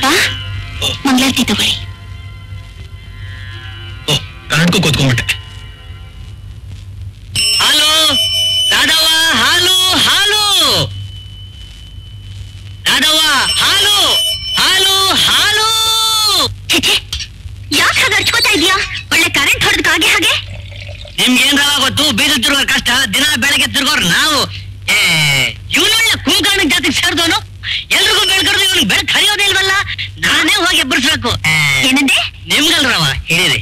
ಅಪ್ಪ ಮಂಗಳಾರತಿ ತಗೊಳ್ಳಿ ಓ ಕನ್ನಡಕ್ಕೂ ಕೂತ್ಕೊಂಡ್ಬಿಟ್ಟೆ ಹಾಲು ರಾಧವ್ವ ಹಾಲು ಹಾಲು ರಾಧವ್ವ ಹಾಲು ಹಾಲು ಹಾಲು ಛೆ ಯಾಕೆ ಹಾಗೆ ಅರ್ಚ್ಕೋತಾ ಇದೀಯಾ ಒಳ್ಳೆ ಕರೆಂಟ್ ಹೊಡೆದ್ ಹಾಗೆ ಹಾಗೆ ನಿಮ್ಗೇನ್ರವ ಗೊತ್ತು ಬೀದ ತಿರುಗೋರ್ ಕಷ್ಟ ದಿನ ಬೆಳಗ್ಗೆ ತಿರ್ಗೋರ್ ನಾವು ಏ ಇವನೊಳ್ಳೆ ಕುಂಕರ್ಣ ಜಾತಿಗೆ ಸೇರ್ದವನು ಎಲ್ರಿಗೂ ಬೆಳ್ಕಡ್ದು ಇವನು ಬೆಳಕ್ ಹರಿಯೋದೇ ಇಲ್ವಲ್ಲ ನಾನೇ ಹೋಗಿ ಎಬ್ಬರಿಸ್ಬೇಕು ಏನಂದೆ ನಿಮ್ಗಲ್ರವ ಹಿಡೀರಿ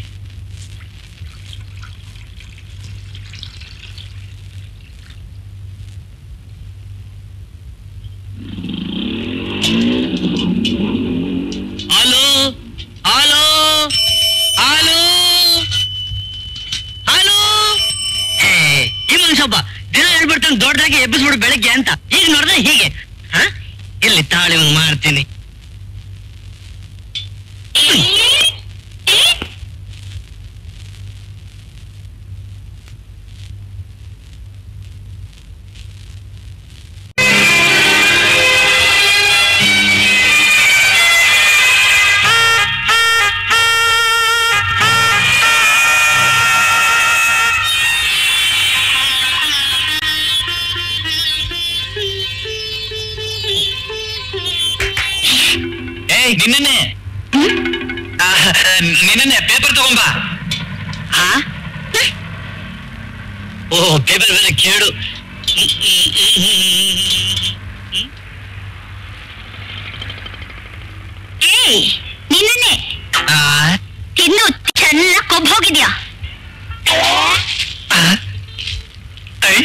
ಹಾಲು ಹಾಲು ಹಾಲು ಹಾಲು ಏ, ಈ ಮನುಷ್ಯೊಬ್ಬ ದಿನ ಹೇಳ್ಬಿಡ್ತಾನೆ ದೊಡ್ಡದಾಗಿ ಎಬ್ಬಿಸ್ಬಿಡು ಬೆಳಗ್ಗೆ ಅಂತ ಈಗ ನೋಡಿದ್ರೆ ಹೀಗೆ ಹ? ಇಲ್ಲಿ ತಾಳಿ ಒಂದ್ ಮಾಡ್ತೀನಿ ಏಯ್ ನಿನ್ನೆ ನಿನ್ನೆ ಪೇಪರ್ ತಗೊಂಬಾ ಹಾ ಓ ಪೇಪರ್ ಬೇರೆ ಕೇಳು ಏಯ್ ನಿನ್ನೆ ಆ, ತಿನ್ನು ಚೆನ್ನಾಗ್ ಕೊಬ್ಬ್ ಹೋಗಿದ್ಯಾ ಆ, ಐ.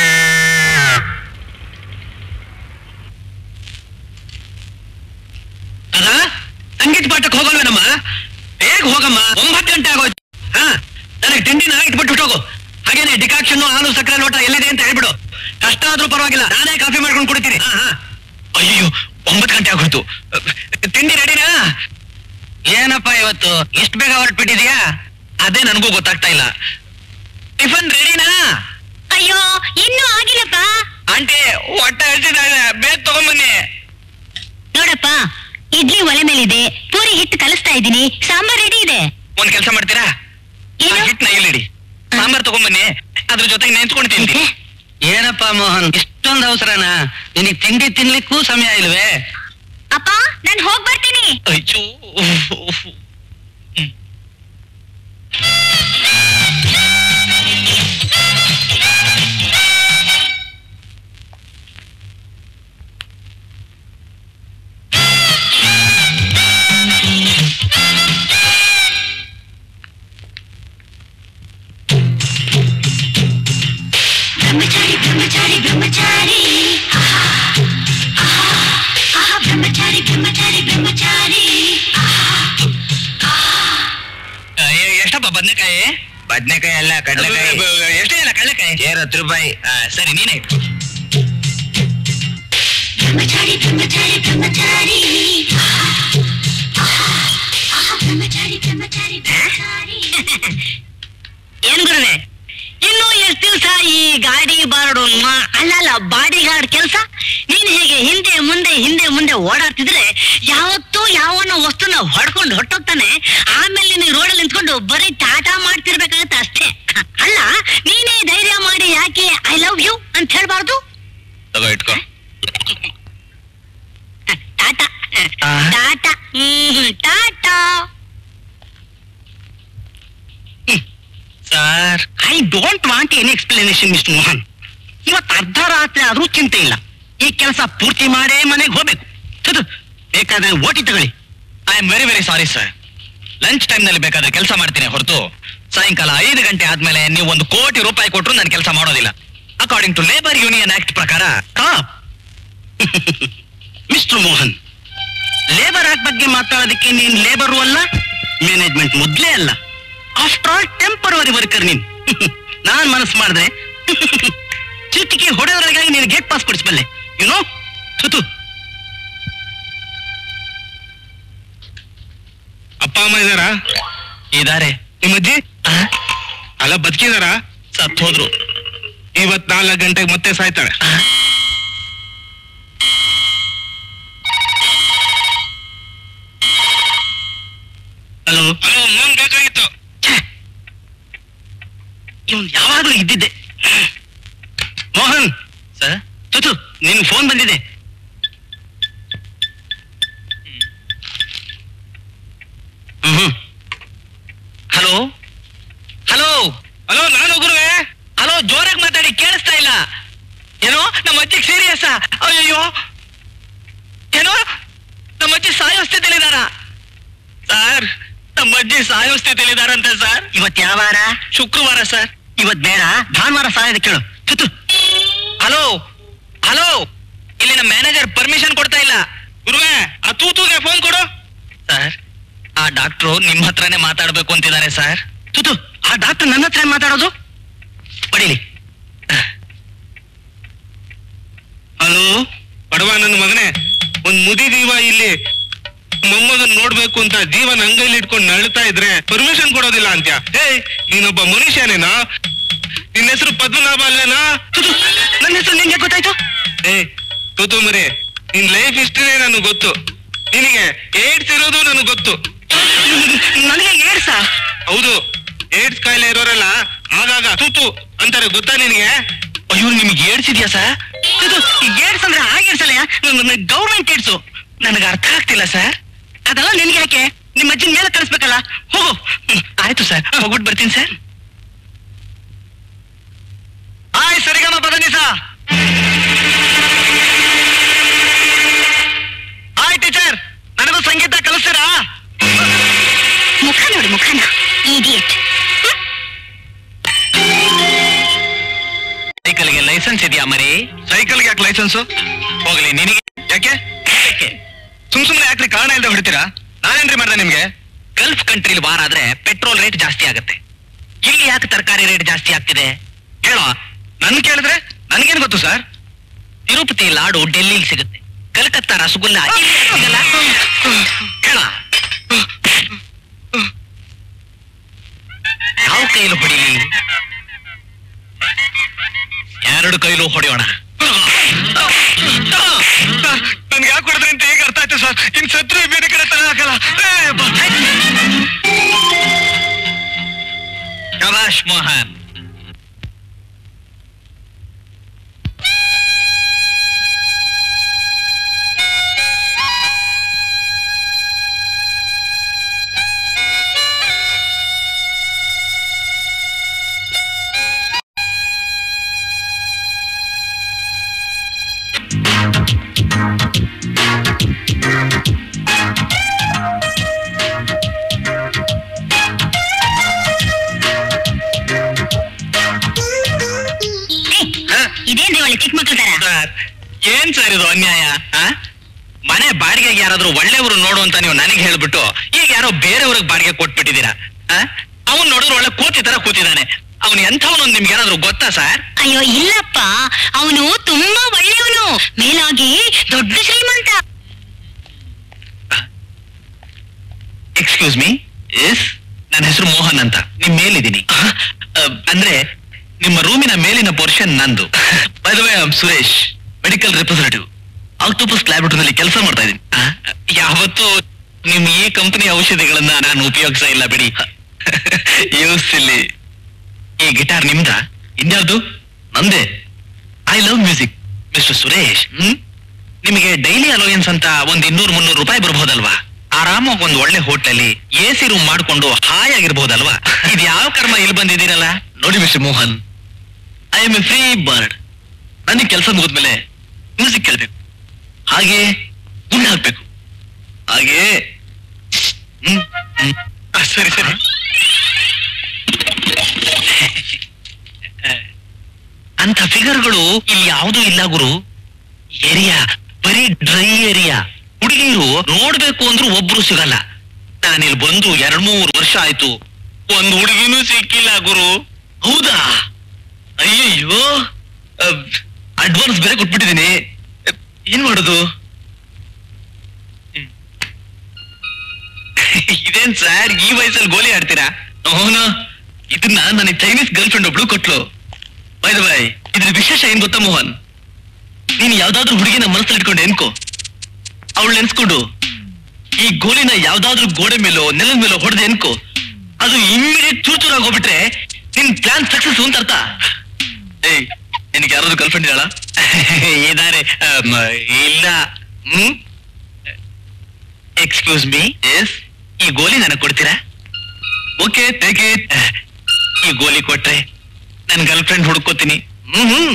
ಅದ ಸಂಗೀತ ಪಾಠಕ್ಕೆ ಹೋಗಲ್ವೇನಮ್ಮ ಬೇಗ ಹೋಗಮ್ಮ ಒಂಬತ್ತು ಗಂಟೆ ಆಗೋಯ್ತು ಹಾ ನನಗೆ ತಿಂಡಿನ ಇಟ್ಬಿಟ್ಟು ಹೋಗು ಹಾಗೇನೆ ಡಿಕಾಕ್ಷನ್ ಹಾಲು ಸಕ್ಕರೆ ಲೋಟ ಎಲ್ಲಿದೆ ಅಂತ ಹೇಳ್ಬಿಡು ಕಷ್ಟ ಆದ್ರೂ ಪರವಾಗಿಲ್ಲ ನಾನೇ ಕಾಫಿ ಮಾಡ್ಕೊಂಡು ಕುಡಿತೀನಿ ಹಾ ಹಾ ಅಯ್ಯೋ ಒಂಬತ್ತು ಗಂಟೆ ಆಗೋಯ್ತು ತಿಂಡಿ ರೆಡಿನಾ ಏನಪ್ಪ ಇವತ್ತು ಇಷ್ಟು ಬೇಗ ಹೊರಟ್ಬಿಟ್ಟಿದ್ಯಾ ಅದೇ ನನಗೂ ಗೊತ್ತಾಗ್ತಾ ಇಲ್ಲ ಟಿಫನ್ ರೆಡಿನಾ ಅಯ್ಯೋ ಇನ್ನೂ ಆಗಿಲ್ಲಪ್ಪ ಆಂಟಿ ಹೊಟ್ಟೆ ಹಸಿದಾಳೆ ಬೇಗ ತಗೊಂಬನ್ನಿ ನೋಡಪ್ಪ ಇಡ್ಲಿ ಒಲೆ ಮೇಲಿದೆ ಪೂರಿ ಹಿಟ್ಟು ಕಲಿಸ್ತಾ ಇದ್ದೀನಿ ಸಾಂಬಾರ್ ರೆಡಿ ಇದೆ ಒಂದ್ ಕೆಲಸ ಮಾಡ್ತೀರಾ ಏನು? ಹಿಟ್ನ ಇಲ್ಲಿಡಿ ಸಾಂಬಾರ್ ತಗೊಂಬನ್ನಿ ಅದ್ರ ಜೊತೆಗೆ ನೆಂಚ್ಕೊಂಡು ತಿಂತೀನಿ ಏನಪ್ಪ ಮೋಹನ್ ಇಷ್ಟೊಂದು ಅವಸರನಾ ನಿನಗೆ ತಿಂಡಿ ತಿನ್ಲಿಕ್ಕೂ ಸಮಯ ಇಲ್ವೇ ಅಪ್ಪ ನಾನ್ ಹೋಗ್ ಬರ್ತೀನಿ ಅಯ್ಯೋ ಬ್ರಹ್ಮಚಾರಿ ಬ್ರಹ್ಮಚಾರಿ ಬ್ರಹ್ಮಚಾರಿ ಬ್ರಹ್ಮಚಾರಿ ಬ್ರಹ್ಮಚಾರಿ ಬ್ರಹ್ಮಚಾರಿ ಅಯ್ಯೋ, ಎಷ್ಟಪ್ಪ ಬದ್ನೆಕಾಯಿ ಬದ್ನೆಕಾಯಿ ಅಲ್ಲ ಕಡ್ಲೆಕಾಯಿ ಎಷ್ಟೇ ಇಲ್ಲ ಕಡಲೆಕಾಯಿ ಏರ್ ಹತ್ತು ರೂಪಾಯಿ ಆ, ಸರಿ ನೀನೇ ಇಟ್ಕೊ. ಬ್ರಹ್ಮಚಾರಿ ಬ್ರಹ್ಮಚಾರಿ ಬ್ರಹ್ಮಚಾರಿ ಬ್ರಹ್ಮಚಾರಿ ಬ್ರಹ್ಮಚಾರಿ ಬ್ರಹ್ಮಚಾರಿ ಏನ್ ಗುರುವೆ ಇನ್ನು ಎಷ್ಟು ದಿವಸ ಈ ಗಾಡಿ ಬಾರಡು ಅಲ್ಲ ಅಲ್ಲ ಬಾಡಿ ಗಾರ್ಡ್ ಕೆಲಸ ನೀನ್ ಹೇಗೆ ಹಿಂದೆ ಮುಂದೆ ಹಿಂದೆ ಮುಂದೆ ಓಡಾಡ್ತಿದ್ರೆ ಯಾವತ್ತೂ ಯಾವನ ವಸ್ತುನ ಹೊಡ್ಕೊಂಡು ಹೊಟ್ಟೋಗ್ತಾನೆ ಆಮೇಲೆ ನೀನು ರೋಡಲ್ಲಿ ನಿಂತ್ಕೊಂಡು ಬರೀ ಟಾಟಾ ಮಾಡ್ತಿರ್ಬೇಕಾಗತ್ತೆ ಅಷ್ಟೇ ಅಲ್ಲ ನೀನೇ ಧೈರ್ಯ ಮಾಡಿ ಯಾಕೆ ಐ ಲವ್ ಯು ಅಂತ ಹೇಳ್ಬಾರ್ದು ತಗೋ ಇಟ್ಕೋ ಟಾಟಾ ಆ? Tata hmm tata sir I don't want any explanation mister Mohan ಇವತ್ತು ಅರ್ಧ ರಾತ್ರಿ ಆದ್ರೂ ಚಿಂತೆ ಇಲ್ಲ ಈ ಕೆಲಸ ಪೂರ್ತಿ ಮಾಡೇ ಮನೆಗೆ ಹೋಗ್ಬೇಕು ತುದು ಬೇಕಾದ್ರೆ ಓಟಿ ತಗೊಳ್ಳಿ I am very very sorry sir lunch time ನಲ್ಲಿ ಬೇಕಾದ್ರೆ ಕೆಲಸ ಮಾಡ್ತೀನಿ ಹೊರತು ಸಾಯಂಕಾಲ ಐದು ಗಂಟೆ ಆದ್ಮೇಲೆ ನೀವು ಒಂದು ಕೋಟಿ ರೂಪಾಯಿ ಕೊಟ್ಟರು ನಾನು ಕೆಲಸ ಮಾಡೋದಿಲ್ಲ according to labour union act ಪ್ರಕಾರ ಮಿಸ್ಟರ್ ಮೋಹನ್ ಲೇಬರ್ ಆಕ್ಟ್ ಬಗ್ಗೆ ಮಾತಾಡೋದಕ್ಕೆ ನೀನ್ ಲೇಬರು ಅಲ್ಲ ಮ್ಯಾನೇಜ್ಮೆಂಟ್ ಮೊದ್ಲೇ ಅಲ್ಲ ಆಫ್ಟರ್ ಆಲ್ ಟೆಂಪರವರಿ ವರ್ಕರ್ ನೀನ್ ನಾನ್ ಮನಸ್ಸು ಮಾಡಿದ್ರೆ ಚಿಟಿಕೆ ಹೊಡೆಯೋದ್ರೊಳಗಾಗಿ ನೀನು ಗೇಟ್ ಪಾಸ್ ಕೊಡಿಸ್ಬಲ್ಲೆ ಯುನೋ ತುತು ಅಪ್ಪ ಅಮ್ಮ ಇದಾರಾ ಇದಾರೆ ನಿಮ್ಮ ಅಜ್ಜಿ ಅಲ್ಲ ಬದುಕಿದಾರಾ ಸತ್ ಹೋದ್ರು ಇವತ್ ನಾಲ್ಕು ಗಂಟೆಗೆ ಮತ್ತೆ ಸಾಯ್ತಾಳೆ ಯಾವಾಗ್ಲೂ ಇದ್ದಿದ್ದೆ ಮೋಹನ್ ಸರ್ ತುತು ನಿನ್ ಫೋನ್ ಬಂದಿದೆ ಹ್ಮ್ ಹಲೋ ಹಲೋ ಹಲೋ ನಾನು ಗುರುವೆ ಹಲೋ ಜೋರಾಗಿ ಮಾತಾಡಿ ಕೇಳಿಸ್ತಾ ಇಲ್ಲ ಏನೋ ನಮ್ಮ ಅಜ್ಜಿಗೆ ಸೀರಿಯಸ್ ಅಯ್ಯೋ ಏನೋ ನಮ್ಮ ಅಜ್ಜಿ ಸಾಯೋ ಸ್ಥಿತಿಲಿದಾರ ಸರ್ ನಮ್ಮ ಅಜ್ಜಿ ಸಾಯೋ ಸ್ಥಿತಿಲಿದಾರಂತೆ ಸರ್ ಇವತ್ ಯಾವ ವಾರ ಶುಕ್ರವಾರ ಸರ್ ಇವತ್ ಬೇಡ ಭಾನುವಾರ ಸಾಯದ ಕೇಳು ತುತ್ತು ಹಲೋ ಹಲೋ ಇಲ್ಲಿ ನಮ್ಮ ಮ್ಯಾನೇಜರ್ ಪರ್ಮಿಷನ್ ಕೊಡ್ತಾ ಇಲ್ಲ ಗುರುವೆ ಆ ತೂತುಗೆ ಫೋನ್ ಕೊಡು ಸರ್ ಆ ಡಾಕ್ಟ್ರು ನಿಮ್ ಹತ್ರನೇ ಮಾತಾಡ್ಬೇಕು ಅಂತಿದ್ದಾರೆ ಸರ್ ತುತ್ತು ಆ ಡಾಕ್ಟರ್ ನನ್ನ ಹತ್ರ ಏನ್ ಮಾತಾಡೋದು ಪಡೀಲಿ ಹಲೋ ಬಡವ ನನ್ನ ಮಗನೇ ಒಂದ್ ಮುದಿ ಜೀವ ಇಲ್ಲಿ ಮೊಮ್ಮಗನ್ ನೋಡ್ಬೇಕು ಅಂತ ಜೀವನ ಅಂಗೈಲಿ ಇಟ್ಕೊಂಡು ನಳ್ತಾ ಇದ್ರೆ ಪರ್ಮಿಷನ್ ಕೊಡೋದಿಲ್ಲ ಅಂತ್ಯ ಹೇ ನೀನೊಬ್ಬ ಮನುಷ್ಯನೇನಾ ನಿನ್ನ ಹೆಸರು ಪದ್ಮನಾಭ ಅಲ್ಲೇನಾ ತುತ್ತು ನನ್ನ ಹೆಸರು ನಿಂಗೆ ಗೊತ್ತಾಯ್ತು ಏ ತೂತು ಮರಿ ನಿನ್ ಲೈಫ್ ಹಿಸ್ಟ್ರಿನೇ ನನಗೆ ಗೊತ್ತು ನಿನಗೆ ಏಡ್ಸ್ ಇರೋದು ನನಗೆ ಗೊತ್ತು ನನಗೆ ಏಡ್ಸ ಹೌದು ಏಡ್ಸ್ ಕಾಯಿಲೆ ಇರೋರೆಲ್ಲ ಆಗಾಗ ತೂತು ಅಂತಾರೆ ಗೊತ್ತಾ ನಿನಗೆ ಅಯ್ಯೋ ನಿಮ್ಗೆ ಏಡ್ಸಿದ್ಯಾ ಸರ್ ಈ ಏಡ್ಸ್ ಅಂದ್ರೆ ಆ ಏಡ್ಸಲ್ಲ ಗೌರ್ಮೆಂಟ್ ಏಡ್ಸು ನನಗೆ ಅರ್ಥ ಆಗ್ತಿಲ್ಲ ಸರ್ ಅದೆಲ್ಲ ನಿನ್ಗೆ ಯಾಕೆ ನಿಮ್ಮ ಅಜ್ಜನ ಮೇಲೆ ಕಳಿಸ್ಬೇಕಲ್ಲ ಹೋಗು ಆಯ್ತು ಸರ್ ಹೋಗ್ಬಿಟ್ಟು ಬರ್ತೀನಿ ಸರ್ ಹಾಯ್ ಸರಿಗಮ ಪದನಿಸ ಹಾಯ್ ಟೀಚರ್ ನನಗೂ ಸಂಗೀತ ಕಲಿಸ್ತೀರಾ ಮುಖ ನೋಡಿ ಮುಖನ ಇಡಿಯಟ್ ಸೈಕಲ್ಗೆ ಲೈಸೆನ್ಸ್ ಇದೆಯಾ ಮರಿ ಸೈಕಲ್ಗೆ ಯಾಕೆ ಲೈಸೆನ್ಸು ಹೋಗ್ಲಿ ನಿನಗೆ ಯಾಕೆ ಸುಮ್ ಸುಮ್ನೆ ಯಾಕ್ರಿ ಕಾರಣ ಇಲ್ಲದೆ ಹೊಡಿತೀರಾ ನಾನೇನ್ರಿ ಮಾಡ್ದೆ ನಿಮ್ಗೆ ಗಲ್ಫ್ ಕಂಟ್ರಿಲಿ ವಾರ ಆದ್ರೆ ಪೆಟ್ರೋಲ್ ರೇಟ್ ಜಾಸ್ತಿ ಆಗುತ್ತೆ ಇಲ್ಲಿ ಯಾಕೆ ತರಕಾರಿ ರೇಟ್ ಜಾಸ್ತಿ ಆಗ್ತಿದೆ ಹೇಳೋ ನನ್ ಕೇಳಿದ್ರೆ ನನ್ಗೇನ್ ಗೊತ್ತು ಸರ್ ತಿರುಪತಿ ಲಾಡು ಡೆಲ್ಲಿಲಿ ಸಿಗುತ್ತೆ ಕಲ್ಕತ್ತಾ ರಸಗುಲ್ಲ ಇಲ್ಲಿ ಯಾಕ್ ಸಿಗಲ್ಲ ಹೇಳ ಯಾವ ಕೈಲು ಹೊಡಿಲಿ ಎರಡು ಕೈಲೂ ಹೊಡೆಯೋಣ ನನ್ಗೆ ಯಾಕೆ ಹೊಡೆದ್ರೆ ಅಂತ ಈಗ ಅರ್ಥ ಆಯ್ತು ಸರ್ ಇನ್ ಸತ್ರು ಬೇರೆ ಕಡೆ ತರ ಹಾಕಲ್ಲ ಶಬಾಷ್ ಮೋಹನ್ ಇದೇನ್ರಿ ಒಳ್ಳೆ ಚಿಕ್ಕ ಮಕ್ಳ ತರ ಸರ್ ಏನ್ ಸರ್ ಇದು ಅನ್ಯಾಯ ಆ? ಮನೆ ಬಾಡಿಗೆಗೆ ಯಾರಾದ್ರೂ ಒಳ್ಳೆಯವರು ನೋಡು ಅಂತ ನೀವು ನನಗೆ ಹೇಳ್ಬಿಟ್ಟು ಈಗ ಯಾರೋ ಬೇರೆಯವ್ರಿಗೆ ಬಾಡಿಗೆ ಕೊಟ್ಬಿಟ್ಟಿದ್ದೀರಾ ಅವನ್ ನೋಡಿದ್ರೆ ಒಳ್ಳೆ ಕೂತಿ ತರ ಕೂತಿದ್ದಾನೆ ಅವನು ಎಂಥವನು ನಿಮ್ಗೆ ಏನಾದ್ರು ಗೊತ್ತಾ ಸರ್ ಅಯ್ಯೋ ಇಲ್ಲಪ್ಪ ಅವನು ತುಂಬಾ ಒಳ್ಳೆಯವನು ಮೇಲಾಗಿ ದೊಡ್ಡ ಶ್ರೀಮಂತ ಎಕ್ಸ್ಕ್ಯೂಸ್ ಮೀ ಎಸ್ ನನ್ನ ಹೆಸರು ಮೋಹನ್ ಅಂತ ನಿಮ್ ಮೇಲಿದ್ದೀನಿ ಆ, ಅಂದ್ರೆ ನಿಮ್ಮ ರೂಮಿನ ಮೇಲಿನ ಪೋರ್ಷನ್ ನಂದು by the way I Suresh medical representative octopus ಲ್ಯಾಬೊರೇಟರಿನಲ್ಲಿ ಕೆಲಸ ಮಾಡ್ತಾ ಇದ್ದೀನಿ ಆ, ಯಾವತ್ತೂ ನಿಮ್ ಈ ಕಂಪನಿ ಔಷಧಿಗಳನ್ನ ನಾನು ಉಪಯೋಗಿಸ ಇಲ್ಲ ಬಿಡಿ ಯೂಸ್ ಇಲ್ಲಿ ಈ ಗಿಟಾರ್ ನಿಮ್ದ ಇನ್ಯಾರ್ದು ನಂದೇ I love music mister Suresh hmm ನಿಮಗೆ ಡೈಲಿ ಅಲೋಯನ್ಸ್ ಅಂತ ಒಂದ್ ಇನ್ನೂರು ಮುನ್ನೂರು ರೂಪಾಯಿ ಬರ್ಬೋದಲ್ವಾ ಆರಾಮಾಗಿ ಒಂದ್ ಒಳ್ಳೆ ಹೋಟೆಲಿ ಎ ಸಿ ರೂಮ್ ಮಾಡ್ಕೊಂಡು ಹಾಯಾಗಿರ್ಬೋದಲ್ವಾ ಇದು ಯಾವ ಕರ್ಮ ಇಲ್ಲಿ ಬಂದಿದ್ದೀರಲ್ಲ ನೋಡಿ mister Mohan I am a free bird ನನಗೆ ಕೆಲಸ ಮುಗಿದ್ಮೇಲೆ ಮ್ಯೂಸಿಕ್ ಕೇಳ್ಬೇಕು ಹಾಗೆ ಗುಂಡು ಹಾಕ್ಬೇಕು ಹಾಗೆ ಹ್ಮ್, ಹ್ಮ್. ಆ, ಸರಿ ಸರಿ ಅಂತ ಫಿಗರ್ಗಳು ಇಲ್ಲಿ ಯಾವುದೂ ಇಲ್ಲ ಗುರು ಏರಿಯಾ ಬರೀ ಡ್ರೈ ಏರಿಯಾ ಹುಡುಗಿರು ನೋಡ್ಬೇಕು ಅಂದ್ರೂ ಒಬ್ರು ಸಿಗಲ್ಲ ನಾನಿಲ್ಲಿ ಬಂದು ಎರಡ್ ಮೂರು ವರ್ಷ ಆಯ್ತು ಒಂದ್ ಹುಡುಗಿನೂ ಸಿಕ್ಕಿಲ್ಲ ಗುರು ಹೌದಾ ಅಯ್ಯಯ್ಯೋ ಅಡ್ವಾನ್ಸ್ ಬೇರೆ ಕೊಟ್ಬಿಟ್ಟಿದ್ದೀನಿ ಅಹ್, ಏನ್ ಮಾಡೋದು ಹ್ಮ್. ಇದೇನ್ ಸರ್ ಈ ವಯಸ್ಸಲ್ಲಿ ಗೋಲಿ ಆಡ್ತೀರಾ ಅವನು ಇದನ್ನ ನನಗೆ ಚೈನೀಸ್ ಗರ್ಲ್ ಫ್ರೆಂಡ್ ಒಬ್ಳು ಕೊಟ್ಲು ಬೈ ಬೈ ಇದ್ರ ವಿಶೇಷ ಏನ್ ಗೊತ್ತಾ ಮೋಹನ್ ನೀನ್ ಯಾವ್ದಾದ್ರು ಹುಡುಗಿನ ಮನಸ್ಸಲ್ಲಿ ಇಟ್ಕೊಂಡು ಎನ್ಕೋ ಅವಳು ನೆನ್ಸ್ಕೊಂಡು ಈ ಗೋಲಿನ ಯಾವ್ದಾದ್ರು ಗೋಡೆ ಮೇಲೋ ನೆಲದ ಮೇಲೋ ಹೊಡೆದೆ ಅನ್ಕೋ ಅದು ಇಮ್ಮಿಡಿಯೇಟ್ ಚೂರ್ ಚೂರಾಗಿ ಹೋಗ್ಬಿಟ್ರೆ ನಿನ್ ಪ್ಲಾನ್ ಸಕ್ಸಸ್ ಅಂತ ಅರ್ಥ ಏಯ್ ನಿನಗೆ ಯಾರಾದ್ರೂ ಗರ್ಲ್ಫ್ರೆಂಡ್ ಇದ್ದಾಳ ಇದಾರೆ ಇಲ್ಲ ಹ್ಮ್ ಎಕ್ಸ್ಕ್ಯೂಸ್ ಮೀ ಎಸ್ ಈ ಗೋಲಿ ನನಗೆ ಕೊಡ್ತೀರಾ ಓಕೆ ಟೇಕ್ ಇಟ್ ಈ ಗೋಲಿ ಕೊಟ್ರೆ ನನ್ನ ಗರ್ಲ್ ಫ್ರೆಂಡ್ ಹುಡ್ಕೋತೀನಿ ಹ್ಮ್ ಹ್ಮ್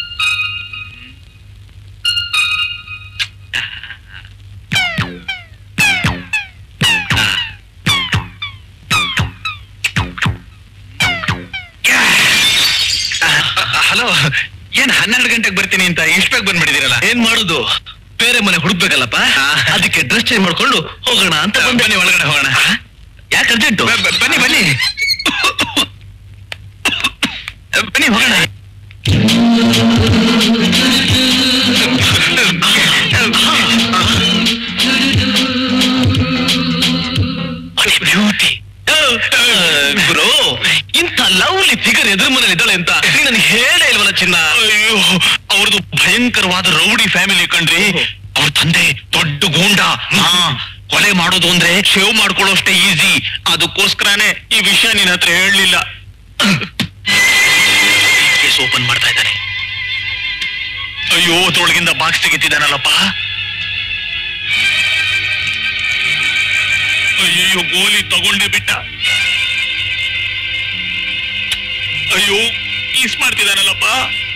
ಹಲೋ ಏನ್ ಹನ್ನೆರಡು ಗಂಟೆಗೆ ಬರ್ತೀನಿ ಅಂತ ಇಷ್ಟ ಬೇಗ ಬಂದ್ಬಿಟ್ಟಿದ್ದೀರಲ್ಲ ಏನ್ ಮಾಡುದು ಬೇರೆ ಮನೆ ಹುಡುಕ್ಬೇಕಲ್ಲಪ್ಪ ಅದಕ್ಕೆ ಡ್ರೆಸ್ ಚೇಂಜ್ ಮಾಡ್ಕೊಂಡು ಹೋಗೋಣ ಅಂತ ಬಂದೆ ಬನ್ನಿ ಒಳಗಡೆ ಹೋಗೋಣ ಯಾಕೆ ಅರ್ಜೆಂಟು ಬನ್ನಿ ಬನ್ನಿ ಬನ್ನಿ ಹೋಗೋಣ ಬ್ಯೂಟಿ ಗುರು ಇಂಥ ಲವ್ಲಿ ಫಿಗರ್ ಎದುರು ಮನೇಲಿ ಇದ್ದಾಳೆ ಅಂತ ನೀನ್ ನನಗೆ ಹೇಳೇ ಇಲ್ವಲ್ಲ ಚಿನ್ನ ಅಯ್ಯೋ ಅವ್ರದ್ದು ಭಯಂಕರವಾದ ರೌಡಿ ಫ್ಯಾಮಿಲಿ ಕಣ್ರಿ ಅವ್ರ ತಂದೆ ದೊಡ್ಡ ಗೂಂಡ ಹಾ, ಕೊಲೆ ಮಾಡೋದು ಅಂದ್ರೆ ಶೇವ್ ಮಾಡ್ಕೊಳ್ಳೋಷ್ಟೇ ಈಸಿ ಅದಕ್ಕೋಸ್ಕರನೇ ಈ ವಿಷಯ ನಿನ್ನ ಹತ್ರ ಹೇಳಲಿಲ್ಲ ಕೇಸ್ ಓಪನ್ ಮಾಡ್ತಾ ಇದ್ದಾನೆ ಅಯ್ಯೋ ಅದ್ರೊಳಗಿಂದ ಬಾಕ್ಸ್ ತೆಗಿತಿದ್ದಾನಲ್ಲಪ್ಪ ಅಯ್ಯೋ ಗೋಲಿ ತಗೊಂಡೇ ಬಿಟ್ಟ ಅಯ್ಯೋ ಕೀಸ್ ಮಾಡ್ತಿದಾನಲ್ಲಪ್ಪ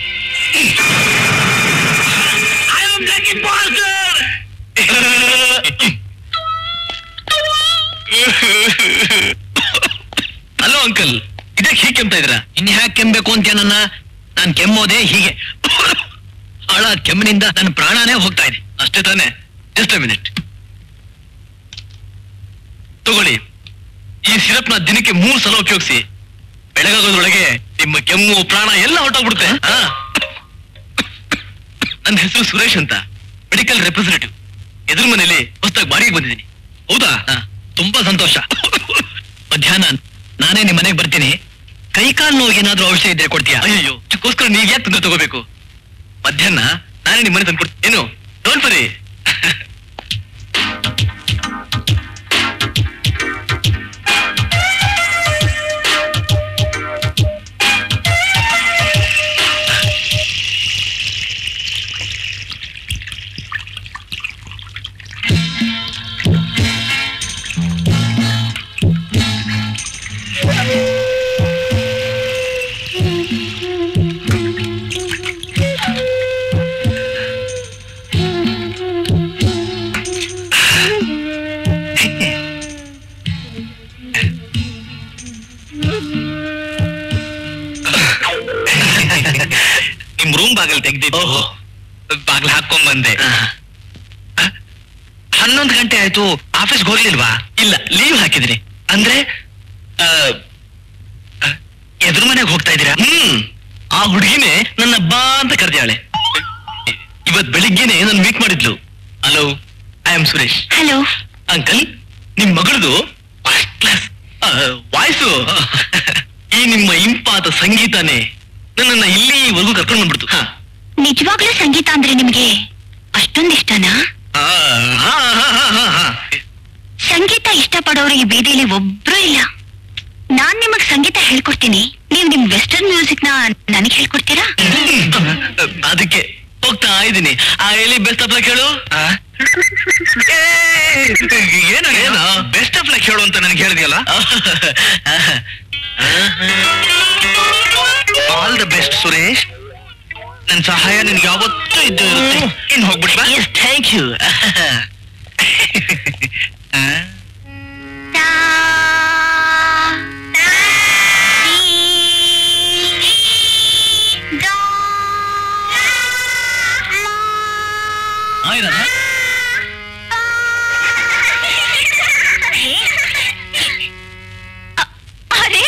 ಹಲೋ ಅಂಕಲ್ ಇದಕ್ಕೆ ಹೀಗೆ ಕೆಮ್ತಾ ಇದ್ರ ಇನ್ ಹ್ಯಾಕ್ ಕೆಮ್ಬೇಕು ಅಂತ ನನ್ನ ನಾನ್ ಕೆಮ್ಮೋದೆ ಹೀಗೆ ಆಳ ಕೆಮ್ಮಿನಿಂದ ನನ್ನ ಪ್ರಾಣನೇ ಹೋಗ್ತಾ ಇದೆ ಅಷ್ಟೇ ತಾನೆ ಜಸ್ಟ್ ಮಿನಿಟ್ ತಗೊಳ್ಳಿ ಈ ಸಿರಪ್ನ ದಿನಕ್ಕೆ ಮೂರು ಸಲ ಉಪಯೋಗಿಸಿ ಬೆಳಗಾಗೋದ್ರೊಳಗೆ ನಿಮ್ಮ ಕೆಮ್ಮು ಪ್ರಾಣ ಎಲ್ಲ ಹೊರಟೋಗ್ಬಿಡುತ್ತೆ ಆ. ನನ್ನ ಹೆಸರು ಸುರೇಶ್ ಅಂತ ಮೆಡಿಕಲ್ ರೆಪ್ರೆಸೆಂಟೇಟಿವ್ ಎದುರು ಮನೇಲಿ ಹೊಸದಾಗಿ ಬಾಡಿಗೆ ಬಂದಿದ್ದೀನಿ ಹೌದಾ ಆ, ತುಂಬಾ ಸಂತೋಷ ಮಧ್ಯಾಹ್ನ ನಾನೇ ನಿಮ್ ಮನೆಗೆ ಬರ್ತೀನಿ ಕೈ ಕಾಲು ನೋವಿಗೆ ಏನಾದ್ರೂ ಔಷಧಿ ಇದ್ರೆ ಕೊಡ್ತೀಯಾ ಅಯ್ಯೋ ಅದಕ್ಕೋಸ್ಕರ ನೀವ್ ಯಾಕೆ ತೊಂದರೆ ತಗೋಬೇಕು ಮಧ್ಯಾಹ್ನ ನಾನೇ ನಿಮ್ ಮನೆ ತಂದು ಕೊಡ್ತೀನಿ ಏನು ಡೋಂಟ್ ವರಿ ನಿಮ್ ರೂಮ್ ಬಾಗಿಲು ತೆಗ್ದಿದ್ದು ಬಾಗಿಲು ಹಾಕೊಂಡ್ ಬಂದೆ ಹನ್ನೊಂದು ಗಂಟೆ ಆಯ್ತು ಆಫೀಸ್ಗೆ ಹೋಗ್ಲಿಲ್ವಾ ಇಲ್ಲ ಲೀವ್ ಹಾಕಿದ್ರಿ ಅಂದ್ರೆ ಎದುರು ಮನೆಗೆ ಹೋಗ್ತಾ ಇದ್ದೀರಾ ಹ್ಮ್ ಆ ಹುಡುಗಿನೇ ನನ್ನ ಬಾ ಅಂತ ಕರೆದಾಳೆ ಇವತ್ ಬೆಳಿಗ್ಗೆನೆ ನನ್ ಮೀಟ್ ಮಾಡಿದ್ಲು hello I am Suresh hello uncle ನಿಮ್ ಮಗಳದು ಫಸ್ಟ್ ಕ್ಲಾಸ್ ವಾಯ್ಸು ಈ ನಿಮ್ಮ ಇಂಪಾದ ಸಂಗೀತನೇ ನನ್ನನ್ನ ಇಲ್ಲಿವರೆಗೂ ಕರ್ಕೊಂಡು ಬಂದ್ಬಿಡ್ತು ಹಾ. ನಿಜವಾಗ್ಲೂ ಸಂಗೀತ ಅಂದ್ರೆ ನಿಮ್ಗೆ ಅಷ್ಟೊಂದ್ ಇಷ್ಟನಾ ಆ, ಹಾ, ಹಾ, ಹಾ, ಹಾ, ಹಾ. ಸಂಗೀತ ಇಷ್ಟಪಡೋರು ಈ ಬೀದಿಲಿ ಒಬ್ರು ಇಲ್ಲ ನಾನ್ ನಿಮಗ್ ಸಂಗೀತ ಹೇಳ್ಕೊಡ್ತೀನಿ ನೀವ್ ನಿಮ್ ವೆಸ್ಟರ್ನ್ ಮ್ಯೂಸಿಕ್ ನ ನನಗ್ ಹೇಳ್ಕೊಡ್ತೀರಾ ಅದಕ್ಕೆ ಹೋಗ್ತಾ ಇದ್ದೀನಿ ಆ ಎಲ್ಲಿ ಬೆಸ್ಟ್ ಆಫ್ ಲಕ್ ಹೇಳು ಏನು ಏನು ಬೆಸ್ಟ್ ಆಫ್ ಲಕ್ ಹೇಳು ಅಂತ ನನಗೆ ಹೇಳಿದೆಯಲ್ಲ ಆಲ್ ದ ಬೆಸ್ಟ್ ಸುರೇಶ್ ನನ್ನ ಸಹಾಯ ನಿನ್ಗೆ ಯಾವತ್ತೂ ಇದ್ದು ಇರುತ್ತೆ ಇನ್ ಹೋಗ್ಬಿಟ್ವಾ ಎಸ್ ಥ್ಯಾಂಕ್ ಯು ಅರೆ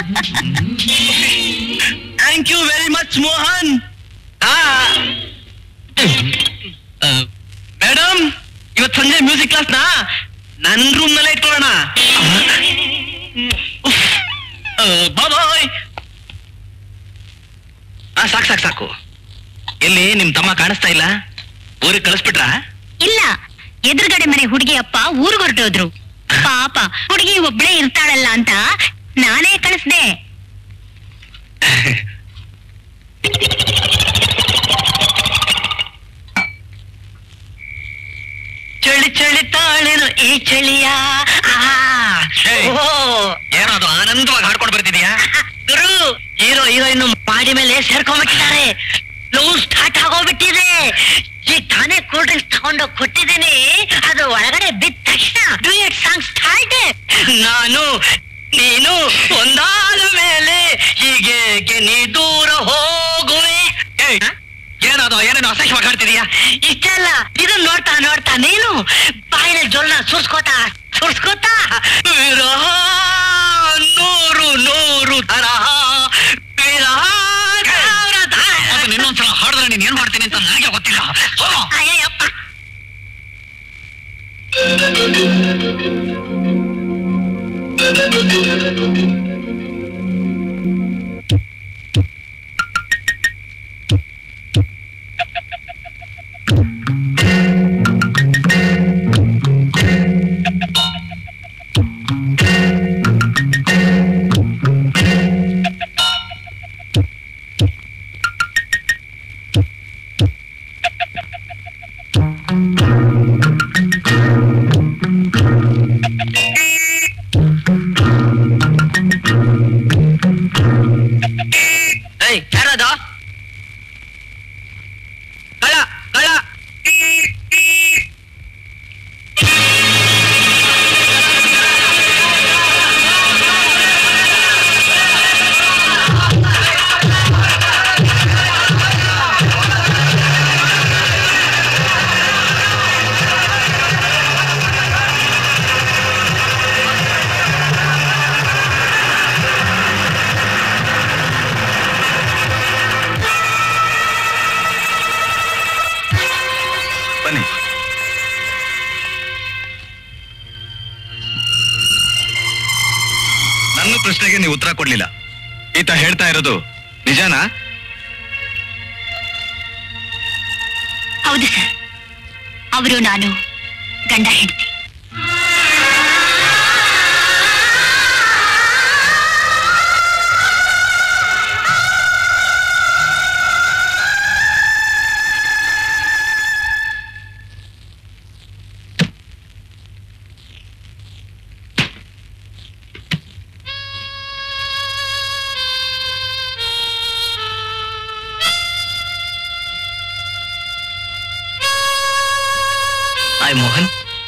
thank you very much Mohan madam ಇವತ್ ಸಂಜೆ ಮ್ಯೂಸಿಕ್ ಕ್ಲಾಸ್ ನ ನನ್ ರೂಮ್ ನಲ್ಲೇ ಇಟ್ಕೊಳ್ಳೋಣ ಬಾಯ್ ಆ ಸಾಕ್ ಸಾಕ್ ಸಾಕು ಎಲ್ಲಿ ನಿಮ್ ತಮ್ಮ ಕಾಣಿಸ್ತಾ ಇಲ್ಲ ಊರಿಗೆ ಕಳಿಸ್ಬಿಟ್ರಾ ಇಲ್ಲ ಎದುರುಗಡೆ ಮನೆ ಹುಡುಗಿ ಅಪ್ಪ ಊರ್ಗ್ ಹೊರಟೋದ್ರು ಪಾಪ ಹುಡುಗಿ ಒಬ್ಳೇ ಇರ್ತಾಳಲ್ಲ ಅಂತ ನಾನೇ ಕಳಿಸ್ದೆ ಚಳಿ ಚಳಿ ತಾಳೇನು ಈ ಚಳಿಯ ಏಯ್. ಏನದು ಆನಂದವಾಗಿ ಹಾಡ್ಕೊಂಡು ಬರ್ತಿದ್ಯಾ ಗುರು ಹೀರೋ ಹೀರೋಯಿನ್ ಮಾಡಿ ಮೇಲೆ ಸೇರ್ಕೊಂಡ್ಬಿಟ್ಟಿದ್ದಾರೆ ಲವ್ ಸ್ಟಾರ್ಟ್ ಆಗೋಗ್ಬಿಟ್ಟಿದೆ ಈಗ ತಾನೇ ಕೂಲ್ ಡ್ರಿಂಕ್ಸ್ ತಗೊಂಡೋಗಿ ಕೊಟ್ಟಿದ್ದೀನಿ ಅದು ಒಳಗಡೆ ಬಿದ್ದ ತಕ್ಷಣ ಡ್ಯೂಯೆಟ್ ಸಾಂಗ್ ಸ್ಟಾರ್ಟ್ ನಾನು ನೀನು ಒಂದಾದ ಮೇಲೆ ಹೀಗೇಕೆ ನೀ ದೂರ ಹೋಗುವೆ ಏಯ್, ಏನದು ಏನೇನು ಅಸಹ್ಯವಾಗಿ ಹಾಡ್ತಿದೀಯಾ ಇಷ್ಟಲ್ಲ ಇದನ್ನ ನೋಡ್ತಾ ನೋಡ್ತಾ ನೀನು ಬಾಯಿನಲ್ಲಿ ಜೊಲ್ನ ಸುರ್ಸ್ಕೋತಾ ಸುರ್ಸ್ಕೋತಾ ವಿರಹ ನೂರು ನೂರು ತರಹ ವಿರಹ ಸಾವಿರ ಅದು ನಿನ್ನೊಂದ್ಸಲ ಹಾಡಿದ್ರೆ ನೀನ್ ಏನ್ ಮಾಡ್ತೀನಿ ಅಂತ ನನಗೆ ಗೊತ್ತಿಲ್ಲ ಹೋಗೋ. ಅಯ್ಯಪ್ಪ ಏಯ್ ಯಾರದು ಕಳ್ಳ ಕಳ್ಳ ಬನ್ನಿ ನನ್ನ ಪ್ರಶ್ನೆಗೆ ನೀವು ಉತ್ತರ ಕೊಡ್ಲಿಲ್ಲ ಈತ ಹೇಳ್ತಾ ಇರೋದು ನಿಜಾನಾ ಹೌದು ಸರ್ ಅವರು ನಾನು ಗಂಡ ಹೆಂಡತಿ ಆಯ್ ಮೋಹನ್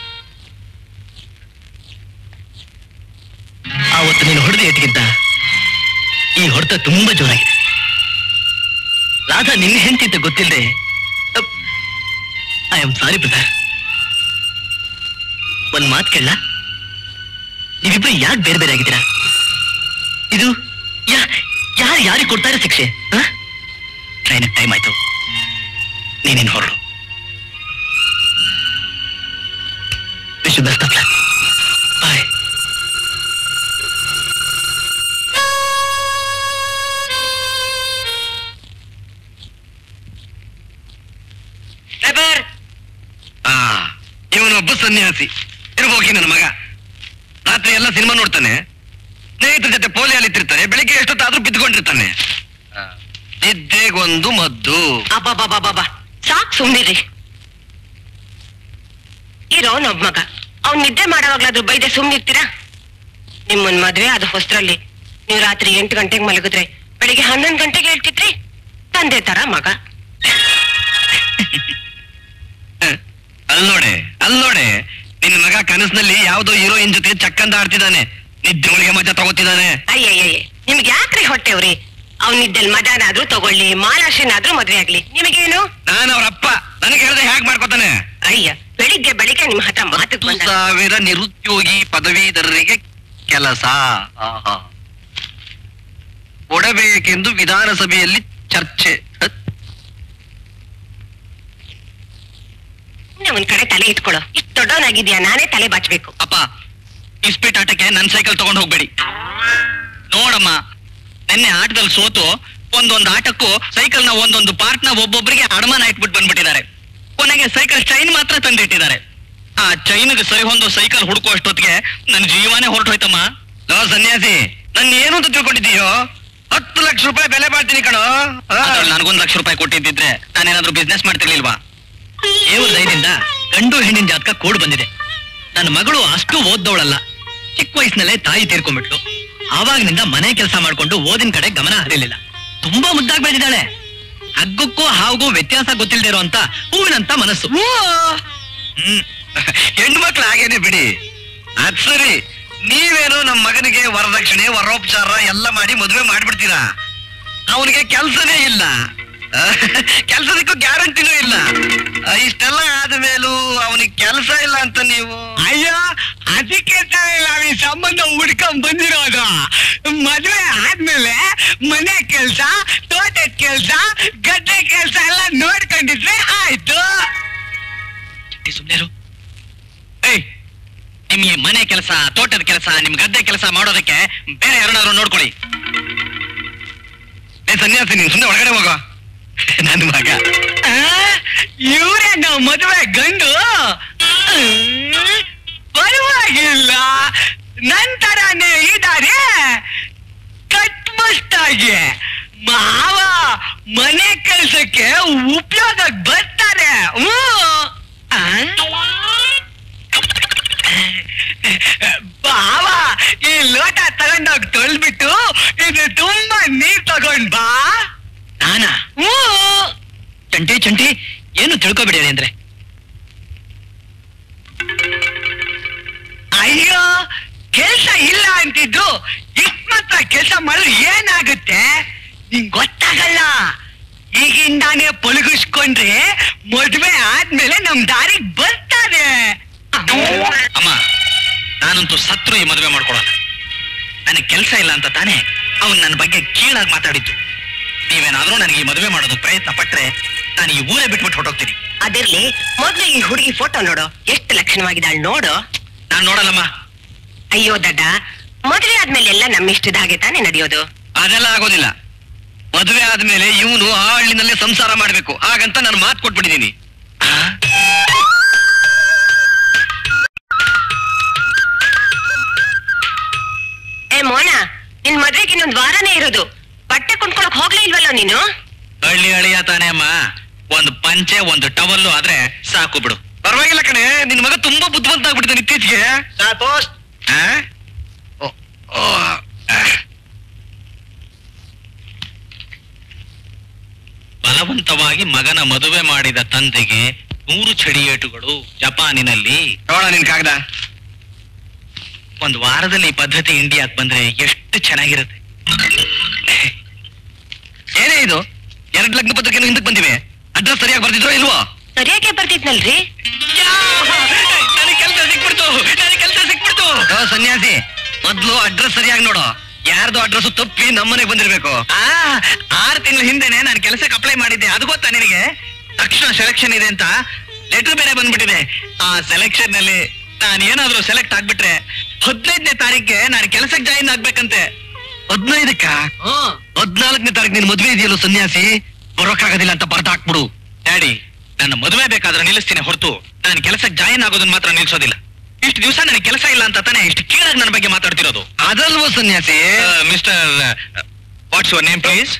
ಆವತ್ತು ನೀನು ಹೊಡೆದ ಏಟಿಗಿಂತ ಈ ಹೊಡೆತ ತುಂಬಾ ಜೋರಾಗಿದೆ ರಾಧಾ ನಿನ್ನ ಹೆಂಡತಿ ಅಂತ ಗೊತ್ತಿಲ್ಲದೆ ಐ ಆಮ್ ಸಾರಿ ಬ್ರದರ್ ಒಂದ್ ಮಾತು ಕೇಳ ನೀವಿಬ್ರು ಯಾಕೆ ಬೇರೆ ಬೇರೆ ಆಗಿದ್ದೀರಾ ಇದು ಯಾ ಯಾರು ಯಾರಿಗೆ ಕೊಡ್ತಾರೆ ಶಿಕ್ಷೆ ಟ್ರೈನ್ ಟೈಮ್ ಆಯ್ತು ನೀನೇನು ಹೊರಡು wish you best of luck bye ಆ ಇವನೊಬ್ಬ ಸನ್ಯಾಸಿ ಇರ್ಬೋಗಿ ನನ್ನ ಮಗ ರಾತ್ರಿ ಎಲ್ಲ ಸಿನಿಮಾ ನೋಡ್ತಾನೆ ಸ್ನೇಹಿತರ ಜೊತೆ ಪೋಲಿಯಲ್ಲಿ ತಿರ್ತಾನೆ ಬೆಳಿಗ್ಗೆ ಎಷ್ಟೊತ್ತಾದ್ರೂ ಬಿದ್ಕೊಂಡಿರ್ತಾನೆ ನಿದ್ದೆಗೊಂದು ಮದ್ದು ಅಬ್ಬಬ್ಬಬ್ಬಬ್ಬ ಸಾಕ್ ಸುಮ್ನಿರಿ ಇರೋನ್ ಒಬ್ಬ ಮಗ ಅವ್ನ್ ನಿದ್ದೆ ಮಾಡೋವಾಗ್ಲಾದ್ರೂ ಬೈದೆ ಸುಮ್ನಿರ್ತೀರಾ ನಿಮ್ಮನ್ ಮದ್ವೆ ಅದು ಹೊಸ್ತ್ರಲ್ಲಿ ನೀವು ರಾತ್ರಿ ಎಂಟು ಗಂಟೆಗೆ ಮಲಗಿದ್ರೆ ಬೆಳಿಗ್ಗೆ ಹನ್ನೊಂದು ಗಂಟೆಗೆ ಹೇಳ್ತಿದ್ರಿ ತಂದೆ ತರ ಮಗ ಅಲ್ ನೋಡೆ ಅಲ್ ನೋಡೆ ನಿನ್ನ ಮಗ ಕನಸಿನಲ್ಲಿ ಯಾವ್ದೋ ಹೀರೋಯಿನ್ ಜೊತೆ ಚಕ್ಕಂದ ಆಡ್ತಿದ್ದಾನೆ ನಿದ್ದೆ ಒಳಗೆ ಮಜಾ ತಗೋತಿದ್ದಾನೆ ಅಯ್ಯಯ್ಯಯ್ಯ ನಿಮ್ಗೆ ಯಾಕ್ರಿ ಹೊಟ್ಟೆವ್ರಿ ಅವ್ನ ನಿದ್ದೆಲ್ ಮಜಾನಾದ್ರೂ ತಗೊಳ್ಳಿ ಮಾಲಾಶಿನಾದ್ರೂ ಮದ್ವೆ ಆಗ್ಲಿ ನಿಮಗೇನು ನಾನು ಅವ್ರ ಅಪ್ಪ ನನಗೆ ಹೇಳ್ದೆ ಹ್ಯಾಕ್ ಮಾಡ್ಕೋತಾನೆ ಅಯ್ಯ ಬೆಳಿಗ್ಗೆ ಬೆಳಿಗ್ಗೆ ನಿಮ್ ಹಠ ಮಾತಕ್ ಹತ್ತು ಬಂದ ಸಾವಿರ ನಿರುದ್ಯೋಗಿ ಪದವೀಧರರಿಗೆ ಕೆಲಸ ಆಹಾ. ಕೊಡಬೇಕೆಂದು ವಿಧಾನಸಭೆಯಲ್ಲಿ ಚರ್ಚೆ ಅಹ್, ಸುಮ್ನೆ ಒಂದ್ ಕಡೆ ತಲೆ ಇಟ್ಕೊಳ್ಳೋ ಇಷ್ಟು ದೊಡ್ಡವನಾಗಿದ್ಯಾ ನಾನೇ ತಲೆ ಬಾಚ್ಬೇಕು ಅಪ್ಪ ಇಸ್ಪೀಟ್ ಆಟಕ್ಕೆ ನನ್ ಸೈಕಲ್ ತಗೊಂಡು ಹೋಗ್ಬೇಡಿ ನೋಡಮ್ಮ ನಿನ್ನೆ ಆಟದಲ್ಲಿ ಸೋತು ಒಂದೊಂದು ಆಟಕ್ಕೂ ಸೈಕಲ್ ನ ಒಂದೊಂದು ಪಾರ್ಟ್ ನ ಒಬ್ಬೊಬ್ಬರಿಗೆ ಅಡಮಾನ ಇಟ್ಬಿಟ್ಟು ಬಂದ್ಬಿಟ್ಟಿದ್ದಾರೆ ಕೊನೆಗೆ ಸೈಕಲ್ ಚೈನ್ ಮಾತ್ರ ತಂದಿಟ್ಟಿದ್ದಾರೆ ಆ ಚೈನ್ಗೆ ಸರಿ ಹೊಂದೋ ಸೈಕಲ್ ಹುಡುಕೋ ಅಷ್ಟೊತ್ತಿಗೆ ನನ್ನ ಜೀವನೇ ಹೊರಟೋಯ್ತಮ್ಮ ಲೋ ಸನ್ಯಾಸಿ ನನ್ನ ಏನು ಅಂತ ತಿಳ್ಕೊಂಡಿದ್ದೀಯೋ ಹತ್ತು ಲಕ್ಷ ರೂಪಾಯಿ ಬೆಲೆ ಬಾಳ್ತೀನಿ ಕಣೋ ನನಗೊಂದು ಲಕ್ಷ ರೂಪಾಯಿ ಕೊಟ್ಟಿದ್ದಿದ್ರೆ ನಾನೇನಾದ್ರೂ ಬಿಸ್ನೆಸ್ ಮಾಡ್ತಿರ್ಲಿಲ್ವಾ ದೇವ್ರ ದಯದಿಂದ ಗಂಡು ಹೆಣ್ಣಿನ ಜಾತಕ ಕೂಡ್ ಬಂದಿದೆ ನನ್ನ ಮಗಳು ಅಷ್ಟು ಓದ್ದವಳಲ್ಲ ಚಿಕ್ಕ ವಯಸ್ಸಿನಲ್ಲೇ ತಾಯಿ ತೀರ್ಕೊಂಡ್ಬಿಟ್ಲು ಆವಾಗಿನಿಂದ ಮನೆ ಕೆಲಸ ಮಾಡ್ಕೊಂಡು ಓದಿನ ಕಡೆ ಗಮನ ಹರಿಲಿಲ್ಲ ತುಂಬಾ ಮುದ್ದಾಗಿ ಬೆಳೆದಿದ್ದಾಳೆ ಹಗ್ಗಕ್ಕೂ ಹಾವುಗೂ ವ್ಯತ್ಯಾಸ ಗೊತ್ತಿಲ್ದೇ ಇರುವಂತ ಹೂವಿನಂತ ಮನಸ್ಸು ಹ್ಮ್ ಹೆಣ್ಣು ಮಕ್ಳು ಹಾಗೇನೆ ಬಿಡಿ ಅದ್ ಸರಿ ನೀವೇನೋ ನಮ್ಮ ಮಗನಿಗೆ ವರದಕ್ಷಿಣೆ ವರೋಪಚಾರ ಎಲ್ಲ ಮಾಡಿ ಮದುವೆ ಮಾಡ್ಬಿಡ್ತೀರಾ ಅವನಿಗೆ ಕೆಲಸನೇ ಇಲ್ಲ ಕೆಲಸದಕ್ಕೂ ಗ್ಯಾರಂಟಿನೂ ಇಲ್ಲ ಆ, ಇಷ್ಟೆಲ್ಲ ಆದ ಮೇಲೂ ಅವನಿಗೆ ಕೆಲಸ ಇಲ್ಲ ಅಂತ ನೀವು ಅಯ್ಯೋ ಅದಕ್ಕೆ ತಾನೇ ನಾವ್ ಈ ಸಂಬಂಧ ಹುಡ್ಕೊಂಡ್ ಬಂದಿರೋದು ಮದ್ವೆ ಆದ್ಮೇಲೆ ಮನೆ ಕೆಲ್ಸ ತೋಟದ ಕೆಲ್ಸ ಗದ್ದೆ ಕೆಲ್ಸ ಎಲ್ಲ ನೋಡ್ಕೊಂಡಿದ್ರೆ ಆಯ್ತು ಸುಮ್ಮನೆ ಏಯ್ ನಿಮ್ಗೆ ಮನೆ ಕೆಲಸ ತೋಟದ ಕೆಲಸ ನಿಮ್ ಗದ್ದೆ ಕೆಲಸ ಮಾಡೋದಕ್ಕೆ ಬೇರೆ ಯಾರನ್ನಾದ್ರೂ ನೋಡ್ಕೊಳ್ಳಿ ಏ ಸನ್ಯಾಸಿ ನೀನ್ ಸುಮ್ಮನೆ ಒಳಗಡೆ ಹೋಗೋ ನನ್ನ ಮಗ ಇವ್ರೇ ನಾವು ಮದುವೆ ಗಂಡು ಹ್ಮ್, ಪರವಾಗಿಲ್ಲ ನಂತರನೇ ಇದಾರೆ ಕಟ್ಮಸ್ತಾಗಿ ಮಾವ ಮನೆ ಕೆಲ್ಸಕ್ಕೆ ಉಪಯೋಗಕ್ಕೆ ಬರ್ತಾರೆ ಹ್ಮ್. ಆ? ಬಾವ ಈ ಲೋಟ ತಗೊಂಡೋಗಿ ತೊಳ್ಬಿಟ್ಟು ಇದು ತುಂಬಾ ನೀರ್ ತಗೊಂಡ್ ಬಾ ನಾನಾ ಹ್ಞೂ ಚಂಟಿ ಚಂಟಿ ಏನು ತಿಳ್ಕೊಬಿಡಿ ಅಂದ್ರೆ ಅಯ್ಯೋ ಕೆಲ್ಸ ಇಲ್ಲ ಅಂತಿದ್ದು ಇಷ್ಟ್ ಮಾತ್ರ ಕೆಲ್ಸ ಮಾಡಿದ್ರೆ ಏನಾಗುತ್ತೆ ನಿಂಗ್ ಗೊತ್ತಾಗಲ್ಲ ಈಗಿಂದಾನೇ ಪೊಲಗಿಸ್ಕೊಂಡ್ರೆ ಮದ್ವೆ ಆದ್ಮೇಲೆ ನಮ್ ದಾರಿಗ್ ಬರ್ತಾರೆ ಅಮ್ಮ ನಾನಂತೂ ಸತ್ರು ಈ ಮದುವೆ ಮಾಡ್ಕೊಡಲ್ಲ ನನಗೆ ಕೆಲಸ ಇಲ್ಲ ಅಂತ ತಾನೇ ಅವನ್ ನನ್ನ ಬಗ್ಗೆ ಕೀಳಾಗಿ ಮಾತಾಡಿದ್ದು ನೀವೇನಾದ್ರೂ ನನಗೆ ಈ ಮದುವೆ ಮಾಡೋದಕ್ಕೆ ಪ್ರಯತ್ನ ಪಟ್ರೆ ನಾನು ಈ ಊರೇ ಬಿಟ್ಬಿಟ್ಟು ಹೊರಟೋಗ್ತೀನಿ ಅದಿರ್ಲಿ ಮೊದ್ಲು ಈ ಹುಡುಗಿ ಫೋಟೋ ನೋಡು ಎಷ್ಟು ಲಕ್ಷಣವಾಗಿದ್ದಾಳೆ ನೋಡು ನಾನು ನೋಡಲ್ಲಮ್ಮ ಅಯ್ಯೋ ದಡ್ಡ ಮದುವೆ ಆದ್ಮೇಲೆ ಎಲ್ಲ ನಮ್ಮ ಇಷ್ಟದ ಹಾಗೆ ತಾನೇ ನಡೆಯೋದು ಅದೆಲ್ಲ ಆಗೋದಿಲ್ಲ ಮದುವೆ ಆದ್ಮೇಲೆ ಇವನು ಆ ಹಳ್ಳಿನಲ್ಲೇ ಸಂಸಾರ ಮಾಡ್ಬೇಕು ಹಾಗಂತ ನಾನು ಮಾತು ಕೊಟ್ಬಿಟ್ಟಿದ್ದೀನಿ ಆ? ಏ ಮೋನ ನಿನ್ ಮದ್ವೆಗೆ ಇನ್ನೊಂದ್ ವಾರನೇ ಇರೋದು ಬಟ್ಟೆ ಕೊಂಡ್ಕೊಳಕ್ ಹೋಗ್ಲೇ ಇಲ್ವಲ್ಲ ನೀನು ಹಳ್ಳಿ ಅಳಿಯ ತಾನೇ ಅಮ್ಮ ಒಂದು ಪಂಚೆ ಒಂದು ಟವಲ್ಲು ಆದ್ರೆ ಸಾಕು ಬಿಡು ಪರವಾಗಿಲ್ಲ ಕಣೆ ನಿನ್ ಮಗ ತುಂಬಾ ಬುದ್ಧಿವಂತ ಆಗ್ಬಿಟ್ಟಿದ್ದಾನೆ ಇತ್ತೀಚೆಗೆ ಸಂತೋಷ್ ಬಲವಂತವಾಗಿ ಮಗನ ಮದುವೆ ಮಾಡಿದ ತಂದೆಗೆ ನೂರು ಚಡಿಯೇಟುಗಳು ಜಪಾನಿನಲ್ಲಿ ನೋಡ ನಿನ್ ಕಾಗದ ಒಂದು ವಾರದಲ್ಲಿ ಈ ಪದ್ಧತಿ ಇಂಡಿಯಾಕ್ ಬಂದ್ರೆ ಎಷ್ಟು ಚೆನ್ನಾಗಿರುತ್ತೆ ಏನೇ ಇದು ಎರಡು ಲಗ್ನ ಪತ್ರಿಕೆನು ಹಿಂದಕ್ಕೆ ಬಂದಿವೆ ಅಡ್ರೆಸ್ ಸರಿಯಾಗಿ ಬರ್ತಿದ್ರೋ ಇಲ್ವೋ ಸರಿಯಾಗೆ ಬರ್ತಿದ್ನಲ್ರಿ ನನಗೆ ಕೆಲಸ ಸಿಕ್ಬಿಡ್ತು ನನಗೆ ಕೆಲಸ ಸಿಕ್ಬಿಡ್ತು ಸನ್ಯಾಸಿ ಮೊದ್ಲು ಅಡ್ರೆಸ್ ಸರಿಯಾಗಿ ನೋಡು ಯಾರ್ದು ಅಡ್ರೆಸ್ ತಪ್ಪಿ ನಮ್ಮನೆಗೆ ಬಂದಿರ್ಬೇಕು ಆ ಆರು ತಿಂಗಳ ಹಿಂದೆನೆ ನಾನು ಕೆಲಸಕ್ಕೆ ಅಪ್ಲೈ ಮಾಡಿದ್ದೆ ಅದು ಗೊತ್ತಾ ನಿನಗೆ ತಕ್ಷಣ ಸೆಲೆಕ್ಷನ್ ಇದೆ ಅಂತ ಲೆಟರ್ ಬೇರೆ ಬಂದ್ಬಿಟ್ಟಿದೆ ಆ ಸೆಲೆಕ್ಷನ್ ನಲ್ಲಿ ನಾನು ಏನಾದ್ರೂ ಸೆಲೆಕ್ಟ್ ಆಗ್ಬಿಟ್ರೆ ಹದಿನೈದನೇ ತಾರೀಕಿಗೆ ನಾನು ಕೆಲಸಕ್ಕೆ ಜಾಯಿನ್ ಆಗ್ಬೇಕಂತೆ ಹದಿನೈದಕ್ಕ ಹದ್ನಾಲ್ಕನೇ ತಾರೀಕು ನಿನ್ ಮದುವೆ ಇದೆಯಲ್ಲ ಸನ್ಯಾಸಿ ಬರೋಕ್ಕಾಗೋದಿಲ್ಲ ಅಂತ ಬರ್ದು ಹಾಕ್ಬಿಡು ಡ್ಯಾಡಿ ನನ್ನ ಮದುವೆ ಬೇಕಾದ್ರೆ ನಿಲ್ಲಿಸ್ತೀನಿ ಹೊರತು ನಾನು ಕೆಲಸಕ್ಕೆ ಜಾಯಿನ್ ಆಗೋದನ್ನ ಮಾತ್ರ ನಿಲ್ಸೋದಿಲ್ಲ ಇಷ್ಟು ದಿವಸ ನನಗೆ ಕೆಲಸ ಇಲ್ಲ ಅಂತ ತಾನೇ ಇಷ್ಟು ಕೀಳಾಗಿ ನನ್ನ ಬಗ್ಗೆ ಮಾತಾಡ್ತಿರೋದು ಅದಲ್ವೋ ಸನ್ಯಾಸಿ mister what's your name please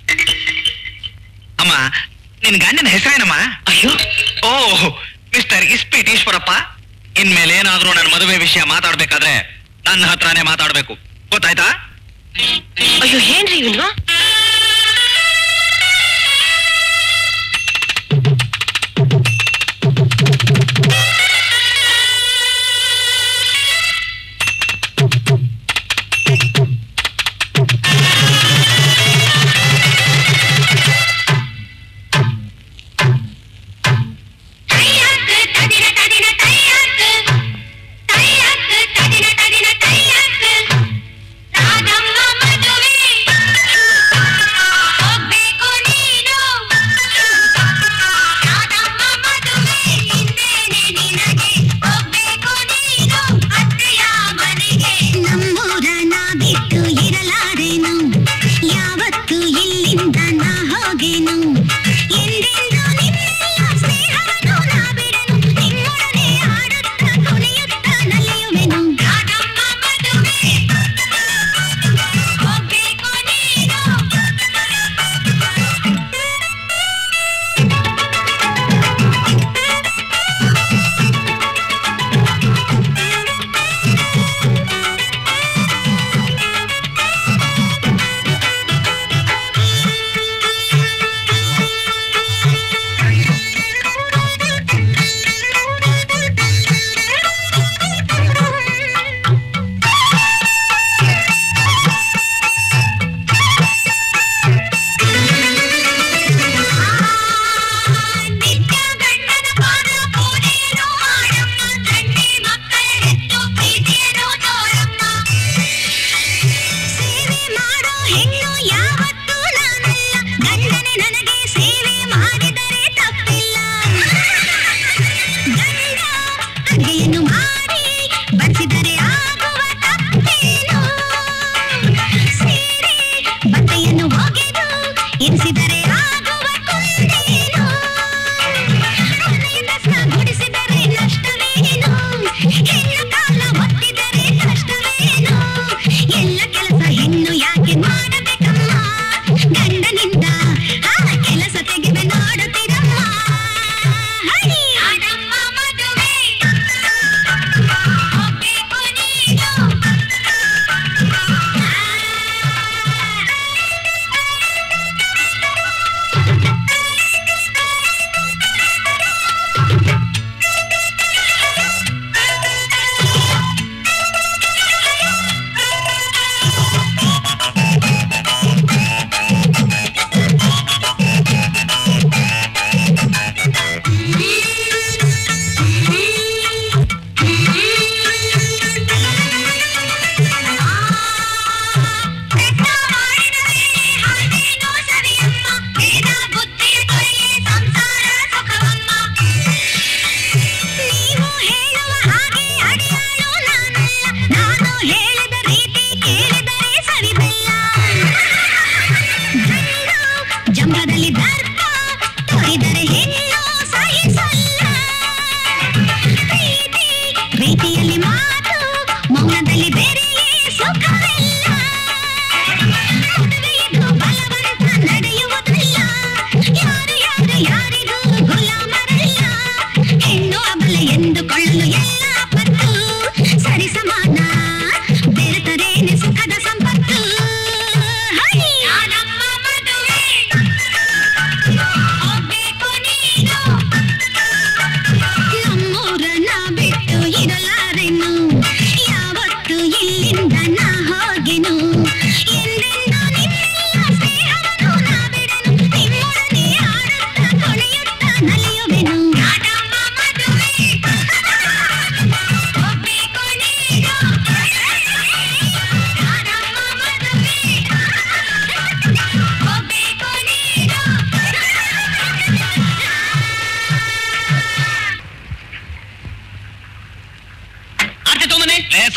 ಅಮ್ಮ ನಿನ್ ಗಂಡನ ಹೆಸರೇನಮ್ಮ ಅಯ್ಯೋ ಓ ಮಿಸ್ಟರ್ ಇಸ್ಪೀಟ್ ಈಶ್ವರಪ್ಪ ಇನ್ಮೇಲೆ ಏನಾದ್ರೂ ನನ್ನ ಮದುವೆ ವಿಷಯ ಮಾತಾಡ್ಬೇಕಾದ್ರೆ ನನ್ನ ಹತ್ರನೇ ಮಾತಾಡ್ಬೇಕು ಗೊತ್ತಾಯ್ತಾ ಅಯ್ಯೋ ಏನ್ರಿ ಇವನು ತೈಯಕ್ ತದಿನ ತದಿನ ತೈಯಕ್ ತೈಯಕ್ ತದಿನ ತದಿನ ತೈಯಕ್ ರಾಧಮ್ಮ ಮದುವೆ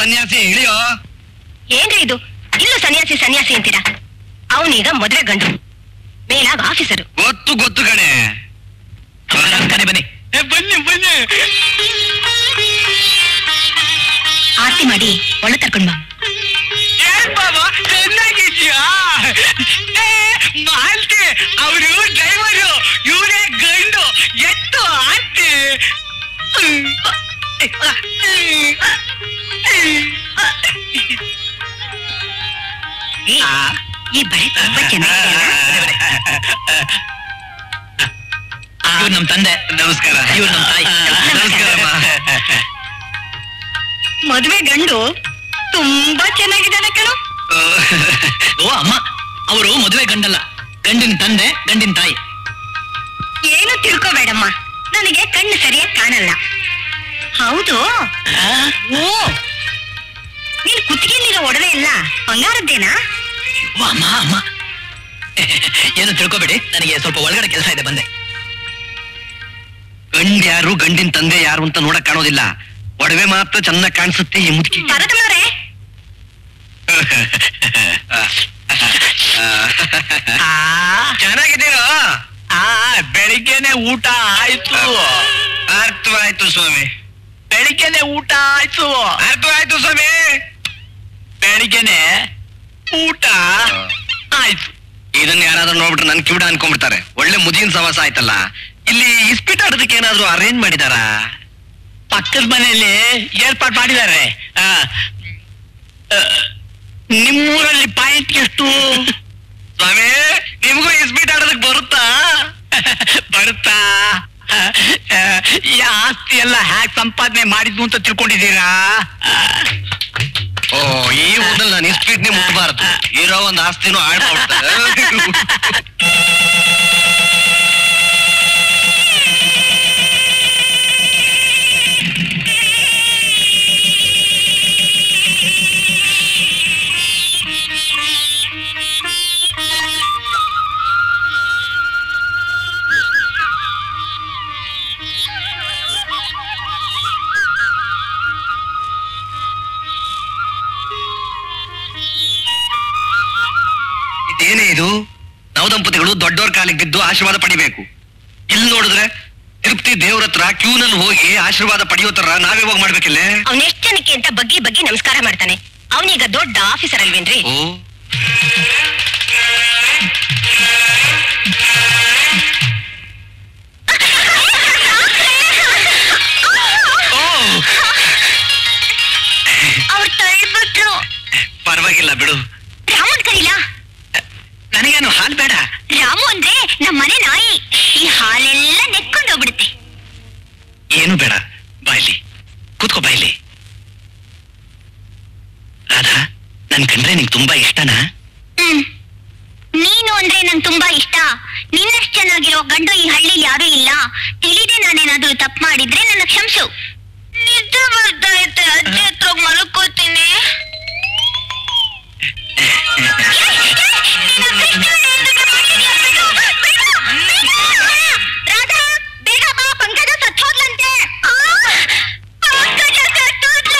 ಸನ್ಯಾಸಿ ಇಳಿಯೋ ಏನ್ರಿ ಇದು ಇಲ್ಲೂ ಸನ್ಯಾಸಿ ಸನ್ಯಾಸಿ ಅಂತೀರಾ ಅವನೀಗ ಮದ್ವೆ ಗಂಡು ಮೇಲಾಗ ಆಫೀಸರು ಗೊತ್ತು ಗೊತ್ತು ಕಣೆ ಕಣೆ ಬನ್ನಿ ಏ, ಬನ್ನಿ ಬನ್ನಿ ಆರತಿ ಮಾಡಿ ಒಳ ಕರ್ಕೊಂಡ್ ಬಾ ಏನ್ ಬಾಬಾ ಚೆನ್ನಾಗಿದ್ಯಾ ಏ, ಮಾಲ್ತಿ ಅವರು ಡ್ರೈವರು ಇವರೇ ಗಂಡು ಎತ್ತು ಆರ್ತಿ ಏ, ಈ ಬಳೆ ತುಂಬಾ ಚೆನ್ನಾಗಿದೆ ಇವ್ರು ನಮ್ ತಂದೆ ನಮಸ್ಕಾರ ಇವ್ರು ನಮ್ ತಾಯಿ ನಮಸ್ಕಾರಮ್ಮ ಮದ್ವೆ ಗಂಡು ತುಂಬಾ ಚೆನ್ನಾಗಿದ್ದಾನೆ ಕಣೋ ಓ ಅಮ್ಮ ಅವರು ಮದುವೆ ಗಂಡಲ್ಲ ಗಂಡಿನ ತಂದೆ ಗಂಡಿನ ತಾಯಿ ಏನು ತಿಳ್ಕೊಬೇಡಮ್ಮ ನನಗೆ ಕಣ್ಣು ಸರಿಯಾಗಿ ಕಾಣಲ್ಲ ಹೌದು ಓ ನೀನ್ ಕುತ್ತಿಗೆಲಿರೋ ಒಡವೆ ಇಲ್ಲ ಬಂಗಾರದ್ದೇನಾ ಓ ಅಮ್ಮ ಅಮ್ಮ ಏನು ತಿಳ್ಕೊಬೇಡಿ ನನಗೆ ಸ್ವಲ್ಪ ಒಳಗಡೆ ಕೆಲಸ ಇದೆ ಬಂದೆ ಗಂಡ್ ಯಾರು ಗಂಡಿನ ತಂದೆ ಯಾರು ಅಂತ ನೋಡಕ್ ಕಾಣೋದಿಲ್ಲ ಒಡವೆ ಮಾತ್ರ ಚೆನ್ನಾಗ್ ಕಾಣಿಸುತ್ತೆ ಈ ಮುದುಕಿ ಭರತನವ್ರೆ ಚೆನ್ನಾಗಿದ್ದೀರಾ ಆ ಬೆಳಿಗ್ಗೆನೆ ಊಟ ಆಯ್ತು ಅರ್ಥವಾಯ್ತು ಸ್ವಾಮಿ ಬೆಳಿಗ್ಗೆನೆ ಊಟ ಆಯ್ತು ಅರ್ಥವಾಯ್ತು ಸ್ವಾಮಿ ಬೆಳಿಗ್ಗೆನೆ ಊಟ ಆಯ್ತು ಇದನ್ನ ಯಾರಾದ್ರೂ ನೋಡ್ಬಿಟ್ರೆ ನನ್ ಕಿವಿಡ ಅನ್ಕೊಂಡ್ಬಿಡ್ತಾರೆ ಒಳ್ಳೆ ಮುದಿನ ಸವಾಸ ಆಯ್ತಲ್ಲ ಇಲ್ಲಿ ಇಸ್ಪಿಟ್ ಆಡೋದಕ್ಕೆ ಏನಾದ್ರೂ ಅರೇಂಜ್ ಮಾಡಿದಾರಾ ಪಕ್ಕದ ಮನೆಯಲ್ಲಿ ಏರ್ಪಾಟ್ ಮಾಡಿದ್ದಾರೆ ಆ, ಆ, ನಿಮ್ಮೂರಲ್ಲಿ ಪಾಯಿಂಟ್ ಎಷ್ಟು ಸ್ವಾಮಿ ನಿಮ್ಗೂ ಇಸ್ಪಿಟ್ ಆಡೋದಕ್ಕೆ ಬರುತ್ತಾ ಬರುತ್ತಾ ಆ, ಈ ಆಸ್ತಿ ಎಲ್ಲ ಹ್ಯಾಕ್ ಸಂಪಾದನೆ ಮಾಡಿದ್ವು ಅಂತ ತಿಳ್ಕೊಂಡಿದ್ದೀರಾ ಓ ಈ ಊರಲ್ಲಿ ನಾನು ಇಸ್ಪಿಟ್ನೇ ಮುಟ್ಬಾರ್ದು ಇರೋ ಒಂದ್ ಆಸ್ತಿನೂ ಹಾಳು ಮಾಡ್ಬಿಡ್ತಾರೆ ಇದೇನೇ ಇದು ನವದಂಪತಿಗಳು ದೊಡ್ಡವ್ರ ಕಾಲಿಗೆ ಬಿದ್ದು ಆಶೀರ್ವಾದ ಪಡಿಬೇಕು ಇಲ್ಲಿ ನೋಡಿದ್ರೆ ತಿರುಪತಿ ದೇವ್ರ ಹತ್ರ ಕ್ಯೂನಲ್ಲಿ ಹೋಗಿ ಆಶೀರ್ವಾದ ಪಡೆಯೋ ತರ ನಾವೇ ಹೋಗಿ ಮಾಡ್ಬೇಕಿಲ್ಲ ಅವನೆಷ್ಟ್ ಜನಕ್ಕೆ ಅಂತ ಬಗ್ಗಿ ಬಗ್ಗಿ ನಮಸ್ಕಾರ ಮಾಡ್ತಾನೆ ಅವನೀಗ ದೊಡ್ಡ ಆಫೀಸರ್ ಅಲ್ವೇನ್ರಿ ಓ ಅವ್ರು ತಳ್ಬಿಟ್ರು ಪರವಾಗಿಲ್ಲ ಬಿಡು ರಾಮನ್ ಕರೀಲಾ ನನಗೇನು ಹಾಲ್ ಬೇಡ ರಾಮು ಅಂದ್ರೆ ನಮ್ಮ ಮನೆ ನಾಯಿ ಈ ಹಾಲೆಲ್ಲ ನೆಕ್ಕೊಂಡು ಹೋಗ್ಬಿಡುತ್ತೆ ಏನು ಬೇಡ ಬಾಯ್ಲಿ ಕೂತ್ಕೋ ಬಾಯ್ಲಿ ರಾಧಾ ನನ್ ಕಂಡ್ರೆ ನಿಂಗೆ ತುಂಬಾ ಇಷ್ಟನಾ ಹ್ಮ್ ನೀನು ಅಂದ್ರೆ ನಂಗೆ ತುಂಬಾ ಇಷ್ಟ ನಿನ್ನಷ್ಟು ಚೆನ್ನಾಗಿರೋ ಗಂಡು ಈ ಹಳ್ಳಿಲಿ ಯಾರೂ ಇಲ್ಲ ತಿಳಿದೆ ನಾನೇನಾದ್ರೂ ತಪ್ಪು ಮಾಡಿದ್ರೆ ನನ್ನ ಕ್ಷಮಿಸು ನಿದ್ದೆ ಬರ್ತಾ ಐತೆ ಅಜ್ಜಿ ಹತ್ರ ಹೋಗ್ ಮಲ್ಕೋತೀನಿ ರಾಧಾ ಬೇಗ ಬಾ ಪಂಕಜ ಸತ್ತೋದ್ಲಂತೆ ಆ, ಪಂಕಜ ಸತ್ತೋದ್ಲ.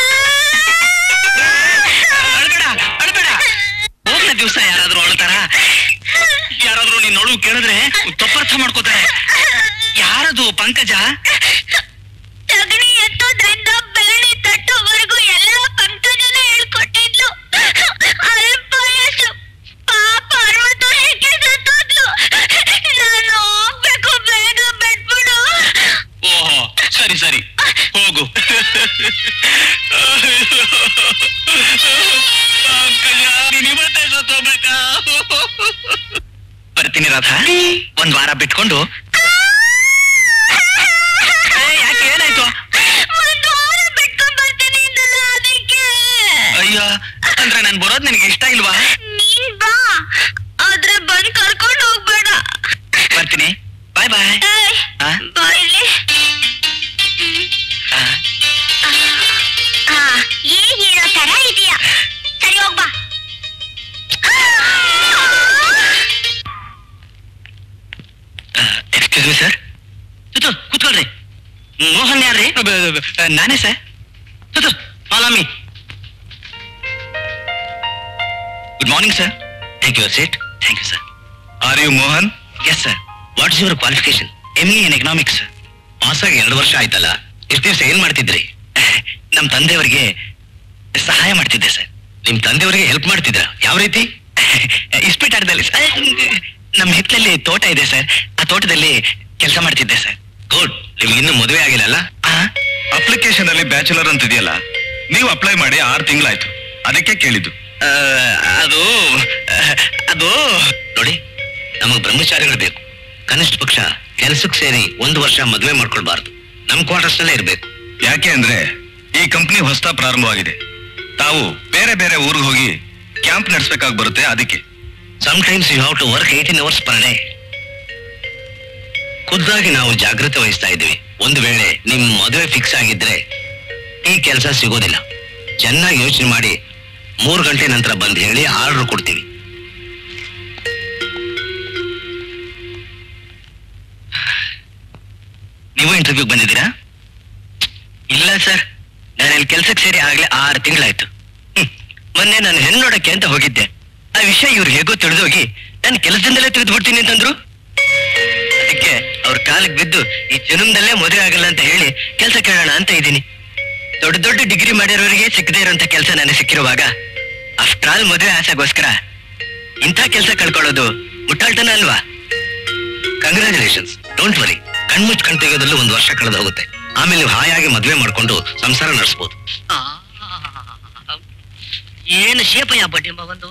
ಅಳ್ಬೇಡ ಅಳ್ಬೇಡ ಹೋಗ್ಲ ದಿವಸ ಯಾರಾದ್ರೂ ಅಳ್ತಾರ ಯಾರಾದ್ರೂ ನಿನ್ ನೋಡು ಕೇಳಿದ್ರೆ ತಪ್ಪರ್ಥ ಮಾಡ್ಕೋತಾರೆ ಯಾರದು ಪಂಕಜ ಸಗಣಿ ಎತ್ತೋದ್ರಿಂದ ಬೆರಣಿ ತಟ್ಟೋವರೆಗೂ ಎಲ್ಲ ಪಂಕಜನೇ ಹೇಳ್ಕೊಟ್ಟಿದ್ಲು ಅಲ್ಪ ವಯಸ್ಸು ಪಾಪ ಅರವತ್ತು ಹೇಗೆ ಸತ್ತೋದ್ಲು ನಾನು ಹೋಗ್ಬೇಕು ಬೇಗ ಬಿಟ್ಬಿಡು ಓಹೋ ಸರಿ ಸರಿ ಹೋಗು ಪಂಕಜ ನೀನ್ ಇವತ್ತೇ ಸತ್ತೋಗ್ಬೇಕಾ ಬರ್ತೀನಿ ರಾಧಾ ಒಂದ್ ವಾರ ಬಿಟ್ಕೊಂಡು ಏ, ಯಾಕೆ ಏನಾಯ್ತು ಒಂದು ವಾರ ಬಿಟ್ಕೊಂಡ್ ಬರ್ತೀನಿ ಅಂದಲ್ಲ ಅದಕ್ಕೆ ಅಯ್ಯೋ ಅಂದ್ರೆ ನಾನ್ ಬರೋದ್ ನಿನಗೆ ಇಷ್ಟ ಇಲ್ವಾ ನೀನ್ ಬಾ ಆದ್ರೆ ಬಂದ್ ಕರ್ಕೊಂಡು ಹೋಗ್ಬೇಡ ಬರ್ತೀನಿ ಬಾಯ್ ಬಾಯ್ ಏಯ್, ಆ? ಬಾ ಇಲ್ಲಿ ಆ, ಈ ಹೀರೋ ತರ ಇದೆಯಾ ಸರಿ ಹೋಗ್ಬಾ ಎಕ್ಸ್ಕ್ಯೂಸ್ ಮಿ ಸರ್ ಕೂತ್ಕೊಳ್ರಿ ಮೋಹನ್ ಯಾರ್ರಿ ನಾನೇ sir follow me morning sir thank you sit thank you sir are you Mohan yes sir what's your qualification M E in economics pass ಆಗಿ ಎರಡು ವರ್ಷ ಆಯ್ತಲ್ಲ ಎಷ್ಟು ದಿವಸ ಏನ್ ಮಾಡ್ತಿದ್ರಿ ನಮ್ ತಂದೆಯವರಿಗೆ ಸಹಾಯ ಮಾಡ್ತಿದ್ದೆ ಸರ್ ನಿಮ್ ತಂದೆಯವರಿಗೆ ಹೆಲ್ಪ್ ಮಾಡ್ತಿದ್ರ ಯಾವ ರೀತಿ ಇಸ್ಪೀಟ್ ಆಟದಲ್ಲಿ ಸರ್ ನಮ್ಮ ಹಿತ್ತಲಲ್ಲಿ ತೋಟ ಇದೆ ಸರ್ ಆ ತೋಟದಲ್ಲಿ ಕೆಲಸ ಮಾಡ್ತಿದ್ದೆ ಸರ್ ಗುಡ್ ನಿಮ್ಗೆ ಇನ್ನೂ ಮದುವೆ ಆಗಿಲ್ಲಲ್ಲ ಅಪ್ಲಿಕೇಶನ್ ಅಲ್ಲಿ ಬ್ಯಾಚುಲರ್ ಅಂತ ಇದೆಯಲ್ಲ ನೀವು ಅಪ್ಲೈ ಮಾಡಿ ಆರು ತಿಂಗಳಾಯ್ತು ಅದಕ್ಕೆ ಕೇಳಿದ್ದು ಆ, ಅದು ಆ, ಅದು ನೋಡಿ ನಮಗ್ ಬ್ರಹ್ಮಚಾರಿಗಳು ಬೇಕು ಕನಿಷ್ಠ ಪಕ್ಷ ಕೆಲಸಕ್ಕೆ ಸೇರಿ ಒಂದು ವರ್ಷ ಮದುವೆ ಮಾಡ್ಕೊಳ್ಬಾರ್ದು ನಮ್ ಕ್ವಾರ್ಟರ್ಸ್ ನಲ್ಲೇ ಇರ್ಬೇಕು ಯಾಕೆ ಅಂದ್ರೆ ಈ ಕಂಪನಿ ಹೊಸತಾ ಪ್ರಾರಂಭವಾಗಿದೆ ತಾವು ಬೇರೆ ಬೇರೆ ಊರಿಗೆ ಹೋಗಿ ಕ್ಯಾಂಪ್ ನಡೆಸಬೇಕಾಗಿ ಬರುತ್ತೆ ಅದಕ್ಕೆ times you have to work eighteen hours per day ಖುದ್ದಾಗಿ ನಾವು ಜಾಗೃತಿ ವಹಿಸ್ತಾ ಇದ್ದೀವಿ ಒಂದು ವೇಳೆ ನಿಮ್ ಮದುವೆ ಫಿಕ್ಸ್ ಆಗಿದ್ರೆ ಈ ಕೆಲಸ ಸಿಗೋದಿಲ್ಲ ಚೆನ್ನಾಗಿ ಯೋಚನೆ ಮಾಡಿ ಮೂರು ಗಂಟೆ ನಂತರ ಬಂದು ಹೇಳಿ ಆರ್ಡರ್ ಕೊಡ್ತೀವಿ ನೀವು ಇಂಟರ್ವ್ಯೂಗೆ ಬಂದಿದ್ದೀರಾ ಇಲ್ಲ ಸರ್ ನಾನು ಇಲ್ಲಿ ಕೆಲ್ಸಕ್ಕೆ ಸೇರಿ ಆಗ್ಲೇ ಆರು ತಿಂಗಳಾಯ್ತು ಹ್ಮ್. ಮೊನ್ನೆ ನಾನು ಹೆಣ್ಣು ನೋಡಕ್ಕೆ ಅಂತ ಹೋಗಿದ್ದೆ ಆ ವಿಷಯ ಇವ್ರು ಹೇಗೋ ತಿಳಿದೋಗಿ ನಾನು ಕೆಲಸದಿಂದಲೇ ತೆಗೆದು ಬಿಡ್ತೀನಿ ಅಂತಂದ್ರು ಅದಕ್ಕೆ ಅವ್ರ ಕಾಲಿಗೆ ಬಿದ್ದು ಈ ಜನ್ಮದಲ್ಲೇ ಮದುವೆ ಆಗಲ್ಲ ಅಂತ ಹೇಳಿ ಕೆಲಸ ಕೇಳೋಣ ಅಂತ ಇದ್ದೀನಿ ದೊಡ್ಡ ದೊಡ್ಡ ಡಿಗ್ರಿ ಮಾಡಿರೋರಿಗೆ ಸಿಕ್ಕದೇ ಇರೋಂಥ ಕೆಲಸ ನನಗೆ ಸಿಕ್ಕಿರುವಾಗ ಆಫ್ಟರ್ ಆಲ್ ಮದುವೆ ಆಸೆಗೋಸ್ಕರ ಇಂಥ ಕೆಲಸ ಕಳ್ಕೊಳ್ಳೋದು ಮುಟ್ಟಾಳ್ತನ ಅಲ್ವಾ ಕಂಗ್ರ್ಯಾಚುಲೇಷನ್ಸ್ ಡೋಂಟ್ ವರಿ ಕಣ್ಮುಚ್ ಕಣ್ ತೆಗೆಯೋದ್ರಲ್ಲೂ ಒಂದು ವರ್ಷ ಕಳೆದು ಹೋಗುತ್ತೆ ಆಮೇಲೆ ನೀವು ಹಾಯಾಗಿ ಮದುವೆ ಮಾಡ್ಕೊಂಡು ಸಂಸಾರ ನಡೆಸ್ಬೋದು ಏನು ಶೇಪಯ್ಯ ಬಡ್ಡಿ ಮಗಂದು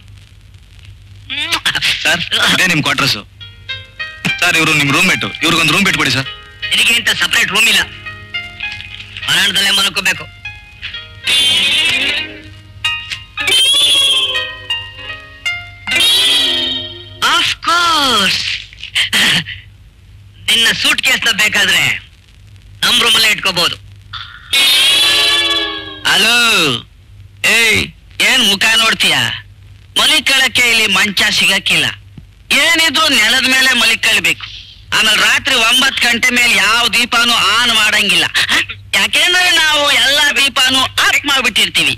ಸರ್ ಇದೇ ನಿಮ್ ಕ್ವಾರ್ಟರ್ಸ್ ಸರ್ ಇವರು ನಿಮ್ ರೂಮ್ ಮೇಟ್ ಇವ್ರಿಗೊಂದು ರೂಮ್ ಬಿಟ್ಬಿಡಿ ಸರ್ ನಿನಗೆ ಇಂತ ಸಪರೇಟ್ ರೂಮ್ ಇಲ್ಲ ಮರಾಣದಲ್ಲೇ ಮಲ್ಕೋಬೇಕು ಆಫ್ ಕೋರ್ಸ್ ನಿನ್ನ ಸೂಟ್ ಕೇಸ್ನ ಬೇಕಾದ್ರೆ ನಮ್ ರೂಮಲ್ಲೇ ಇಟ್ಕೋಬಹುದು ಹಲೋ ಏಯ್ ಏನ್ ಮುಖ ನೋಡ್ತೀಯ ಮಲಿಕಳಕ್ಕೆ ಇಲ್ಲಿ ಮಂಚ ಸಿಗಕ್ಕಿಲ್ಲ ಏನಿದ್ರು ನೆಲದ ಮೇಲೆ ಮಲಿಕಳ್ಬೇಕು ಆಮೇಲೆ ರಾತ್ರಿ ಒಂಬತ್ ಗಂಟೆ ಮೇಲೆ ಯಾವ ದೀಪಾನು ಆನ್ ಮಾಡಂಗಿಲ್ಲ ಹ? ಯಾಕೆಂದ್ರೆ ನಾವು ಎಲ್ಲಾ ದೀಪಾನು ಆಫ್ ಮಾಡ್ಬಿಟ್ಟಿರ್ತೀವಿ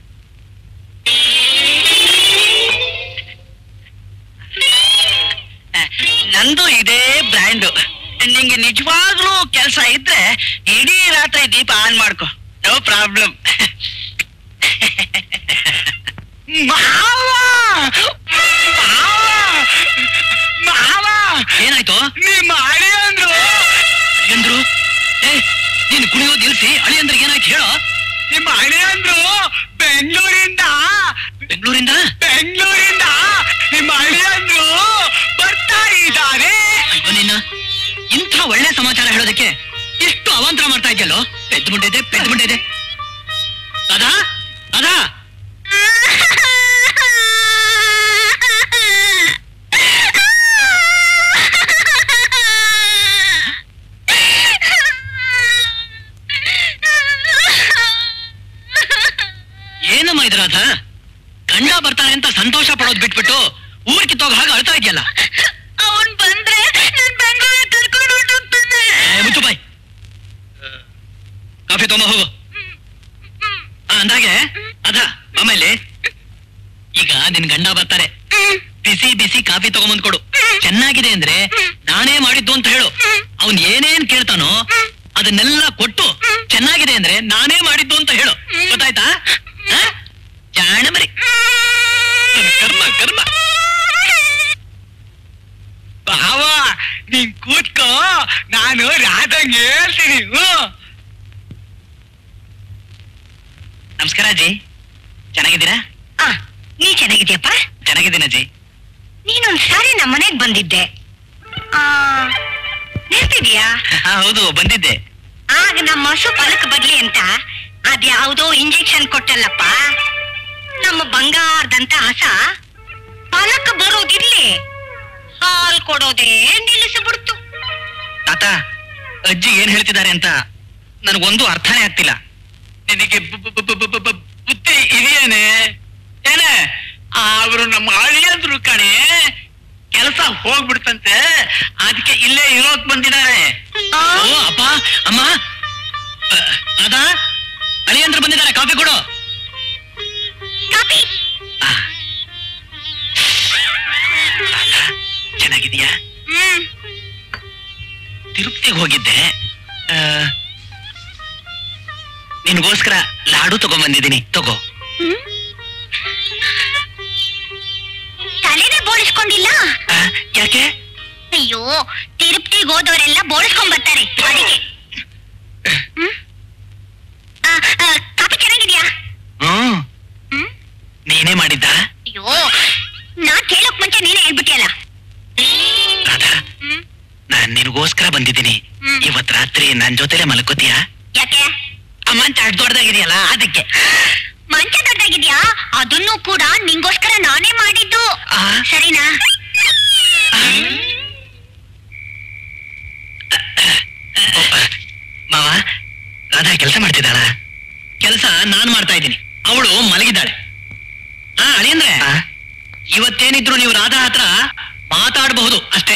ನಂದು ಇದೇ ಬ್ರ್ಯಾಂಡು ನಿಂಗೆ ನಿಜವಾಗ್ಲೂ ಕೆಲಸ ಇದ್ರೆ ಇಡೀ ರಾತ್ರಿ ದೀಪ ಆನ್ ಮಾಡ್ಕೊ ನೋ ಪ್ರಾಬ್ಲಮ್ ಮಾವ ಮಾವ ಮಾವ ಏನಾಯ್ತು ನಿಮ್ಮ ಹಣೆ ಅಂದ್ರು ಎಂದ್ರು ಏ ನೀನು ಕುಣಿಯೋದು ನಿಲ್ಸಿ ಅಳಿ ಅಂದ್ರೆ ಏನಾಯ್ತು ಹೇಳೋ ನಿಮ್ಮ ಹಣೆ ಅಂದ್ರು ಬೆಂಗಳೂರಿಂದ ಬೆಂಗಳೂರಿಂದ ಬೆಂಗಳೂರಿಂದ ನಿಮ್ಮ ಹಣೆ ಅಂದ್ರು ಬರ್ತಾ ಇದ್ದಾರೆ ಅಯ್ಯೋ ನಿನ್ನ ಇಂಥ ಒಳ್ಳೆ ಸಮಾಚಾರ ಹೇಳೋದಕ್ಕೆ ಎಷ್ಟು ಅವಾಂತರ ಮಾಡ್ತಾ ಇದೆಯಲ್ಲೋ ಪೆದ್ದು ಮುಂಡಿದೆ ಪೆದ್ದು ಮುಂಡಿದೆ ಅದಾ ಅದಾ ಏನಮ್ಮ ಇದ್ರಾಧ ಗಂಡ ಬರ್ತಾನೆ ಅಂತ ಸಂತೋಷ ಪಡೋದ್ ಬಿಟ್ಬಿಟ್ಟು ಊರ್ ಕಿತ್ತೋಗ ಹಾಗೆ ಅಳ್ತಾ ಇದೆಯಲ್ಲ ಅವನ್ ಬಂದ್ರೆ ನನ್ ಬೆಂಗಳೂರಿಗೆ ಕರ್ಕೊಂಡು ಹೊರ್ಟೋಗ್ತಾನೆ ಏ, ಮುಚ್ಚು ಬಾಯ್ ಕಾಫಿ ತಗೊಂಬ ಹೋಗು ಆ, ಅಂದಾಗೆ ಅದ ಆಮೇಲೆ ಈಗ ನಿನ್ ಗಂಡ ಬರ್ತಾರೆ ಬಿಸಿ ಬಿಸಿ ಕಾಫಿ ತಗೊಂಬಂದ್ ಕೊಡು ಚೆನ್ನಾಗಿದೆ ಅಂದ್ರೆ ನಾನೇ ಮಾಡಿದ್ದು ಅಂತ ಹೇಳು ಅವನ್ ಏನೇನ್ ಕೇಳ್ತಾನೋ ಅದನ್ನೆಲ್ಲ ಕೊಟ್ಟು ಚೆನ್ನಾಗಿದೆ ಅಂದ್ರೆ ನಾನೇ ಮಾಡಿದ್ದು ಅಂತ ಹೇಳು ಗೊತ್ತಾಯ್ತಾ ಆ? ಜಾಣ ಮರಿ ಕರ್ಮ ಕರ್ಮ ಬಾವ ನೀನ್ ಕೂತ್ಕೋ ನಾನು ರಾಧಂಗೆ ಹೇಳ್ತೀನಿ ಹ್ಮ್. ನಮಸ್ಕಾರ ಅಜ್ಜಿ ಚೆನ್ನಾಗಿದ್ದೀರಾ ಆ, ನೀ ಚೆನ್ನಾಗಿದ್ಯಪ್ಪ ಚೆನ್ನಾಗಿದ್ದೀನಿ ಅಜ್ಜಿ ನೀನೊಂದ್ ಸಾರಿ ನಮ್ಮ ಮನೆಗ್ ಬಂದಿದ್ದೆ ಆ ನೆನ್ಪಿದ್ಯಾ ಹಾ, ಹೌದು ಬಂದಿದ್ದೆ ಆಗ ನಮ್ಮ ಹಸು ಫಲಕ್ ಬರ್ಲಿ ಅಂತ ಅದ್ಯಾವುದೋ ಇಂಜೆಕ್ಷನ್ ಕೊಟ್ಟಲ್ಲಪ್ಪ ನಮ್ಮ ಬಂಗಾರದಂತ ಹಸ ಫಲಕ್ ಬರೋದಿರ್ಲಿ ಹಾಲ್ ಕೊಡೋದೇ ನಿಲ್ಲಿಸಿಬಿಡ್ತು ತಾತ ಅಜ್ಜಿ ಏನ್ ಹೇಳ್ತಿದ್ದಾರೆ ಅಂತ ನನಗೊಂದು ಅರ್ಥನೇ ಆಗ್ತಿಲ್ಲ ನಿನಗೆ ಬು- ಬು- ಬು- ಬು- ಬು- ಬು- ಬುದ್ಧಿ ಇದೆಯೇನೆ ಏನೇ ಅವರು ನಮ್ಮ ಅಳಿಯಂದ್ರು ಕಣೆ ಕೆಲಸ ಹೋಗ್ಬಿಡ್ತಂತೆ ಅದಕ್ಕೆ ಇಲ್ಲೇ ಇರೋಕ್ ಬಂದಿದ್ದಾರೆ ಓ ಅಪ್ಪ ಅಮ್ಮ ಅ, ಅದ ಅಳಿಯಂದ್ರ ಬಂದಿದ್ದಾರೆ ಕಾಫಿ ಕೊಡು ಕಾಪಿ ಬಂದಿದ್ಯಾ ಹ್ಮ್ ತಿರುಪತಿಗೆ ಹೋಗಿದ್ದೆ ಆ, ನಿನ್ಗೋಸ್ಕರ ಲಾಡು ತಗೊಂಬಂದಿದ್ದೀನಿ ತಗೋ ಹ್ಮ್? ತಲೆನೇ ಬೋಳಿಸ್ಕೊಂಡಿಲ್ಲ ಆ, ಯಾಕೆ ಅಯ್ಯೋ ತಿರುಪ್ತಿಗೆ ಹೋದವರೆಲ್ಲ ಬೋಳಿಸ್ಕೊಂಡ್ ಬರ್ತಾರೆ ಅದಕ್ಕೆ ಹ್ಮ್? ಆ, ಆ, ಕಾಫಿ ಚೆನ್ನಾಗಿದ್ಯಾ ಹ್ಮ್ ಹ್ಮ್ ನೀನೇ ಮಾಡಿದ್ದ ಅಯ್ಯೋ ನಾನ್ ಕೇಳೋಕ್ ಮುಂಚೆ ನೀನೇ ಹೇಳ್ಬಿಟ್ಟಿಯಲ್ಲ ರಾಧಾ ಹ್ಮ್ ನಾನ್ ನಿನಗೋಸ್ಕರ ಬಂದಿದ್ದೀನಿ ಹ್ಮ್. ಇವತ್ ರಾತ್ರಿ ನನ್ ಜೊತೆಲೆ ಮಲ್ಕೋತೀಯಾ ಯಾಕೆ ಆ ಮಂಚ ಅಷ್ಟ್ ದೊಡ್ಡದಾಗಿದೆಯಲ್ಲ ಅದಕ್ಕೆ ಮಂಚ ದೊಡ್ಡಾಗಿದ್ಯಾ ಅದನ್ನು ಕೂಡ ನಿಂಗೋಸ್ಕರ ನಾನೇ ಮಾಡಿದ್ದು ಆ? ಸರಿನಾ ಮಾವ ರಾಧಾ ಕೆಲಸ ಮಾಡ್ತಿದ್ದಾಳ ಕೆಲಸ ನಾನ್ ಮಾಡ್ತಾ ಇದ್ದೀನಿ ಅವಳು ಮಲಗಿದ್ದಾಳೆ ಹಾ ಅಳಿಯಂದ್ರೆ ಇವತ್ತೇನಿದ್ರು ನೀವು ರಾಧಾ ಹತ್ರ ಮಾತಾಡಬಹುದು ಅಷ್ಟೇ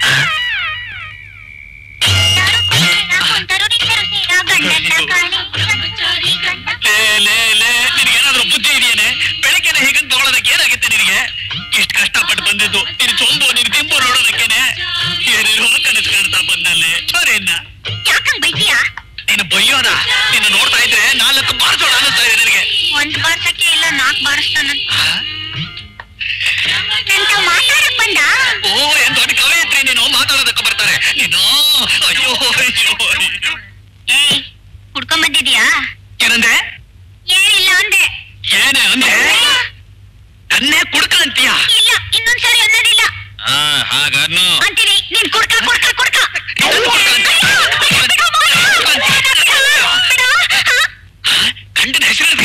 ನಿನಗೇನಾದ್ರೂ ಬುದ್ಧಿ ಇದೆಯೇನೆ ಬೆಳಗ್ಗೆನೆ ಹೀಗಂತ ತಗೊಳ್ಳೋದಕ್ಕೆ ಏನಾಗುತ್ತೆ ನಿನಗೆ ಇಷ್ಟು ಕಷ್ಟಪಟ್ಟು ಬಂದಿದ್ದು ನಿನ್ ಚೊಂಬು ನಿನ್ ದಿಂಬು ನೋಡೋದಕ್ಕೇನೆ ಏನೇನೋ ಕನಸು ಕಾಣ್ತಾ ಬಂದಲ್ಲಿ ಸರಿನ್ನ ಯಾಕಂಗ್ ಬೈತೀಯಾ ನೀನು ಬೈಯೋದ ನಿನ್ನ ನೋಡ್ತಾ ಇದ್ರೆ ನಾಲ್ಕು ಬಾರ್ಸೋಣ ಅನ್ನಿಸ್ತಾ ಇದೆ ನಿನಗೆ ಒಂದ್ ಬಾರ್ಸಕ್ಕೆ ಇಲ್ಲ ನಾಲ್ಕ್ ಬಾರಿಸ್ತಾನಂತ ಅಂತ ಮಾತಾಡಕ್ ಬಂದ ಓ ಏನ್ ದೊಡ್ಡ ಕವಯಿತ್ರಿ ನೀನು ಮಾತಾಡೋದಕ್ಕೆ ಬರ್ತಾರೆ ನೀನು ಅಯ್ಯೋ ಅಯ್ಯೋ ಅಯ್ಯೋ. ಏಯ್ ಕುಡ್ಕೊಂಡ್ ಬಂದಿದ್ಯಾ ಏನಂದ್ರೆ ಏನಿಲ್ಲ ಅಂದೆ ಏನೇ ಅಂದ್ರೆ ನನ್ನೇ ಕುಡ್ಕ ಅಂತೀಯ ಇಲ್ಲ ಇನ್ನೊಂದ್ಸರಿ ಅನ್ನೋದಿಲ್ಲ ಹಾಗಾದ್ನು ಅಂತೀನಿ ನೀನ್ ಕುಡ್ಕ ಕುಡ್ಕ ಕುಡ್ಕ ಗಂಡನ ಹೆಸರು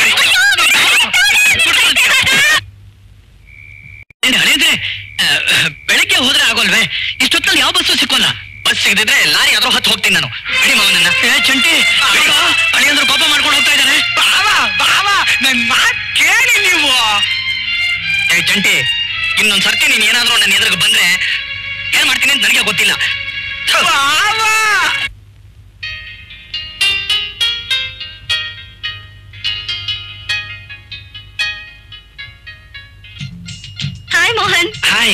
ಹಳೆದ್ರೆ ಬೆಳಗ್ಗೆ ಹೋದ್ರೆ ಆಗೋಲ್ವೇ ಇಷ್ಟೊತ್ತಲ್ಲಿ ಯಾವ ಬಸ್ಸು ಸಿಕ್ಕೋಲ್ಲ ಬಸ್ ಸಿಗದಿದ್ರೆ ಲಾರಿ ಆದ್ರೂ ಹತ್ತು ಹೋಗ್ತೀನಿ ನಾನು ಬಿಡಿ ಮಾವನನ್ನ ಏ ಚಂಟಿ ಹಳೆಯಂದ್ರು ಕೋಪ ಮಾಡ್ಕೊಂಡು ಹೋಗ್ತಾ ಇದ್ದಾರೆ ಬಾವ ಬಾವ ನನ್ ಮಾತ್ ಕೇಳಿ ನೀವು ಏ ಚಂಟಿ ಇನ್ನೊಂದ್ ಸರ್ತಿ ನೀನ್ ಏನಾದ್ರೂ ನನ್ನ ಎದುರಿಗೆ ಬಂದ್ರೆ ಏನ್ ಮಾಡ್ತೀನಿ ಅಂತ ನನಗೆ ಗೊತ್ತಿಲ್ಲ ಬಾವ ಹಾಯ್ ಮೋಹನ್ ಹಾಯ್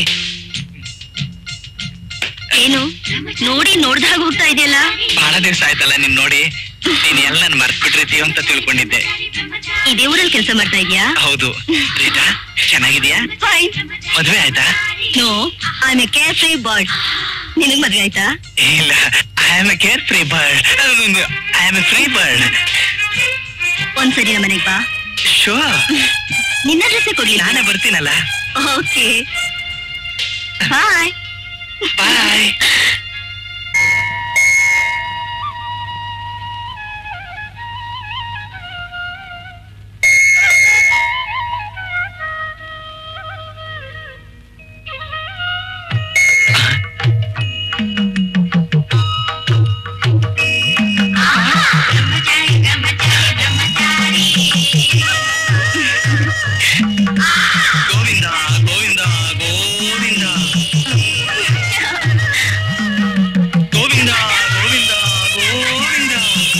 ಏನು ನೋಡಿ ನೋಡ್ದಾಗ ಹೋಗ್ತಾ ಇದೆಯಲ್ಲ ಬಹಳ ದಿವಸ ಆಯ್ತಲ್ಲ ನಿನ್ ನೋಡಿ ನೀನ್ ಎಲ್ಲ ಮರ್ತ್ಬಿಟ್ಟಿರ್ತೀವಿ ಅಂತ ತಿಳ್ಕೊಂಡಿದ್ದೆ ಇದೇ ಊರಲ್ಲಿ ಕೆಲಸ ಮಾಡ್ತಾ ಇದೀಯಾ ಹೌದು ರೀಟಾ ಚೆನ್ನಾಗಿದ್ಯಾ ಫೈನ್ ಮದ್ವೆ ಆಯ್ತಾ no I a carefree bird ನಿನಗ್ ಮದ್ವೆ ಆಯ್ತಾ ಇಲ್ಲ I am a carefree bird I am a free bird ಒಂದ್ಸರಿ ನಮ್ಮ ಮನೆಗ್ ಬಾ ಶೋರ್ ನಿನ್ನ ಡ್ರೆಸ್ಸೇ ಕೊಡ್ಲಿ ನಾನೇ ಬರ್ತೀನಲ್ಲ okay bye bye Govinda Govinda Govinda Govinda Govinda Govinda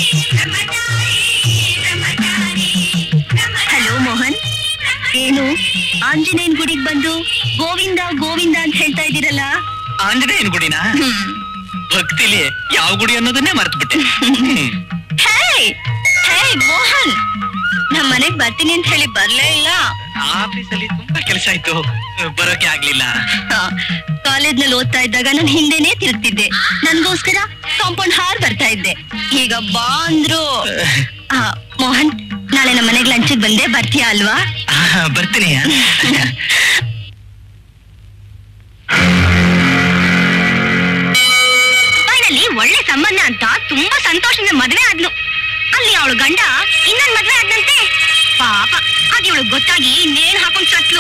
hello Mohan ಏನು ಆಂಜನೇಯನ್ ಗುಡಿಗೆ ಬಂದು ಗೋವಿಂದ ಗೋವಿಂದ ಅಂತ ಹೇಳ್ತಾ ಇದ್ದೀರಲ್ಲ ಆಂಜನೇಯನ ಗುಡಿನ ಭಕ್ತಿಲಿ ಯಾವ ಗುಡಿ ಅನ್ನೋದನ್ನೇ ಮರ್ತ್ಬಿಟ್ಟೆ ಹೇ ಹೇ ಮೋಹನ್ ನಮ್ ಮನೆಗ್ ಬರ್ತೀನಿ ಅಂತ ಹೇಳಿ ಬರ್ಲೇ ಇಲ್ಲ ಆಫೀಸಲ್ಲಿ ತುಂಬಾ ಕೆಲಸ ಆಯ್ತು ಬರೋಕೆ ಆಗ್ಲಿಲ್ಲ ಕಾಲೇಜ್ ನಲ್ಲಿ ಓದ್ತಾ ಇದ್ದಾಗ ನಾನು ಹಿಂದೆನೆ ತಿರುಗ್ತಿದ್ದೆ ನನ್ಗೋಸ್ಕರ ಕಾಂಪೌಂಡ್ ಹಾರ್ ಬರ್ತಾ ಇದ್ದೆ ಈಗ ಬಾ ಅಂದ್ರು ಆ, ಮೋಹನ್ ನಾಳೆ ನಮ್ಮ ಮನೆಗ್ ಲಂಚಿಗೆ ಬಂದೆ ಬರ್ತೀಯಾ ಅಲ್ವಾ ಆ, ಬರ್ತೀನಿ ಫೈನಲಿ ಒಳ್ಳೆ ಸಂಬಂಧ ಅಂತ ತುಂಬಾ ಸಂತೋಷದಿಂದ ಮದ್ವೆ ಆದ್ಲು ಅಲ್ಲಿ ಅವಳು ಗಂಡ ಇನ್ನೊಂದ್ ಮದ್ವೆ ಆದ್ನಂತೆ ಪಾಪ ಅದ್ ಇವಳು ಗೊತ್ತಾಗಿ ನೇಣ್ ಹಾಕೊಂಡ್ ಸತ್ಲು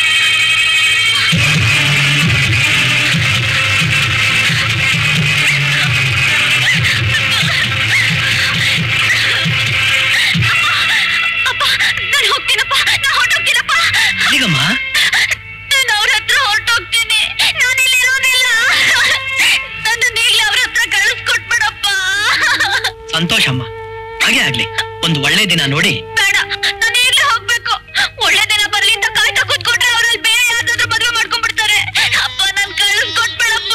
ಅಪ್ಪ ನಾನು ಹೋಗ್ತೀನಪ್ಪ ನಾ ಹೊರಟೋಗ್ತೀನಪ್ಪ ಈಗಮ್ಮ ನಾನು ಅವ್ರ ಹತ್ರ ಹೊರಟೋಗ್ತೀನಿ ನಾನು ಇಲ್ಲಿ ಇರೋದಿಲ್ಲ ನನ್ನ ಈಗಲೇ ಅವ್ರ ಹತ್ರ ಕಳಿಸ್ಕೊಟ್ಬಿಡಪ್ಪ ಸಂತೋಷಮ್ಮ ಹಾಗೆ ಆಗ್ಲಿ ಒಂದು ಒಳ್ಳೆ ದಿನ ನೋಡಿ ಬೇಡ ನಾನು ಈಗಲೇ ಹೋಗ್ಬೇಕು ಒಳ್ಳೆ ದಿನ ಬರ್ಲಿ ಅಂತ ಕಾಯ್ತಾ ಕೂತ್ಕೊಂಡ್ರೆ ಅವ್ರಲ್ಲಿ ಬೇರೆ ಯಾವ್ದಾದ್ರು ಮದುವೆ ಮಾಡ್ಕೊಂಡ್ಬಿಡ್ತಾರೆ ಅಪ್ಪ ನನ್ ಕಳಿಸ್ಕೊಟ್ಬಿಡಪ್ಪ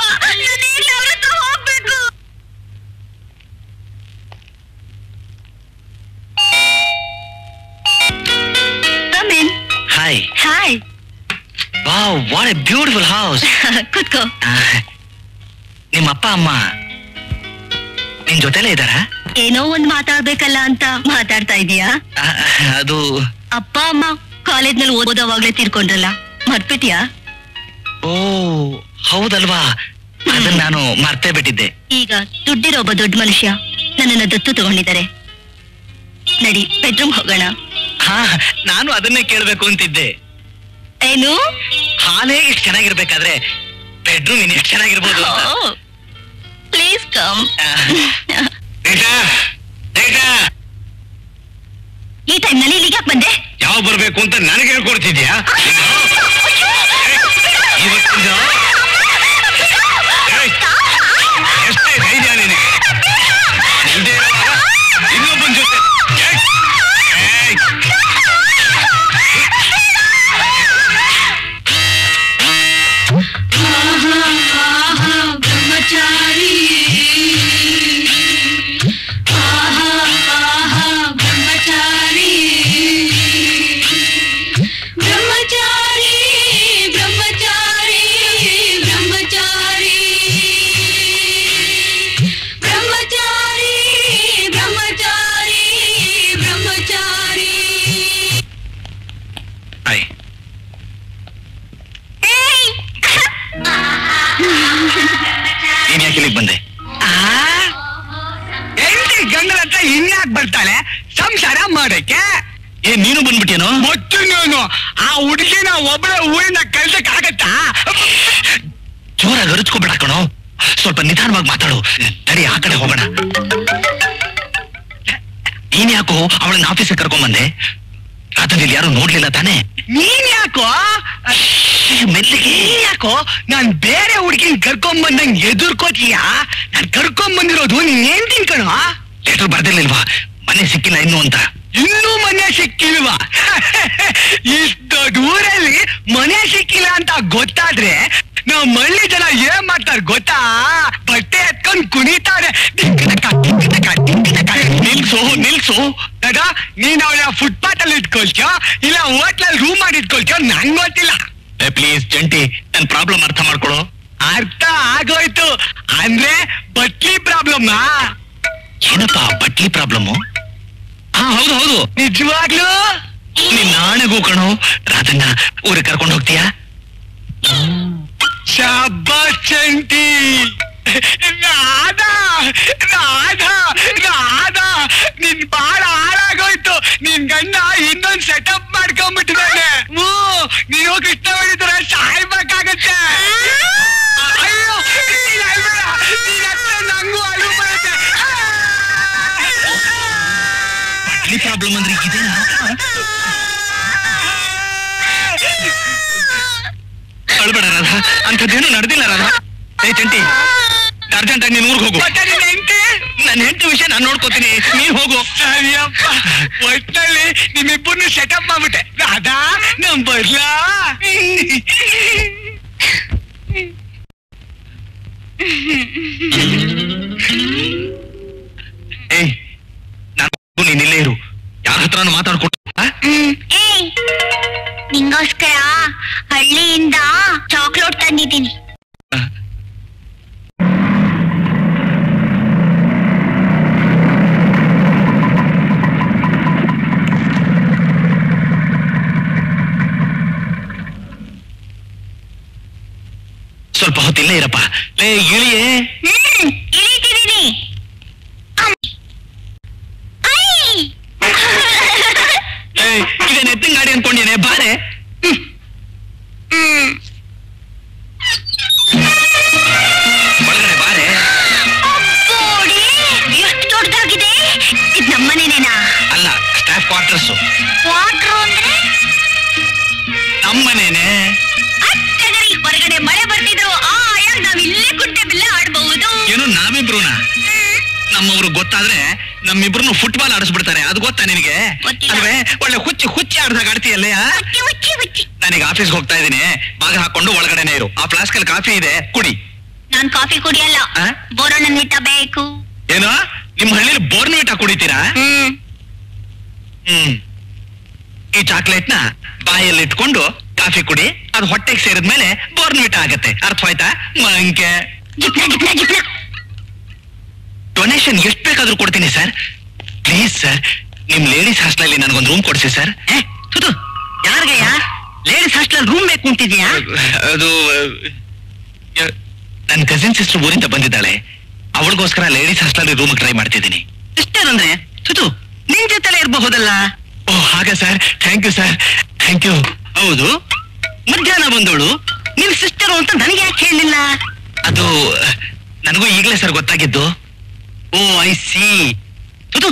wow what a beautiful house ಕುತ್ಕೋ ನಿಮ್ಮ ಅಪ್ಪ ಅಮ್ಮ ನಿನ್ ಜೊತೆಲೇ ಇದ್ದಾರಾ ಏನೋ ಒಂದ್ ಮಾತಾಡ್ಬೇಕಲ್ಲ ಅಂತ ಮಾತಾಡ್ತಾ ಇದೀಯಾ ಆ, ಅದು ಅಪ್ಪ ಅಮ್ಮ ಕಾಲೇಜ್ನಲ್ಲಿ ಓದೋವಾಗ್ಲೇ ತೀರ್ಕೊಂಡ್ರಲ್ಲ ಮರ್ತ್ಬಿಟ್ಯಾ ಓ ಹೌದಲ್ವಾ ಅದನ್ನ ನಾನು ಮರ್ತೇ ಬಿಟ್ಟಿದ್ದೆ ಈಗ ದುಡ್ಡಿರೋ ಒಬ್ಬ ದೊಡ್ಡ ಮನುಷ್ಯ ನನ್ನನ್ನ ದತ್ತು ತಗೊಂಡಿದ್ದಾರೆ ನಡಿ ಬೆಡ್ರೂಮ್ ಹೋಗೋಣ ಹಾ ನಾನು ಅದನ್ನೇ ಕೇಳ್ಬೇಕು ಅಂತಿದ್ದೆ ಏನು ಹಾಲೇ ಇಷ್ಟು ಚೆನ್ನಾಗಿರ್ಬೇಕಾದ್ರೆ ಬೆಡ್ರೂಮ್ ಇನ್ ಎಷ್ಟು ಚೆನ್ನಾಗಿರ್ಬೋದು ಅಂತ. ಪ್ಲೀಸ್ ಕಮ್ ಆ, ಈ ಟೈಮ್ ನಲ್ಲಿ ಇಲ್ಲಿಗೆ ಯಾಕೆ ಬಂದೆ ಯಾವ ಬರ್ಬೇಕು ಅಂತ ನನಗೆ ಹೇಳ್ಕೊಡ್ತಿದ್ಯಾ ಇವತ್ತಿಂದ ಏಯ್, ಎಷ್ಟೇ ಧೈರ್ಯ ನಿನಗೆ ಇಲ್ದೇ ಇರುವಾಗ ಇನ್ನೊಬ್ಬನ್ ಜೊತೆ ಏಯ್, ಏಯ್. ಆಯ್. ನೀನ್ ಯಾಕೆ ಇಲ್ಲಿಗೆ ಬಂದೆ ಹೆಂಡತಿ ಗಂಡನ ಹತ್ರ ಇನ್ಯಾಕ್ ಬರ್ತಾಳೆ ಸಂಸಾರ ಮಾಡಕ್ಕೆ ಏ ನೀನು ಬಂದ್ಬಿಟ್ಟೇನೋ ಮತ್ತು ನಾನು ಆ ಹುಡುಗಿನ ಒಬ್ಬಳ ಊರಿನ ಕಳ್ಸಕ್ ಆಗತ್ತಾ ಜೋರಾಗಿ ಅರಿಚ್ಕೊಬೇಡ ಕಣೋ ಸ್ವಲ್ಪ ನಿಧಾನವಾಗಿ ಮಾತಾಡು ತಡಿ ಆ ಕಡೆ ಹೋಗೋಣ ನೀನ್ ಯಾಕೋ ಅವಳನ್ನ ಆಫೀಸಿಗೆ ಕರ್ಕೊಂಡ್ ಬಂದೆ ರಾತ್ರಿ ಯಾರು ನೋಡ್ಲಿಲ್ಲ ತಾನೇ ನೀನ್ ಯಾಕೋ ಮೆಲ್ಲಿಗೆ ನೀನ್ ಯಾಕೋ ನಾನ್ ಬೇರೆ ಹುಡುಗಿನ ಕರ್ಕೊಂಡ್ ಬಂದಂಗ್ ಎದುರ್ಕೋತೀಯ ನಾನ್ ಕರ್ಕೊಂಡ್ ಬಂದಿರೋದು ನೀನ್ ಏನ್ ತಿನ್ಕಣೋ ಲೆಟರ್ ಬರ್ದಿರ್ಲಿಲ್ವಾ ಮನೆ ಸಿಕ್ಕಿಲ್ಲ ಇನ್ನು ಅಂತ ಇನ್ನೂ ಮನೆ ಸಿಕ್ಕಿಲ್ವಾ ಇಷ್ಟ ಊರಲ್ಲಿ ಮನೆ ಸಿಕ್ಕಿಲ್ಲ ಅಂತ ಗೊತ್ತಾದ್ರೆ ನಾವ್ ಮಳ್ಳಿ ಜನ ಏನ್ ಮಾಡ್ತಾರ ಗೊತ್ತಾ ಬಟ್ಟೆ ಎತ್ಕೊಂಡ್ ಕುಣಿತಾರೆ ಟಿಂಕಿಟಕ, ಟಿಂಕಿಟಕ, ಟಿಂಕಿಟಕ. ನಿಲ್ಸು ನಿಲ್ಸು ಅದ ನೀನ್ ಅವಳ ಫುಟ್ಪಾತ್ ಅಲ್ಲಿ ಇಟ್ಕೊಳ್ತೀಯೋ ಇಲ್ಲ ಹೋಟ್ಲಲ್ಲಿ ರೂಮ್ ಮಾಡಿ ಇಟ್ಕೊಳ್ತೀಯೋ ನಂಗ್ ಗೊತ್ತಿಲ್ಲ ಪ್ಲೀಸ್ ಜಂಟಿ ನನ್ ಪ್ರಾಬ್ಲಮ್ ಅರ್ಥ ಮಾಡ್ಕೊಳು ಅರ್ಥ ಆಗೋಯ್ತು ಅಂದ್ರೆ ಬಟ್ಲಿ ಪ್ರಾಬ್ಲಮ್ ಏನಪ್ಪ ಬಟ್ಲಿ ಪ್ರಾಬ್ಲಮ್ಮು ಹಾ ಹೌದು ಹೌದು ನಿಜವಾಗ್ಲೂ ನಿನ್ ನಾಣೆಗೂ ಕಣೋ ರಾಧನ್ನ ಊರಿಗೆ ಕರ್ಕೊಂಡು ಹೋಗ್ತೀಯಾ ಶಾಬಾಸ್ ಚಂಟಿ ರಾಧಾ ರಾಧಾ ರಾಧಾ ನಿನ್ ಬಾಳ ಹಾಳಾಗೋಯ್ತು ನಿನ್ ಗಂಡ ಇನ್ನೊಂದ್ ಸೆಟಪ್ ಮಾಡ್ಕೊಂಡ್ಬಿಟ್ಟಿದ್ದಾನೆ ಹ್ಞೂ ನೀನು ಕೃಷ್ಣವೇಣಿ ತರ ಸಾಯ್ಬೇಕಾಗತ್ತೆ ಅಯ್ಯೋ ನೀನ್ ಅಳ್ಬೇಡ. ನೀನ್ ಅತ್ತೆ ನಂಗೂ ಅಳು ಬರುತ್ತೆ ಬಟ್ಲಿ ಪ್ರಾಬ್ಲಮ್ ಅಂದ್ರೆ ಇದೇನಾ ಅಳ್ಬೇಡ ರಾಧಾ ಅಂಥದ್ದೇನು ನಡೆದಿಲ್ಲ ರಾಧಾ ಏ ಚಂಟಿ ಅರ್ಜೆಂಟ್ ಆಗಿ ನೀನ್ ಊರಿಗೆ ಹೋಗು ಮತ್ತೆ ನಿನ್ ಹೆಂಡ್ತಿ? ನನ್ನ ಹೆಂಡತಿ ವಿಷಯ ನಾನು ನೋಡ್ಕೋತೀನಿ ನೀನ್ ಹೋಗು ಸರಿಯಪ್ಪ ಒಟ್ನಲ್ಲಿ ನಿಮ್ಮಿಬ್ಬರನ್ನು ಸೆಟಪ್ ಮಾಡ್ಬಿಟ್ಟೆ ರಾಧಾ ನಮ್ ಬರ್ಲಾ ಏಯ್ ನಾನು ನೀನ್ ಇಲ್ಲೇ ಇರು ಯಾರ ಹತ್ರನೂ ಮಾತಾಡ್ಕೊಟ್ಟು ಆ? ಏಯ್ ನಿಂಗೋಸ್ಕರ ಹಳ್ಳಿಯಿಂದ ಚಾಕ್ಲೇಟ್ ತಂದಿದ್ದೀನಿ ಸ್ವಲ್ಪ ಹೊತ್ತು ಇಲ್ಲೇ ಇರಪ್ಪ ಲೇ ಇಳಿಯೇ ಹ್ಮ್ ಇಳಿತಿದ್ದೀನಿ ಅಮ್. ಐ! ಏಯ್ ಇದೇನ್ ಎತ್ತಿನ ಗಾಡಿ ಅನ್ಕೊಂಡೇನೆ ಬಾರೆ ಹ್ಮ್. ಒಳಗಡೆ ಬಾರೆ ಅಪ್ಪೋಡಿ, ಎಷ್ಟು ದೊಡ್ಡದಾಗಿದೆ ಇದ್ ನಮ್ಮನೇನೇನಾ ಅಲ್ಲ ಸ್ಟಾಫ್ ಕ್ವಾರ್ಟರ್ಸ್ ವಾಟ್ರು ಅಂದ್ರೆ ನಮ್ಮನೇನೆ ಅಷ್ಟಗರಿ ಹೊರಗಡೆ ಮಳೆ ಬರ್ತಿದ್ರು ಆ ಆಯಾಗ್ ನಾವ್ ಇಲ್ಲೇ ಕುಂಟೆ ಬಿಲ್ಲೆ ಆಡ್ಬಹುದು ಏನು ನಾವಿಬ್ರುನ ನಮ್ಮವ್ರು ಗೊತ್ತಾದ್ರೆ ನಮ್ಮಿಬ್ರು ಫುಟ್ಬಾಲ್ ಆಡಿಸ್ಬಿಡ್ತಾರೆ ಅದು ಗೊತ್ತಾ ನಿನಗೆ ಗೊತ್ತಿಲ್ಲ. ಅಲ್ವೇ ಒಳ್ಳೆ ಹುಚ್ಚಿ ಹುಚ್ಚಿ ಆಡ್ದಾಗ ಆಡ್ತೀಯಲ್ಲೇ ಆ? ಉಚ್ಚಿ ಉಚ್ಚಿ ಉಚ್ಚಿ ನನಗೆ ಆಫೀಸ್ಗೆ ಹೋಗ್ತಾ ಇದೀನಿ ಬಾಗ ಹಾಕೊಂಡು ಒಳಗಡೆನೆ ಇರು ಆ ಫ್ಲಾಸ್ಕ್ ಅಲ್ಲಿ ಕಾಫಿ ಇದೆ ಕುಡಿ ನಾನ್ ಕಾಫಿ ಕುಡಿಯಲ್ಲ ಆ? ಬೋರೋಣನ್ ಮಿಟ್ಟ ಬೇಕು ಏನು ನಿಮ್ ಹಳ್ಳಿಲಿ ಬೋರ್ನ್ವಿಟ ಕುಡಿತೀರಾ ಹ್ಮ್ ಹ್ಮ್ ಈ ಚಾಕ್ಲೇಟ್ ನ ಬಾಯಲ್ಲಿ ಇಟ್ಕೊಂಡು ಕಾಫಿ ಕುಡಿ ಅದು ಹೊಟ್ಟೆಗೆ ಸೇರಿದ್ಮೇಲೆ ಬೋರ್ನ್ವಿಟ ಆಗತ್ತೆ ಅರ್ಥವಾಯ್ತಾ ಮಂಕೆ ಜಿಪ್ನ ಜಿಪ್ನ ಜಿಪ್ನ ಡೊನೇಷನ್ ಎಷ್ಟು ಬೇಕಾದ್ರೂ ಕೊಡ್ತೀನಿ ಸರ್ ಪ್ಲೀಸ್ ಸರ್ ನಿಮ್ ಲೇಡೀಸ್ ಹಾಸ್ಟೆಲ್ ನನಗೊಂದು ರೂಮ್ ಕೊಡಿಸಿ ಸರ್ ಏ ಸುದು ಯಾರಿಗಯ್ಯ ಲೇಡೀಸ್ ಹಾಸ್ಟೆಲ್ ರೂಮ್ ಬೇಕು ಅಂತಿದ್ಯಾ ಅದು ನನ್ನ ಕಸಿನ್ ಸಿಸ್ಟರ್ ಊರಿಂದ ಬಂದಿದ್ದಾಳೆ ಅವಳಿಗೋಸ್ಕರ ಲೇಡೀಸ್ ಹಾಸ್ಟೆಲ್ ರೂಮ್ ಟ್ರೈ ಮಾಡ್ತಿದ್ದೀನಿ ಸಿಸ್ಟರ್ ಅಂದ್ರೆ ಸುತು ನಿನ್ ಜೊತೆಲೆ ಇರಬಹುದಲ್ಲ ಓ ಹಾಗ sir thank you sir thank you ಹೌದು ಮಧ್ಯಾಹ್ನ ಬಂದೋಳು ನಿನ್ ಸಿಸ್ಟರ್ ಅಂತ ನನಗೆ ಯಾಕೆ ಹೇಳಿಲ್ಲ ಅದು ನನಗೂ ಈಗಲೇ ಸರ್ ಗೊತ್ತಾಗಿದ್ದು ಓ ಐ ಸಿ ಸುತು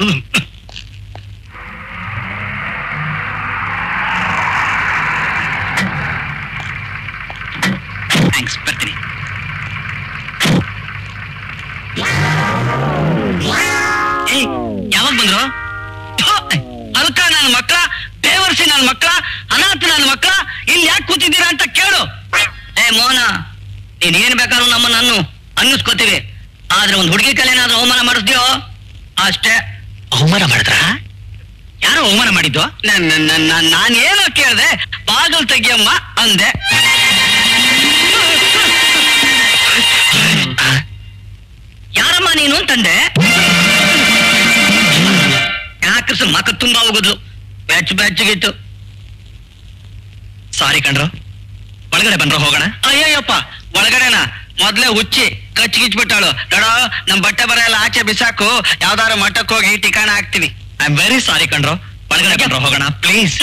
ಥ್ಯಾಂಕ್ಸ್ ಬರ್ತೀನಿ ಏಯ್ ಯಾವಾಗ ಬಂದ್ರು ಅಲ್ಕ ನನ್ನ ಮಕ್ಕಳ ದೇವರ್ಸಿ ನನ್ನ ಮಕ್ಕಳ ಅನಾಥ ನನ್ನ ಮಕ್ಕಳ ಇಲ್ಲಿ ಯಾಕೆ ಕೂತಿದ್ದೀರಾ ಅಂತ ಕೇಳು ಏ ಮೋಹನ ನೀನ್ ಏನ್ ಬೇಕಾದ್ರೂ ನಮ್ಮ ನಾನು ಅನ್ನಿಸ್ಕೋತೀವಿ ಆದ್ರೆ ಒಂದ್ ಹುಡುಗಿ ಕಲೆನಾದ್ರೂ ಅವಮಾನ ಮಾಡಿಸ್ದ್ಯೋ ಅಷ್ಟೇ ಅವಮಾನ ಮಾಡಿದ್ರ ಯಾರೋ ಅವಮಾನ ಮಾಡಿದ್ದು ನಾನೇನೋ ಕೇಳ್ದೆ ಬಾಗಲ್ ತೆಗಿಯಮ್ಮ ಅಂದೆ ಯಾರಮ್ಮ ನೀನು ಅಂತಂದೆ ಯಾಕ್ರಸ ಮಕ ತುಂಬಾ ಹೋಗುದು ಬೆಚ್ಚ ಬೆಚ್ಚಗಿತ್ತು ಸಾರಿ ಕಣ್ರು ಒಳಗಡೆ ಬಂದ್ರ ಹೋಗೋಣ ಅಯ್ಯಯ್ಯಪ್ಪ ಒಳಗಡೆನ ಮೊದ್ಲೇ ಹುಚ್ಚಿ ಕಚ್ಚಿ ಗಿಚ್ಬಿಟ್ಟಾಳು ನೋಡೋ ನಮ್ ಬಟ್ಟೆ ಬರ ಎಲ್ಲ ಆಚೆ ಬಿಸಾಕು ಯಾವ್ದಾರ ಮಠಕ್ಕೆ ಹೋಗಿ ಟಿಕಾಣ ಹಾಕ್ತಿವಿ ಐ ಆಮ್ ವೆರಿ ಸಾರಿ ಕಣ್ರು ಒಳಗಡೆ ಬಂದ್ರ ಹೋಗೋಣ ಪ್ಲೀಸ್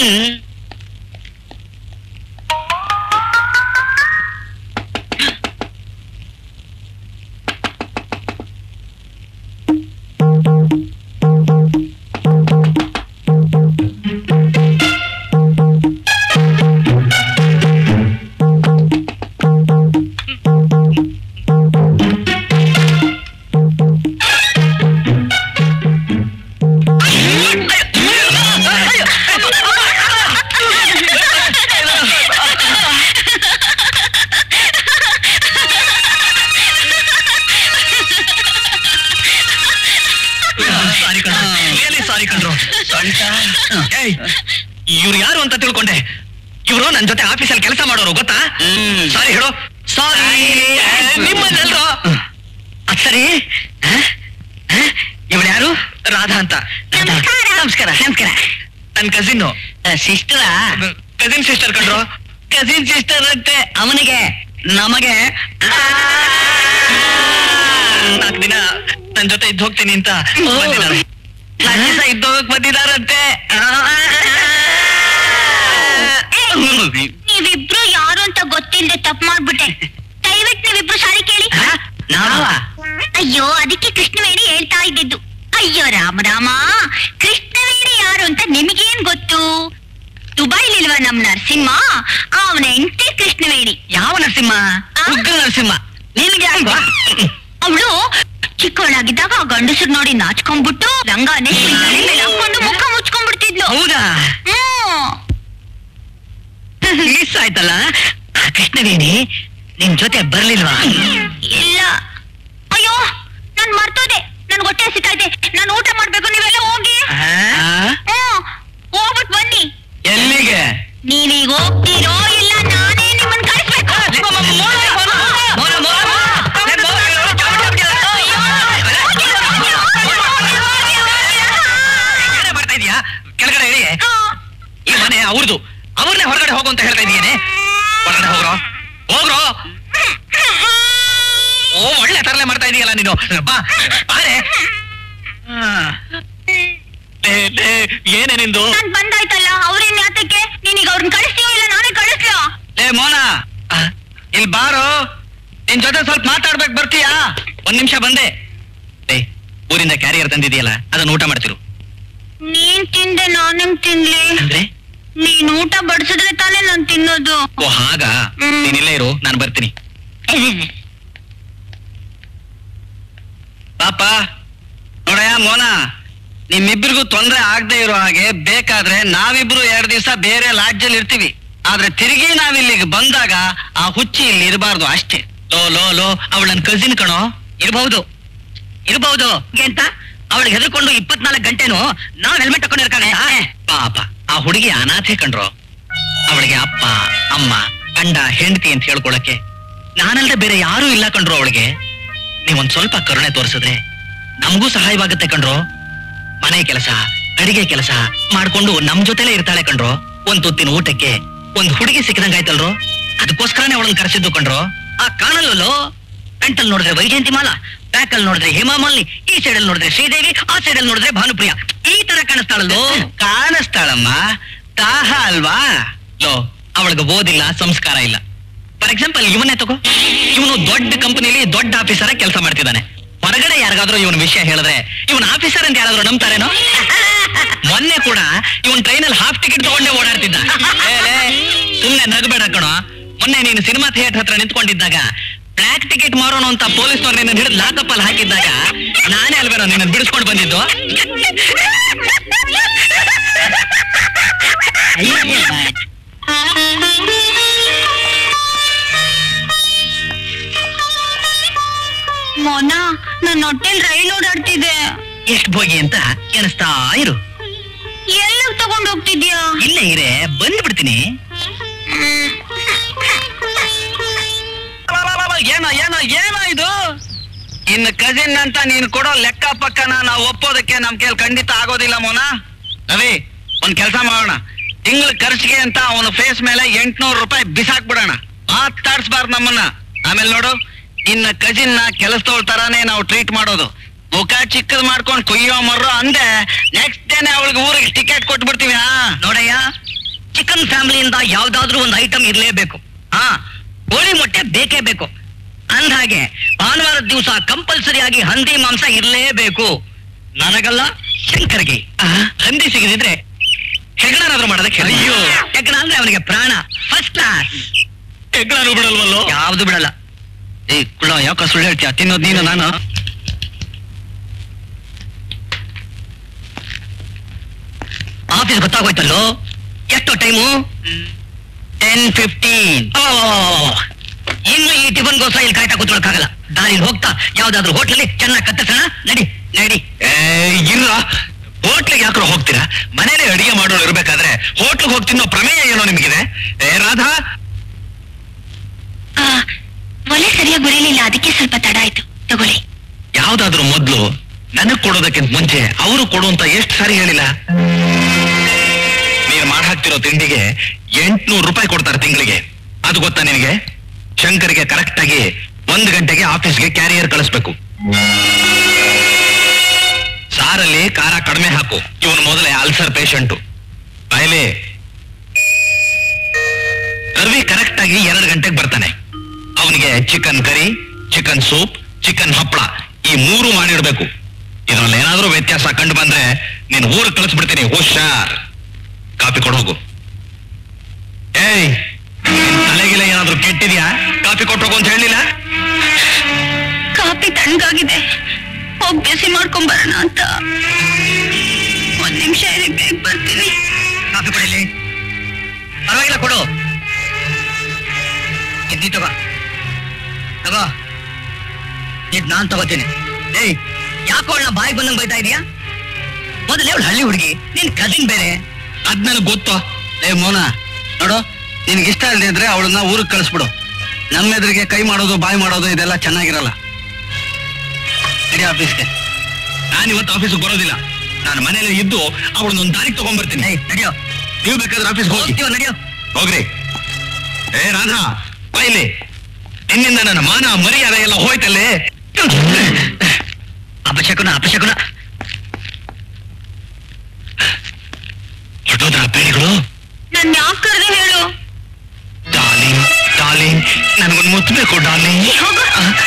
ಸಾರಿ ಕಣ್ರು ರಿಯಲಿ ಸಾರಿ ಕಣ್ರು ಏಯ್ ಇವ್ರು ಯಾರು ಅಂತ ತಿಳ್ಕೊಂಡೆ ಇವರು ನನ್ ಜೊತೆ ಆಫೀಸಲ್ಲಿ ಕೆಲಸ ಮಾಡೋರು ಗೊತ್ತಾ ಹ್ಮ್. ಸಾರಿ ಹೇಳು ಸಾರಿ ನಿಮ್ಮನ್ನೆಲ್ರು ಅದ್ ಸರಿ ಇವಳು ಯಾರು ರಾಧಾ ಅಂತ ನಮಸ್ಕಾರ. ನಮಸ್ಕಾರ ನಮಸ್ಕಾರ ನನ್ ಕಸಿನ್ ಸಿಸ್ಟರ ಕಸಿನ್ ಸಿಸ್ಟರ್ ಕಂಡ್ರು ಕಸಿನ್ ಸಿಸ್ಟರ್ ಅಂತೆ ಅವನಿಗೆ ನಮಗೆ ನಾಲ್ಕು ದಿನ ನನ್ ಜೊತೆ ಇದ್ದು ಹೋಗ್ತೀನಿ ಅಂತ ಬಂದಿದ್ದಾರೆ ನಾಲ್ಕು ದಿವಸ ಇದ್ದೋಗಕ್ ಬಂದಿದಾರಂತೆ ನೀವಿಬ್ರು ಯಾರು ಅಂತ ಗೊತ್ತಿಲ್ಲದೆ ತಪ್ಪು ಮಾಡ್ಬಿಟ್ಟೆ ದಯವಿಟ್ಟು ನೀವಿಬ್ರು ಸಾರಿ ಕೇಳಿ ನಾವ ಅಯ್ಯೋ ಅದಕ್ಕೆ ಕೃಷ್ಣವೇಣಿ ಹೇಳ್ತಾ ಇದ್ದಿದ್ದು ಅಯ್ಯೋ ರಾಮ ರಾಮ ಕೃಷ್ಣವೇಣಿ ಯಾರು ಅಂತ ನಿಮಗೇನ್ ಗೊತ್ತು ದುಬೈಲಿಲ್ವಾ ನಮ್ ನರಸಿಂಹ ಅವನ ಹೆಂಡತಿ ಕೃಷ್ಣವೇಣಿ ಯಾವ ನರಸಿಂಹ ಆ? ಉಗ್ರ ನರಸಿಂಹ ನಿನ್ಗೆ ಯಾಕೋ ಅವಳು ಚಿಕ್ಕವಳಾಗಿದ್ದಾಗ ಆ ಗಂಡಸರು ನೋಡಿ ನಾಚ್ಕೊಂಡ್ಬಿಟ್ಟು ರಂಗಾನೆ ತಲೆ ಮೇಲೆ ಹಾಕೊಂಡು ಮುಖ ಮುಚ್ಕೊಂಡ್ಬಿಡ್ತಿದ್ಲು ಹೌದಾ ಹ್ಮ್ ಮಿಸ್ ಆಯ್ತಲ್ಲ ಆ ಕೃಷ್ಣವೇಣಿ ನಿಮ್ ಜೊತೆ ಬರ್ಲಿಲ್ವಾ ಇಲ್ಲ ಅಯ್ಯೋ ನಾನ್ ಮರ್ತೋದೆ ನನ್ ಹೊಟ್ಟೆ ಹಸಿತಾ ಇದೆ ನಾನು ಊಟ ಮಾಡ್ಬೇಕು ನೀವೆಲ್ಲ ಹೋಗಿ ಹ್ಮ್ ಹೋಗ್ಬಿಟ್ ಬನ್ನಿ ಎಲ್ಲಿಗೆ ನೀವೀಗ ಹೋಗ್ತೀರೋ ಇಲ್ಲ ನಾನೇ ನಿಮ್ಮನ್ನ ಕಳಿಸ್ಬೇಕು ಮೋನ, ಮೋನ. ಏ, ಮೋನ, ಚಾಮುಂಡಿ ಏನೇ ಮಾಡ್ತಾ ಇದೀಯಾ ಕೆಳಗಡೆ ಇಳಿ ಈ ಮನೆ ಅವ್ರದ್ದು ಅವ್ರನ್ನೇ ಹೊರಗಡೆ ಹೋಗು ಅಂತ ಹೇಳ್ತಾ ಇದೀಯೇನೆ ಹೊರಗಡೆ ಹೋಗ್ರೋ ಹೋಗ್ರೋ ಓ ಒಳ್ಳೆ ತರಲೆ ಮಾಡ್ತಾ ಇದೀಯಲ್ಲ ನೀನು ಬಾ ಬಾರೆ ಲೇ, ಲೇ, ಏನೇ ನಿಂದು ನಾನ್ ಬಂದಾಯ್ತಲ್ಲ ಅವ್ರೇನ್ ಯಾತಕ್ಕೆ ನೀನೀಗ ಅವ್ರನ್ನ ಕಳಿಸ್ತೀಯೋ ಇಲ್ಲ ನಾನೇ ಕಳಿಸ್ಲೋ ಏ ಮೋನ ಇಲ್ಲಿ ಬಾರೋ ನಿನ್ ಜೊತೆ ಸ್ವಲ್ಪ ಮಾತಾಡ್ಬೇಕು ಬರ್ತೀಯಾ ಒಂದ್ ನಿಮಿಷ ಬಂದೆ ಲೇ, ಊರಿಂದ ಕ್ಯಾರಿಯರ್ ತಂದಿದೆಯಲ್ಲ ಅದನ್ನ ಊಟ ಮಾಡ್ತಿರು ನೀನ್ ತಿಂದೆ ನಾನಂಗ್ ತಿನ್ಲಿ ಅಂದ್ರೆ ನೀನ್ ಊಟ ಬಡಿಸಿದ್ರೆ ತಾನೇ ನಾನ್ ತಿನ್ನೋದು ಓ ಹಾಗ ಹ್ಮ್. ನೀನ್ ಇಲ್ಲೇ ಇರು ನಾನು ಬರ್ತೀನಿ ಪಾಪ ನೋಡಯ್ಯ ಮೋನ ನಿಮ್ಮಿಬ್ರಿಗೂ ತೊಂದ್ರೆ ಆಗದೆ ಇರೋ ಹಾಗೆ ಬೇಕಾದ್ರೆ ನಾವಿಬ್ರು ಎರಡ್ ದಿವಸ ಬೇರೆ ಲಾಡ್ಜಲ್ಲಿ ಇರ್ತೀವಿ ಆದ್ರೆ ತಿರುಗಿ ನಾವಿಲ್ಲಿಗೆ ಬಂದಾಗ ಆ ಹುಚ್ಚಿ ಇಲ್ಲಿ ಇರಬಾರ್ದು ಅಷ್ಟೇ ಲೋ ಲೋ ಲೋ ಅವಳ ನನ್ ಕಸಿನ್ ಕಣೋ ಇರಬಹುದು ಇರಬಹುದು ಅಂತ ಅವಳಿಗೆ ಹೆದರ್ಕೊಂಡು ಇಪ್ಪತ್ನಾಲ್ಕು ಗಂಟೆನು ನಾವ್ ಹೆಲ್ಮೆಟ್ ಹಾಕೊಂಡಿರ್ಕಾಗ ಪಾಪ ಆ ಹುಡುಗಿ ಅನಾಥೆ ಕಣ್ರೋ ಅವಳಿಗೆ ಅಪ್ಪ ಅಮ್ಮ ಗಂಡ ಹೆಂಡತಿ ಅಂತ ಹೇಳ್ಕೊಳಕ್ಕೆ ನಾನಲ್ದೆ ಬೇರೆ ಯಾರೂ ಇಲ್ಲ ಕಣ್ರು ಅವಳಿಗೆ ನೀವೊಂದ್ ಸ್ವಲ್ಪ ಕರುಣೆ ತೋರಿಸಿದ್ರೆ ನಮಗೂ ಸಹಾಯವಾಗುತ್ತೆ ಕಣ್ರು ಮನೆ ಕೆಲಸ ಅಡಿಗೆ ಕೆಲಸ ಮಾಡ್ಕೊಂಡು ನಮ್ ಜೊತೆಲೇ ಇರ್ತಾಳೆ ಕಣ್ರು ಒಂದ್ ತುತ್ತಿನ ಊಟಕ್ಕೆ ಒಂದ್ ಹುಡುಗಿ ಸಿಕ್ಕದಂಗಾಯ್ತಲ್ರು ಅದಕ್ಕೋಸ್ಕರನೇ ಅವಳನ್ನ ಕರೆಸಿದ್ದು ಕಣ್ರು ಆ ಕಾಣಲ್ಲೋ ಫ್ರಂಟಲ್ ನೋಡಿದ್ರೆ ವೈಜಯಂತಿ ಮಾಲಾ ಬ್ಯಾಕ್ ಅಲ್ಲಿ ನೋಡಿದ್ರೆ ಹೇಮಾ ಮಾಲಿನಿ ಈ ಸೈಡ್ ಅಲ್ಲಿ ನೋಡಿದ್ರೆ ಶ್ರೀದೇವಿ ಆ ಸೈಡ್ ಅಲ್ಲಿ ನೋಡಿದ್ರೆ ಭಾನುಪ್ರಿಯ ಈ ತರ ಕಾಣಿಸ್ತಾಳಲ್ಲೋ ಕಾಣಿಸ್ತಾಳಮ್ಮ ದಾಹ ಅಲ್ವಾ ಲೋ ಅವಳಿಗೆ ಓದಿಲ್ಲ ಸಂಸ್ಕಾರ ಇಲ್ಲ ಫಾರ್ ಎಕ್ಸಾಂಪಲ್ ಇವನ್ನೇ ತಗೋ ಇವನು ದೊಡ್ಡ ಕಂಪನಿಲಿ ದೊಡ್ಡ ಆಫೀಸರ್ ಕೆಲಸ ಮಾಡ್ತಿದ್ದಾನೆ ಹೊರಗಡೆ ಯಾರಿಗಾದ್ರೂ ಇವನ್ ವಿಷಯ ಹೇಳಿದ್ರೆ ಇವನ್ ಆಫೀಸರ್ ಅಂತ ಯಾರಾದ್ರೂ ನಂಬ್ತಾರೇನೋ ಮೊನ್ನೆ ಕೂಡ ಇವನ್ ಟ್ರೈನಲ್ಲಿ ಹಾಫ್ ಟಿಕೆಟ್ ತಗೊಂಡೇ ಓಡಾಡ್ತಿದ್ದ ಏ, ಲೇ, ಸುಮ್ನೆ ನಗಬೇಡ ಕಣೋ ಮೊನ್ನೆ ನೀನು ಸಿನಿಮಾ ಥಿಯೇಟರ್ ಹತ್ರ ನಿಂತ್ಕೊಂಡಿದ್ದಾಗ ಬ್ಲಾಕ್ ಟಿಕೆಟ್ ಮಾರೋಣ ಅಂತ ಪೊಲೀಸ್ನವ್ರು ನಿನ್ನ ಹಿಡಿದು ಲಾಕಪ್ ಅಲ್ಲಿ ಹಾಕಿದ್ದಾಗ ನಾನೇ ಅಲ್ವೇನೋ ನಿನ್ನ ಬಿಡಿಸ್ಕೊಂಡು ಬಂದಿದ್ದು ಮೋನ ನನ್ನ ಹೊಟ್ಟೆಲ್ ರೈಲ್ ಓಡಾಡ್ತಿದೆ ಎಷ್ಟು ಬೋಗಿ ಅಂತ ಎಣಿಸ್ತಾ ಇರು ಎಲ್ಲಿಗ್ ತಗೊಂಡ್ ಹೋಗ್ತಿದ್ಯಾ ಇಲ್ಲೇ ಇರೇ ಬಂದ್ಬಿಡ್ತೀನಿ ಏನೋ ಏನೋ ಏನೋ ಇದು ಇನ್ನು ಕಜಿನ್ ಅಂತ ನೀನ್ ಕೊಡೋ ಲೆಕ್ಕ ಪಕ್ಕನ ನಾವು ಒಪ್ಪೋದಕ್ಕೆ ನಮ್ ಕೈಲಿ ಖಂಡಿತ ಆಗೋದಿಲ್ಲ ಮೋನ ರವಿ ಒಂದ್ ಕೆಲಸ ಮಾಡೋಣ ತಿಂಗಳ ಖರ್ಚಿಗೆ ಅಂತ ಅವನ ಫೇಸ್ ಮೇಲೆ ಎಂಟ್ನೂರು ರೂಪಾಯಿ ಬಿಸಾಕ್ಬಿಡೋಣ ಮಾತಾಡ್ಸ್ಬಾರ್ದು ನಮ್ಮನ್ನ ಆಮೇಲೆ ನೋಡು ಇನ್ನ ಕಜಿನ್ ನ ಕೆಲಸದವಳ ತರಾನೇ ನಾವು ಟ್ರೀಟ್ ಮಾಡೋದು ಮುಖ ಚಿಕ್ಕದ್ ಮಾಡ್ಕೊಂಡ್ ಕುಯ್ಯೋ ಮರ್ರೋ ಅಂದೆ ನೆಕ್ಸ್ಟ್ ಡೇನೆ ಅವಳಿಗೆ ಊರಿಗೆ ಟಿಕೆಟ್ ಕೊಟ್ಬಿಡ್ತೀವಿ ಹಾ ನೋಡಯ್ಯ ಚಿಕನ್ ಫ್ಯಾಮಿಲಿಯಿಂದ ಯಾವ್ದಾದ್ರೂ ಒಂದು ಐಟಮ್ ಇರ್ಲೇಬೇಕು ಹಾ ಕೋಳಿ ಮೊಟ್ಟೆ ಬೇಕೇ ಬೇಕು ಅಂದ್ಹಾಗೆ ಭಾನುವಾರದ ದಿವಸ ಕಂಪಲ್ಸರಿ ಆಗಿ ಹಂದಿ ಮಾಂಸ ಇರ್ಲೇಬೇಕು ನನಗಲ್ಲ ಶಂಕರ್ಗೆ ಹಂದಿ ಸಿಗದಿದ್ರೆ ಹೆಗ್ಣನಾದ್ರೂ ಮಾಡೋದಕ್ಕೆ ಅಯ್ಯೋ ಹೆಗ್ಣ ಅಂದ್ರೆ ಅವನಿಗೆ ಪ್ರಾಣ ಫಸ್ಟ್ ಕ್ಲಾಸ್ ಹೆಗ್ಣನು ಬಿಡಲ್ವಲ್ಲೋ ಯಾವ್ದು ಬಿಡಲ್ಲ ಏ ಕುಳ್ಳ ಯಾಕ ಸುಳ್ಳು ಹೇಳ್ತೀಯ ತಿನ್ನೋದು ನೀನು ನಾನು ಆಫೀಸ್ ಗೊತ್ತಾಗೋಯ್ತಲ್ಲೋ ಎಷ್ಟು ಟೈಮು ಟೆನ್ ಫಿಫ್ಟೀನ್ ಇನ್ನು ಈ ಟಿಫನ್ಗೋಸ್ಕರ ಇಲ್ಲಿ ಕಾಯ್ತಾ ಕೂತ್ಕೊಳಕ್ಕಾಗಲ್ಲ ದಾರಿಲಿ ಹೋಗ್ತಾ ಯಾವ್ದಾದ್ರು ಹೋಟ್ಲಲ್ಲಿ ಚೆನ್ನಾಗಿ ಕತ್ತರಿಸೋಣ ನಡಿ ನಡಿ ಇಲ್ಲ ಹೋಟ್ಲಿಗೆ ಯಾಕ್ರೋ ಹೋಗ್ತೀರಾ ಮನೇಲೆ ಅಡಿಗೆ ಮಾಡೋರು ಇರ್ಬೇಕಾದ್ರೆ ಹೋಟ್ಲಿಗೆ ಹೋಗಿ ತಿನ್ನೋ ಪ್ರಮೇಯ ಏನೋ ನಿಮಗಿದೆ ಏ ರಾಧಾ ಆ, ಒಲೆ ಸರಿಯಾಗಿ ಉರಿಲಿಲ್ಲ ಅದಕ್ಕೆ ಸ್ವಲ್ಪ ತಡ ಆಯ್ತು ತಗೊಳ್ಳಿ ಯಾವ್ದಾದ್ರು ಮೊದ್ಲು ನನಗ್ ಕೊಡೋದಕ್ಕಿಂತ ಮುಂಚೆ ಅವರು ಕೊಡುವಂತ ಎಷ್ಟು ಸಾರಿ ಹೇಳಿಲ್ಲ ನೀನ್ ಮಾಡಾಕ್ತಿರೋ ತಿಂಡಿಗೆ ಎಂಟ್ನೂರು ರೂಪಾಯಿ ಕೊಡ್ತಾರೆ ತಿಂಗಳಿಗೆ ಅದು ಗೊತ್ತಾ ನಿನಗೆ ಶಂಕರ್ಗೆ ಕರೆಕ್ಟ್ ಆಗಿ ಒಂದ್ ಗಂಟೆಗೆ ಆಫೀಸ್ಗೆ ಕ್ಯಾರಿಯರ್ ಕಳಿಸ್ಬೇಕು ಸಾರಲ್ಲಿ ಖಾರ ಕಡಿಮೆ ಹಾಕು ಇವನು ಮೊದಲೇ ಅಲ್ಸರ್ ಪೇಷಂಟು ಬಾಯ್ಲಿ ರವಿ ಕರೆಕ್ಟ್ ಆಗಿ ಎರಡು ಗಂಟೆಗೆ ಬರ್ತಾನೆ ಅವನಿಗೆ chicken curry chicken soup chicken ಹಪ್ಪಳ ಈ ಮೂರು ಮಾಡಿಡ್ಬೇಕು ಇದ್ರಲ್ಲಿ ಏನಾದ್ರೂ ವ್ಯತ್ಯಾಸ ಕಂಡು ಬಂದ್ರೆ ನೀನ್ ಊರಿಗೆ ಕಳಿಸ್ಬಿಡ್ತೀನಿ ಹುಷಾರ್ ಕಾಪಿ ಕೊಡು ಹೋಗು ಏಯ್ ನಿನ್ ತಲೆಗಿಲೆ ಏನಾದ್ರೂ ಕೆಟ್ಟಿದ್ಯಾ ಕಾಪಿ ಕೊಟ್ಟೋಗು ಅಂತ ಹೇಳಿಲ್ಲ ಕಾಫಿ ತಣ್ಣಗಾಗಿದೆ ಹೋಗಿ ಬಿಸಿ ಮಾಡ್ಕೊಂಡ್ ಬರೋಣ ಅಂತ ಒಂದ್ ನಿಮಿಷ ಇರಿ ಬೇಗ ಬರ್ತೀನಿ ಕಾಫಿ ಕೊಡಿಲಿ ಪರವಾಗಿಲ್ಲ ಕೊಡು ಇದ್ದಿ ತಗೋ ತಗೋ ಇದ್ ನಾನ್ ತಗೋತೀನಿ ಏಯ್ ಯಾಕೋ ಅವಳನ್ನ ಬಾಯಿ ಬಂದಂಗ್ ಬೈತಾ ಇದೀಯಾ ಮೊದಲೇ ಅವಳು ಹಳ್ಳಿ ಹುಡುಗಿ ನಿನ್ ಕಸಿನ್ ಬೇರೆ ಅದ್ ನನಗ್ ಗೊತ್ತು ಏ ಮೋನ ನೋಡು ನಿನ್ಗೆ ಇಷ್ಟ ಇಲ್ಲದೆ ಇದ್ರೆ ಅವಳನ್ನ ಊರಿಗೆ ಕಳಿಸ್ಬಿಡು ನಮ್ಮ ಎದುರಿಗೆ ಕೈ ಮಾಡೋದು ಬಾಯಿ ಮಾಡೋದು ಇದೆಲ್ಲ ಚೆನ್ನಾಗಿರಲ್ಲ ನಡಿ ಆಫೀಸ್ಗೆ ನಾನು ಇವತ್ತು ಆಫೀಸ್ಗೆ ಬರೋದಿಲ್ಲ ನಾನು ಮನೇಲಿ ಇದ್ದು ಅವಳನ್ನೊಂದು ದಾರಿಗೆ ತಗೊಂಡ್ಬರ್ತೀನಿ ಏಯ್ ನಡಿಯೋ ನೀವು ಬೇಕಾದ್ರೆ ಆಫೀಸ್ಗೆ ಹೋಗಿ ಹೋಗ್ತೀವ ನಡಿಯೋ ಹೋಗ್ರಿ ಏ ರಾಧಾ ಬಾಯಿಲಿ ನಿನ್ನಿಂದ ನನ್ನ ಮಾನ ಮರ್ಯಾದೆ ಎಲ್ಲ ಹೋಯ್ತಲ್ಲೇ ಅಪಶಕುನ ಅಪಶಕುನ ಹೊಟ್ಟೋದ್ರ ಬೇಡಿಗಳು ನನ್ ಯಾಕೆ ಕರೆದು ಹೇಳು ಡಾರ್ಲಿಂಗ್ ಡಾರ್ಲಿಂಗ್ ನನಗೊಂದು ಮುತ್ತು ಬೇಕು ಡಾರ್ಲಿಂಗ್ ಹೋಗು.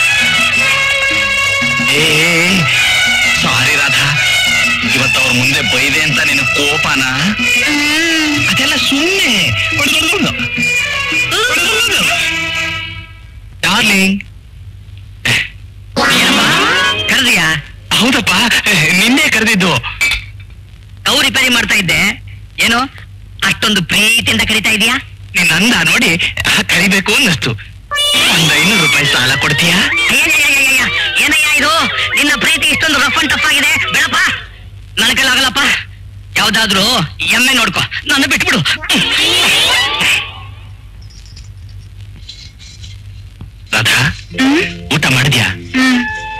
ಏ ಸಾರಿ ರಾಧಾ ಇವತ್ತು ಅವ್ರ ಮುಂದೆ ಬೈದೆ ಅಂತ ನಿನಗೆ ಕೋಪನಾ ಅದೆಲ್ಲ ಸುಮ್ಮನೆ ಡಾರ್ಲಿಂಗ್ ಕರೆದಿಯಾ ಹೌದಪ್ಪ ನಿನ್ನೆ ಕರೆದಿದ್ದು ಅವು ರಿಪೇರಿ ಮಾಡ್ತಾ ಇದ್ದೆ ಏನು ಅಷ್ಟೊಂದು ಪ್ರೀತಿಯಿಂದ ಕರಿತಾ ಇದೀಯಾ ನಿನ್ನ ಅಂದ ನೋಡಿ ಕರಿಬೇಕು ಅನ್ನಿಸ್ತು ಒಂದ್ ಐನೂರು ರೂಪಾಯಿ ಸಾಲ ಕೊಡ್ತೀಯಾ ಅಯ್ಯಯ್ಯಯ್ಯಯ್ಯಯ್ಯ, ಏನಯ್ಯ ಇದು ನಿನ್ನ ಪ್ರೀತಿ ಇಷ್ಟೊಂದು ರಫ್ ಅಂಡ್ ಟಫ್ ಆಗಿದೆ ಬೇಡಪ್ಪ ನನ್ನ ಕೈಲಾಗಲ್ಲಪ್ಪ ಯಾವ್ದಾದ್ರೂ ಎಮ್ಮೆ ನೋಡ್ಕೊ ನನ್ನ ಬಿಟ್ಬಿಡು ಹ್ಮ್ ಊಟ ಮಾಡಿದ್ಯಾ ಹ್ಮ್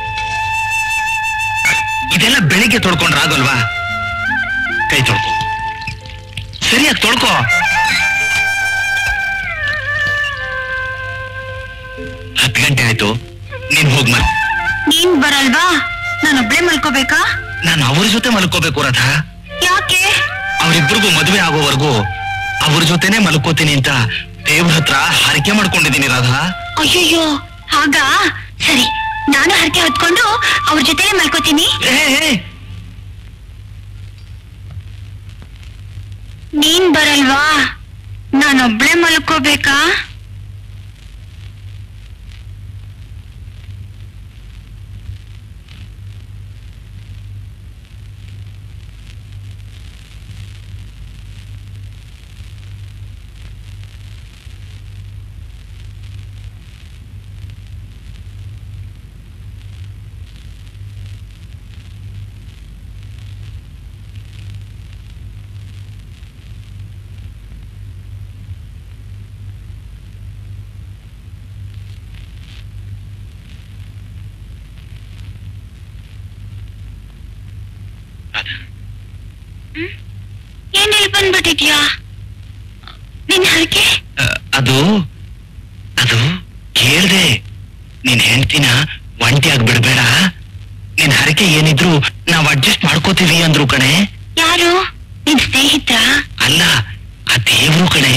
ಇದೆಲ್ಲ ಬೆಳಿಗ್ಗೆ ತೊಳ್ಕೊಂಡ್ರೆ ಆಗೋಲ್ವಾ ಕೈ ತೊಳ್ಕೊ ಸರಿಯಾಗಿ ತೊಳ್ಕೊ ಹತ್ತು ಗಂಟೆ ಆಯ್ತು ನೀನ್ ಹೋಗ್ ಮಲ್ ನೀನ್ ಬರಲ್ವಾ ನಾನೊಬ್ಳೆ ಮಲ್ಕೋಬೇಕಾ ನಾನು ಅವ್ರ ಜೊತೆ ಮಲ್ಕೋಬೇಕು ರಥ ಯಾಕೆ ಅವರಿಬ್ಬರಿಗೂ ಮದುವೆ ಆಗೋವರೆಗೂ ಅವ್ರ ಜೊತೆನೆ ಮಲ್ಕೋತೀನಿ ಅಂತ ದೇವ್ರ ಹತ್ರ ಹರಕೆ ಮಾಡ್ಕೊಂಡಿದ್ದೀನಿ ರಾಧಾ ಅಯ್ಯಯ್ಯೋ ಹಾಗ ಸರಿ ನಾನು ಹರಕೆ ಹೊತ್ಕೊಂಡು ಅವ್ರ ಜೊತೆ ಮಲ್ಕೋತೀನಿ ಏ, ಏ, ನೀನ್ ಬರಲ್ವಾ ನಾನೊಬ್ಳೆ ಮಲ್ಕೋಬೇಕಾ ರಾಧಾ, ಏನ್ ಇಲ್ಲಿ ಬಂದ್ಬಿಟ್ಟಿದ್ಯಾ ನಿನ್ ಹರಕೆ ಆ, ಅದು ಅದು ಕೇಳ್ದೆ ನಿನ್ ಹೆಂಡ್ತಿನ ಒಂಟಿಯಾಗಿ ಬಿಡ್ಬೇಡ ನಿನ್ ಹರಕೆ ಏನಿದ್ರು ನಾವ್ ಅಡ್ಜಸ್ಟ್ ಮಾಡ್ಕೋತೀವಿ ಅಂದ್ರು ಕಣೆ ಯಾರು ನಿನ್ ಸ್ನೇಹಿತ ಅಲ್ಲ ಆ ದೇವ್ರು ಕಣೆ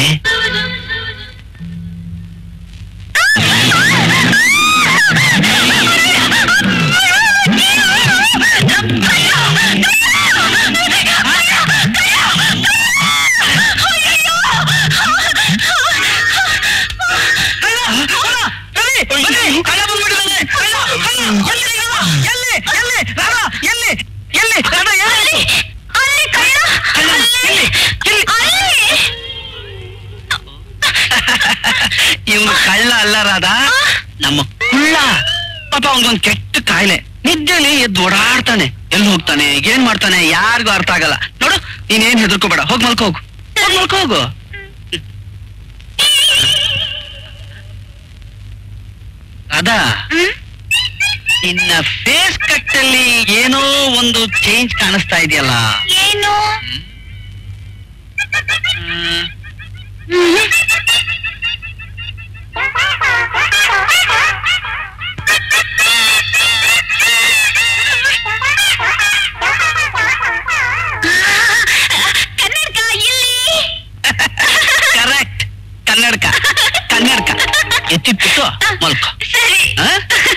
ಅಲ್ಲಿ ಕಳ್ಳ ಅಲ್ಲಿ ಇವನು ಕಳ್ಳ ಅಲ್ಲ ರಾಧ ನಮ್ಮ ಕುಳ್ಳ ಪಾಪ ಅವನಿಗೊಂದು ಕೆಟ್ಟ ಕಾಯಿಲೆ ನಿದ್ದೆಲಿ ಎದ್ದು ಓಡಾಡ್ತಾನೆ ಎಲ್ಲಿ ಹೋಗ್ತಾನೆ ಏನ್ ಮಾಡ್ತಾನೆ ಯಾರಿಗೂ ಅರ್ಥ ಆಗಲ್ಲ ನೋಡು ನೀನೇನ್ ಹೆದರ್ಕೋಬೇಡ ಹೋಗ್ ಮಲ್ಕೋ ಹೋಗು ಹೋಗ್ ಮಲ್ಕೋ ಹೋಗು ರಾಧಾ ಹ್ಮ್ ನಿನ್ನ ಫೇಸ್ ಕಟ್ ಅಲ್ಲಿ ಏನೋ ಒಂದು ಚೇಂಜ್ ಕಾಣಿಸ್ತಾ ಇದೆಯಲ್ಲ ಏನು ಹ್ಮ್, ಹ್ಮ್. ಕನ್ನಡಕ ಇಲ್ಲಿ ಕರೆಕ್ಟ್ ಕನ್ನಡಕ ಕನ್ನಡಕ ಎತ್ತಿಟ್ಬಿಟ್ಟು ಮಲ್ಕೋ ಸರಿ ಆ?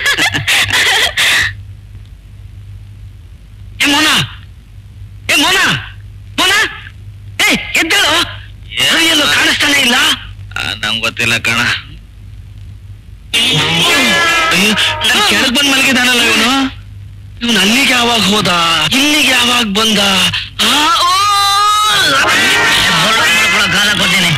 ಏ ಮೋನ ಏ ಮೋನ ಮೋನ ಏ ಎದ್ದೇಳು ಎಲ್ಲೋ ಕಾಣಿಸ್ತಾನೆ ಇಲ್ಲ ನಂಗೆ ಗೊತ್ತಿಲ್ಲ ಕಣ ಅಯ್ಯೋ ನನ್ ಕೆಳಗ್ ಬಂದ್ ಮಲಗಿದಾನಲ್ಲ ಇವನು ಇವನು ಅಲ್ಲಿಗೆ ಯಾವಾಗ ಹೋದ ಇಲ್ಲಿಗೆ ಯಾವಾಗ ಬಂದ ಆ, ಓ! ಕಾಲ ಕೊಡ್ತೇನೆ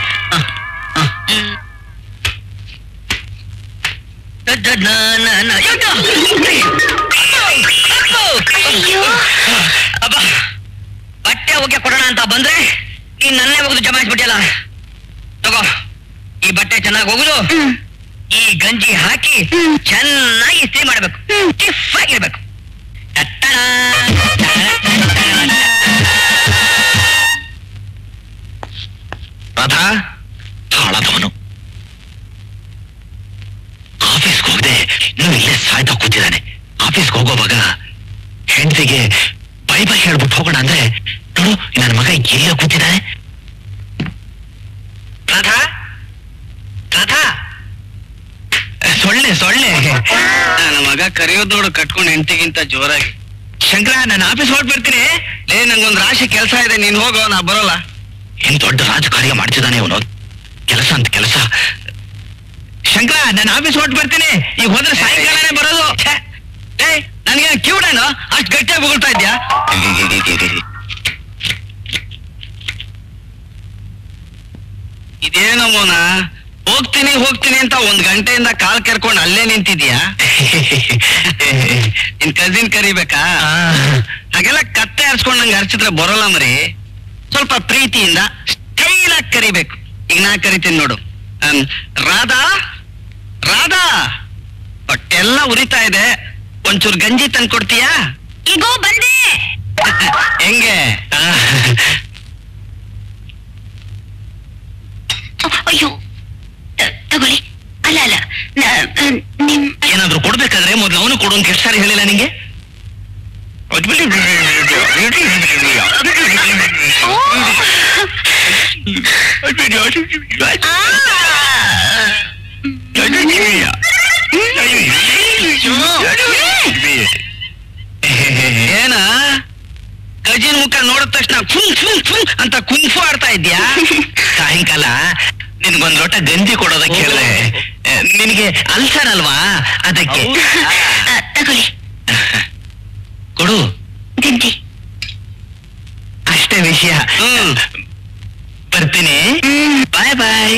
ಅಯ್ಯೋ ಅಬ್ಬ ಬಟ್ಟೆ ಹೋಗಿ ಕೊಡೋಣ ಅಂತ ಬಂದ್ರೆ ನೀನ್ ನನ್ನೇ ಹೋಗುದು ಜಮಾಯಿಸ್ಬಿಟ್ಟಿಯಲ್ಲ ತಗೋ ಈ ಬಟ್ಟೆ ಚೆನ್ನಾಗಿ ಹೋಗುದು ಹ್ಮ್ ಈ ಗಂಜಿ ಹಾಕಿ ಹ್ಮ್. ಚೆನ್ನಾಗಿ ಇಸ್ತ್ರಿ ಮಾಡ್ಬೇಕು ಹ್ಮ್. ಟಿಫ್ ಆಗಿರ್ಬೇಕು ಟಟ್ಟಣ. ರಾಧಾ ಹಾಳಾದವನು ಆಫೀಸ್ಗೆ ಹೋಗದೆ ಇನ್ನೂ ಇಲ್ಲೇ ಸಾಯ್ತಾ ಕೂತಿದ್ದಾನೆ ಆಫೀಸ್ಗೆ ಹೋಗೋವಾಗ ಹೆಂಡತಿಗೆ ಬೈ ಬೈ ಹೇಳ್ಬಿಟ್ಟು ಹೋಗೋಣ ಅಂದ್ರೆ ನೋಡು ನನ್ನ ಮಗ ಎಲ್ಲೇ ಕೂತಿದ್ದಾನೆ ರಾಧಾ ರಾಧಾ ಸೊಳ್ಳೆ ಸೊಳ್ಳೆ ನನ್ನ ಮಗ ಕರೆಯೋದ್ ನೋಡು ಕಟ್ಕೊಂಡು ಹೆಂಡತಿಗಿಂತ ಜೋರಾಗಿ ಶಂಕರ ನಾನು ಆಫೀಸ್ ಹೊರಟ್ ಬರ್ತೀನಿ ಲೇ ನಂಗೊಂದ್ ರಾಶಿ ಕೆಲಸ ಇದೆ ನೀನ್ ಹೋಗೋ ನಾ ಬರೋಲ್ಲ ಏನ್ ದೊಡ್ಡ ರಾಜಕಾರ್ಯ ಮಾಡ್ತಿದ್ದಾನೆ ಅವನು ಕೆಲಸ ಅಂತ ಕೆಲಸ ಶಂಕರ ನಾನು ಆಫೀಸ್ ಹೊರಟ್ ಬರ್ತೀನಿ ಈಗ ಹೋದ್ರೆ ಸಾಯಂಕಾಲನೇ ಬರೋದು ಛೆ, ಏ ನನಗೆ ಕಿವುಡೇನು ಅಷ್ಟ್ ಗಟ್ಟಿಯಾಗಿ ಬೊಗಳ್ತಾ ಇದ್ಯಾ ಇದೇನೋ ಮೋನ ಹೋಗ್ತೀನಿ ಹೋಗ್ತೀನಿ ಅಂತ ಒಂದ್ ಗಂಟೆಯಿಂದ ಕಾಲ್ ಕೆರ್ಕೊಂಡು ಅಲ್ಲೇ ನಿಂತಿದ್ಯಾ ನಿನ್ ಕಸಿನ್ ಕರಿಬೇಕಾ ಹಾಗೆಲ್ಲ ಕತ್ತೆ ಹರ್ಸ್ಕೊಂಡ್ ನಂಗೆ ಹರ್ಚಿದ್ರೆ ಬರೋಲ್ಲ ಮರಿ ಸ್ವಲ್ಪ ಪ್ರೀತಿಯಿಂದ ಸ್ಟೈಲ್ ಆಗಿ ಕರಿಬೇಕು ಈಗ ನಾ ಕರಿತೀನಿ ನೋಡು ಅಮ್, ರಾಧಾ ರಾಧಾ ಬಟ್ ಎಲ್ಲ ಉರಿತಾ ಇದೆ ಒಂಚೂರು ಗಂಜಿ ತಂದು ಕೊಡ್ತೀಯಾ ಈಗೋ ಬಂದೆ ಹೆಂಗೆ ಆ, ಅ- ಅಯ್ಯೋ ತ- ತಗೊಳ್ಳಿ ಅಲ್ಲ ಅಲ್ಲ ನ- ನ- ನಿಮ್ ಏನಾದ್ರೂ ಕೊಡ್ಬೇಕಾದ್ರೆ ಮೊದ್ಲು ಅವನು ಕೊಡು ಅಂತ ಎಷ್ಟು ಸಾರಿ ಹೇಳಿಲ್ಲ ನಿಂಗೆ ಓ! ಏನ ಗಜಿನ ಮುಖ ನೋಡಿದ ತಕ್ಷಣ ಫುಂ ಫುಂ ಫುಂ ಅಂತ ಕುಂಫು ಆಡ್ತಾ ಇದ್ಯಾ ಸಾಯಂಕಾಲ ನಿನ್ಗೊಂದ್ ಲೋಟ ಗಂಜಿ ಕೊಡೋದಕ್ಕೆ ಹೇಳಿದೆ ನಿನಗೆ ಅಲ್ಸರ್ ಅಲ್ವಾ ಅದಕ್ಕೆ ಅ, ತಗೊಳ್ಳಿ ಕೊಡು ಗಂಜಿ ಅಷ್ಟೇ ವಿಷಯ ಬರ್ತೀನಿ ಬಾಯ್ ಬಾಯ್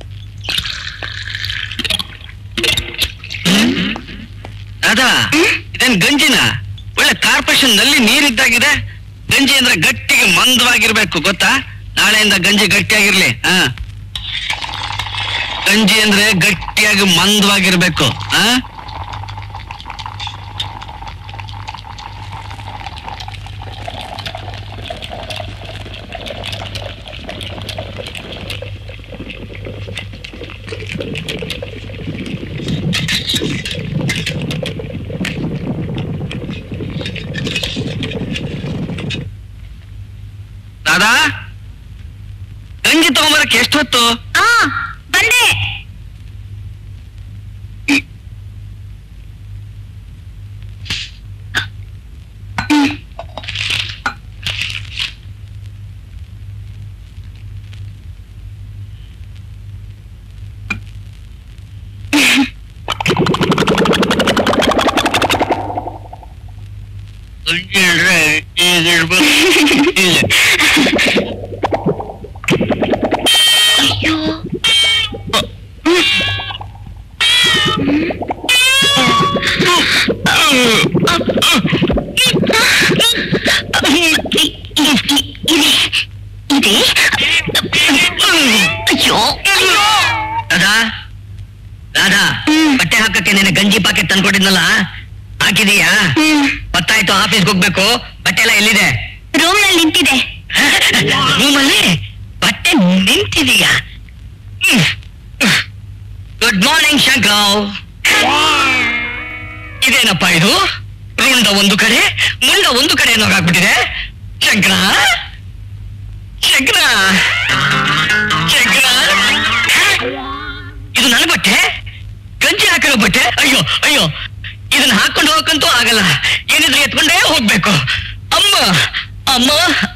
ಅದಾ ಇದೇನ್ ಗಂಜಿನ ಒಳ್ಳೆ ಕಾರ್ಪೊರೇಷನ್ ನಲ್ಲಿ ನೀರಿದ್ದಾಗಿದೆ ಗಂಜಿ ಅಂದ್ರೆ ಗಟ್ಟಿಗೆ ಮಂದವಾಗಿರ್ಬೇಕು ಗೊತ್ತಾ ನಾಳೆಯಿಂದ ಗಂಜಿ ಗಟ್ಟಿಯಾಗಿರ್ಲಿ ಹಾ ಗಂಜಿ ಅಂದ್ರೆ ಗಟ್ಟಿಯಾಗಿ ಮಂದವಾಗಿರ್ಬೇಕು ಹಾ ದಾದಾ ಗಂಜಿ ತಗೊಂಬರಕ್ಕೆ ಎಷ್ಟು ಹೊತ್ತು ಆ ಬಂದೆ ಗಂಜಿ ಅಂದ್ರೆ ಹೀಗಿರ್ಬೇಕು ಹೀಗೆ. ಅಯ್ಯೋ ಇ- ಇ- ಇ- ಇದೆ ಇದೆ ಅಯ್ಯೋ ಅಯ್ಯೋ ರಾಧಾ ರಾಧಾ ಬಟ್ಟೆ ಹಾಕಕ್ಕೆ ನೀನು ಗಂಜಿ ಪಾಕೆಟ್ ತಂದ್ಕೊಟ್ಟಿದ್ನಲ್ಲ ಹಾಕಿದೀಯಾ ಹ್ಮ್ ಗೊತ್ತಾಯ್ತು ಆಫೀಸ್ಗೆ ಹೋಗ್ಬೇಕು ಬಟ್ಟೆ ಎಲ್ಲ ಎಲ್ಲಿದೆ ರೂಮ್ ನಲ್ಲಿ ನಿಂತಿದೆ ರೂಮಲ್ಲಿ ಬಟ್ಟೆ ನಿಂತಿದೀಯಾ ಗುಡ್ ಮಾರ್ನಿಂಗ್ ಶಂಕರ್ ಇದೇನಪ್ಪ ಇದು ರುಂಡ ಒಂದು ಕಡೆ ಮುಂಡ ಒಂದು ಕಡೆ ಹಾಕ್ಬಿಟ್ಟಿದೆ ಶಂಕರ ಶಂಕರ ಶಂಕರ ಇದು ನನ್ನ ಬಟ್ಟೆ ಗಂಜಿ ಹಾಕಿರೋ ಬಟ್ಟೆ ಅಯ್ಯೋ ಅಯ್ಯೋ ಇದನ್ನ ಹಾಕೊಂಡು ಹೋಗಕ್ಕಂತೂ ಆಗಲ್ಲ ಏನಿದ್ರೆ ಎತ್ಕೊಂಡೇ ಹೋಗ್ಬೇಕು ಅಮ್ಮ ಅಮ್ಮ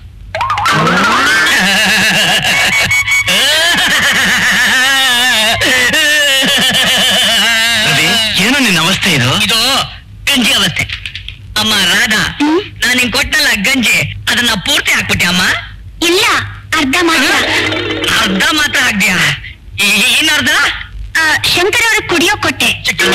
ಏನು ನಿನ್ನ ಅವಸ್ಥೆ ಇದು ಇದು ಗಂಜಿ ಅವಸ್ಥೆ ಅಮ್ಮ ರಾಧಾ ನಾನು ನಿನ್ ಕೊಟ್ಟಲ್ಲ ಗಂಜಿ ಅದನ್ನ ಪೂರ್ತಿ ಹಾಕ್ಬಿಟ್ಟೆ ಅಮ್ಮ ಇಲ್ಲ ಅರ್ಧ ಮಾತ್ರ ಅರ್ಧ ಮಾತ್ರ ಹಾಕ್ದ್ಯಾ ಏನರ್ಧ ಆ, ಶಂಕರ್ ಅವ್ರಿಗೆ ಕುಡಿಯೋ ಕೊಟ್ಟೆ ಶಂಕರ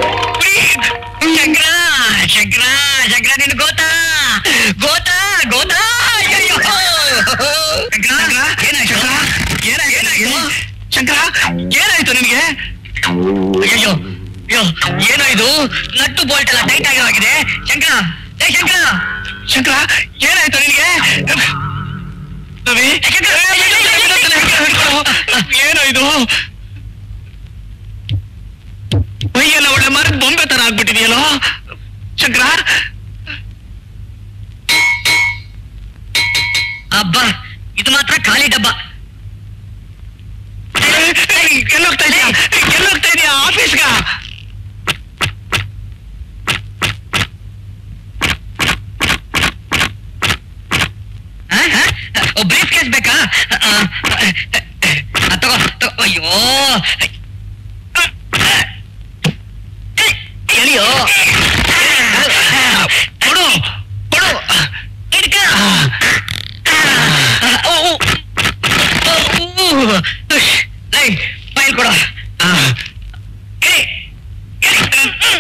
ಶಂಕರ ಶಂಕರ ನಿನ್ ಗೋತಾ ಗೋತಾ ಗೋತಾ ಅಯ್ಯಯ್ಯೋ. ಶಂಕರ ಏನಾಯ್ತು ಏನಾಯ್ತು ಶಂಕರ ಏನಾಯ್ತು ನಿನಗೆ ಅಯ್ಯೋ ಅಯ್ಯೋ ಏನೋ ಇದು ನಟ್ಟು ಬೋಲ್ಟ್ ಎಲ್ಲ ಟೈಟ್ ಆಗಿರೋಗಿದೆ ಶಂಕರ ಏ ಶಂಕರ ಶಂಕರ ಏನಾಯ್ತು ನಿನಗೆ ರವಿ ಏನೋ ಇದು ಮೈಯೆಲ್ಲ ಒಳ್ಳೆ ಮರದ ಬೊಂಬೆ ತರ ಆಗ್ಬಿಟ್ಟಿದೆಯಲ್ಲೋ ಶಂಕರ ಅಬ್ಬಾ ಇದು ಮಾತ್ರ ಖಾಲಿ ಡಬ್ಬ ಎಲ್ಲೋಗ್ತಾ ಇದೀಯಾ ಎಲ್ಲೋಗ್ತಾ ಇದೀಯಾ ಆಫೀಸ್ಗ ಬ್ರೀಫ್ ಕೇಸ್ ಬೇಕಾ ಆ, ಆ, ತಗೋ ತಗೋ ಅಯ್ಯೋ ಎಳಿಯೋ ಕೊಡು ಕೊಡು ಹಿಡ್ಕ ಲೈ ಫೈಲ್ ಕೊಡು ಎಳಿ, ಎಳಿ.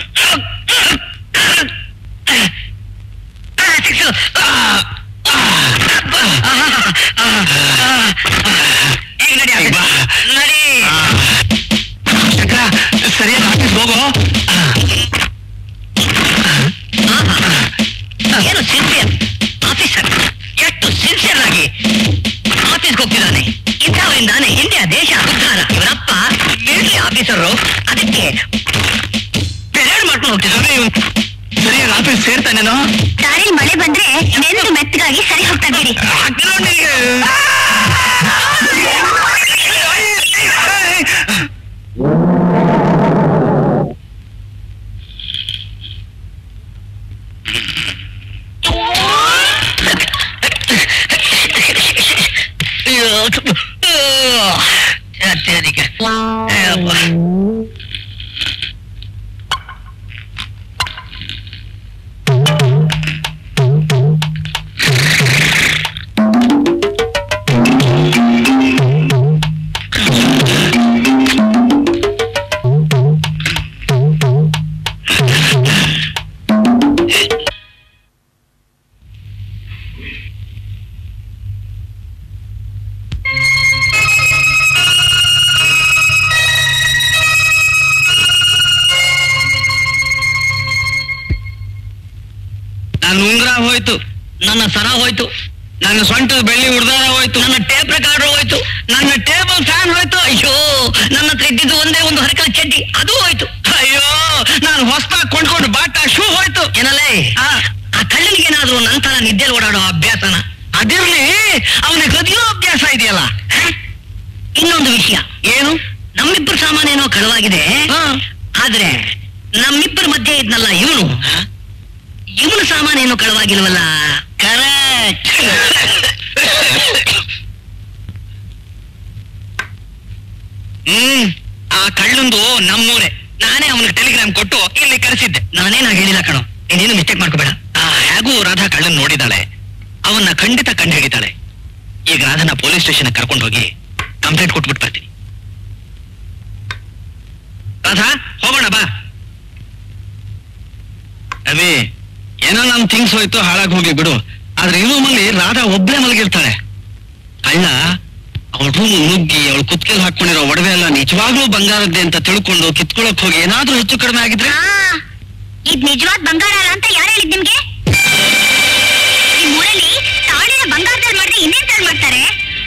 ಆ, ಸಿಕ್ಸು. ಆ, ಆ, ಆ, ಆ, ಈಗ ನಡಿ ಆಫೀಸ್. ನಡಿ ಶಂಕರ ಸರಿಯಾಗಿ ಆಫೀಸ್ ಹೋಗೋ ಅದಕ್ಕೆ ಪೆರೇಡ್ ಮಾಡ್ಕೊಂಡು ಹೋಗ್ತಿದ್ರು ಸರಿ ಆಫೀಸ್ ಸೇರ್ತಾನೇನೋ ದಾರಿಲ್ ಮಳೆ ಬಂದ್ರೆ ನೆಂದು ಮೆತ್ತಗಾಗಿ ಸರಿ ಹೋಗ್ತಾ ಬಿಡಿ ಅಯ್ಯೋ, ಅಯ್ಯೋ, ಅತ್ಯಧಿಕ. ಅಯ್ಯಪ್ಪ. ನನ್ನ ಉಂಗ್ರ ಹೋಯ್ತು ನನ್ನ ಸರ ಹೋಯ್ತು ನನ್ನ ಸೊಂಟದ ಬೆಳ್ಳಿ ಉಡ್ದಾರ ಹೋಯ್ತು ನನ್ನ ಟೇಪ್ ರೆಕಾರ್ಡರ್ ಹೋಯ್ತು ನನ್ನ ಟೇಬಲ್ ಫ್ಯಾನ್ ಹೋಯ್ತು ಅಯ್ಯೋ ನನ್ನ ಹತ್ರ ಇದ್ದಿದ್ದು ಒಂದೇ ಒಂದು ಹರಕಲ ಚಡ್ಡಿ ಅದು ಹೋಯ್ತು ಅಯ್ಯೋ ನಾನು ಹೊಸ್ತಾಗ್ ಕೊಂಡ್ಕೊಂಡು ಬಾಟ ಶೂ ಹೋಯ್ತು ಏನಲ್ಲೇ ಆ, ಆ ಕಳ್ಳನಿಗೇನಾದ್ರೂ ನಂತರ ನಿದ್ದೆಲ್ ಓಡಾಡೋ ಅಭ್ಯಾಸನ ಅದಿರ್ಲಿ ಅವನಿಗೆ ಕದಿಯೋ ಅಭ್ಯಾಸ ಇದೆಯಲ್ಲ ಹ? ಇನ್ನೊಂದು ವಿಷಯ ಏನು ನಮ್ಮಿಬ್ಬರ ಸಾಮಾನೇನೋ ಕಳವಾಗಿದೆ ಹಾ. ಆದ್ರೆ ನಮ್ಮಿಬ್ಬರ ಮಧ್ಯೆ ಇದ್ನಲ್ಲ ಇವನು ಇವನ ಸಾಮಾನೇನೋ ಕಳವಾಗಿಲ್ವಲ್ಲ ಕರೆಕ್ಟ್ ಹ್ಮ್ ಆ ಕಳ್ಳಂದು ನಮ್ಮೂರೆ ನಾನೇ ಅವನಿಗೆ ಟೆಲಿಗ್ರಾಮ್ ಕೊಟ್ಟು ಇಲ್ಲಿ ಕರೆಸಿದ್ದೆ ನಾನೇನ ಹೇಳಿಲ್ಲ ಕಣೋ ನೀನೇನು ಮಿಸ್ಟೇಕ್ ಮಾಡ್ಕೋಬೇಡ ಆ ಹೇಗೂ ರಾಧಾ ಕಳ್ಳನ್ ನೋಡಿದಾಳೆ ಅವನ್ನ ಖಂಡಿತ ಕಂಡು ಹಿಡಿತಾಳೆ ಈಗ ರಾಧನ ಪೊಲೀಸ್ ಸ್ಟೇಷನ್ ಕರ್ಕೊಂಡು ಹೋಗಿ ಕಂಪ್ಲೇಂಟ್ ಕೊಟ್ಬಿಟ್ಟು ಬರ್ತೀನಿ ರಾಧಾ ಹೋಗೋಣ ಬಾ ಅವಿ ಏನೋ ನಮ್ ಥಿಂಗ್ಸ್ ಹೋಯ್ತು ಹಾಳಾಗಿ ಹೋಗ್ಲಿ ಬಿಡು ಆದ್ರೆ ಈ ರೂಮಲ್ಲಿ ರಾಧಾ ಒಬ್ಳೆ ಮಲಗಿರ್ತಾಳೆ ಕಳ್ಳ ಅವಳ ರೂಮ್ ನುಗ್ಗಿ ಅವಳು ಕುತ್ಕೆಲ್ ಹಾಕೊಂಡಿರೋ ಒಡವೆ ಎಲ್ಲ ನಿಜವಾಗ್ಲೂ ಬಂಗಾರದ್ದೆ ಅಂತ ತಿಳ್ಕೊಂಡು ಕಿತ್ಕೊಳಕ್ ಹೋಗಿ ಏನಾದ್ರೂ ಹೆಚ್ಚು ಕಡಿಮೆ ಆಗಿದ್ರೆ ಆ, ಇದ್ ನಿಜವಾದ ಬಂಗಾರ ಅಲ್ಲ ಅಂತ ಯಾರು ಹೇಳಿದ್ ನಿಮ್ಗೆ ಈ ಊರಲ್ಲಿ ತಾಳಿನ ಬಂಗಾರದಲ್ಲಿ ಮಾಡಿದ್ರೆ ಇನ್ನೇನ್ ತಾಳ್ ಮಾಡ್ತಾರೆ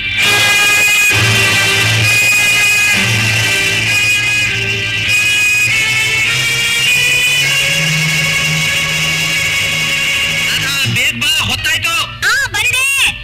ರಾಧಾ, ಬೇಗ ಬಾ ಹೊತ್ತಾಯ್ತು ಆ ಬಂದೆ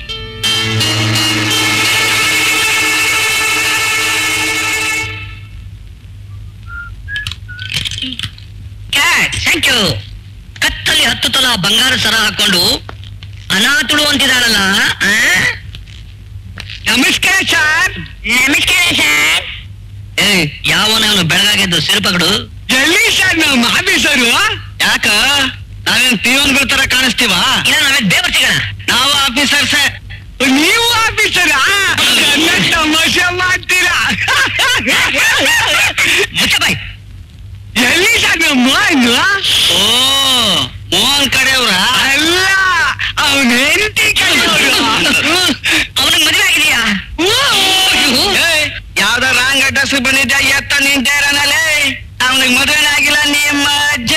ಕ್ಯಾಟ್ ಥ್ಯಾಂಕ್ ಯು ಕತ್ತಲ್ಲಿ ಹತ್ತು ತೊಲ ಬಂಗಾರ ಸರ ಹಾಕೊಂಡು ಅನಾಥುಳು ಅಂತಿದಾಳಲ್ಲ ಆ? ನಮಸ್ಕಾರ ಸರ್ ನಮಸ್ಕಾರ ಸರ್ ಏ ಯಾವನವನು ಬೆಳಗಾಗೆದ್ದು ಸಿರುಪಗಡು ಎಲ್ಲಿ ಸರ್ ನಮ್ಮ ಆಫೀಸರು ಯಾಕ ನಾವೇನ್ ಪಿಯೋನ್ಗಳ ತರ ಕಾಣಿಸ್ತೀವಾ ಇಲ್ಲ ನಾವೇ ಬೇಬರ್ತಿಗಳ ನಾವು ಆಫೀಸರ್ಸ್ ನೀವು ಆಫೀಸರಾ ನನ್ನ ತಮಾಷೆ ಮಾಡ್ತೀರಾ ಮುಚ್ಚ ಬಾಯ್ ಎಲ್ಲಿ ಸರ್ ನಮ್ಮ ಮೋಹನ್ ಓ ಮೋಹನ್ ಕಡೆಯವ್ರ ಅಲ್ಲ ಅವನ ಹೆಂಡತಿ ಕಡೆಯವರು ಅವನಿಗೆ ಮದುವೆ ಆಗಿದೆಯಾ ಯಾವ್ದೋ ರಾಂಗ್ ಅಡ್ರೆಸ್ ಬಂದಿದ್ದ ಎತ್ತ ನಿಂತೇರನಲ್ಲೇ ಅವನಿಗೆ ಮದುವೆ ಆಗಿಲ್ಲ ನಿಮ್ಮ ಅಜ್ಜೆ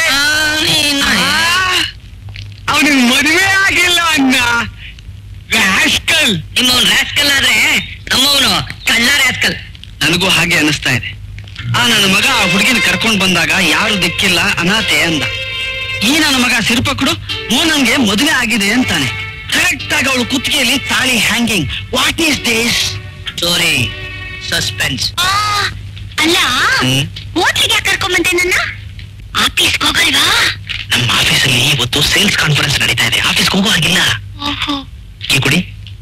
ಅವನಿಗೆ ಮದುವೆ ಆಗಿಲ್ಲ ಅನ್ನ ರಾಸ್ಕಲ್ ನಿಮ್ಮವನ್ ರಾಸ್ಕಲ್ ಆದ್ರೆ ನಮ್ಮವನು ಕಳ್ಳ ರಾಸ್ಕಲ್ ನನಗೂ ಹಾಗೆ ಅನಿಸ್ತಾ ಇದೆ ಆ ನನ್ನ ಮಗ ಆ ಹುಡುಗಿನ ಕರ್ಕೊಂಡ್ ಬಂದಾಗ ಯಾರು ದಿಕ್ಕಿಲ್ಲ ಅನಾಥೆ ಅಂದ ಈ ನನ್ನ ಮಗ ಸಿರುಪಕ್ಕಡು ಮೋನನ್ಗೆ ಮದುವೆ ಆಗಿದೆ ಅಂತಾನೆ ಕರೆಕ್ಟ್ ಆಗಿ ಅವಳು ಕುತ್ತಿಗೆಯಲ್ಲಿ ತಾಳಿ hanging what is this story suspense ಆ, ಅಲ್ಲ ಹ್ಮ್. ಹೋಟ್ಲಿಗೆ ಯಾಕೆ ಕರ್ಕೊಂಬಂದೆ ನನ್ನ ಆಫೀಸ್ಗೆ ಹೋಗಲ್ವಾ ನಮ್ಮ ಆಫೀಸಲ್ಲಿ ಇವತ್ತು ಸೇಲ್ಸ್ ಕಾನ್ಫರೆನ್ಸ್ ನಡೀತಾ ಇದೆ ಆಫೀಸ್ಗೆ ಹೋಗೋ ಹಾಗಿಲ್ಲ ಓಹೋ ಈ ಕುಡಿ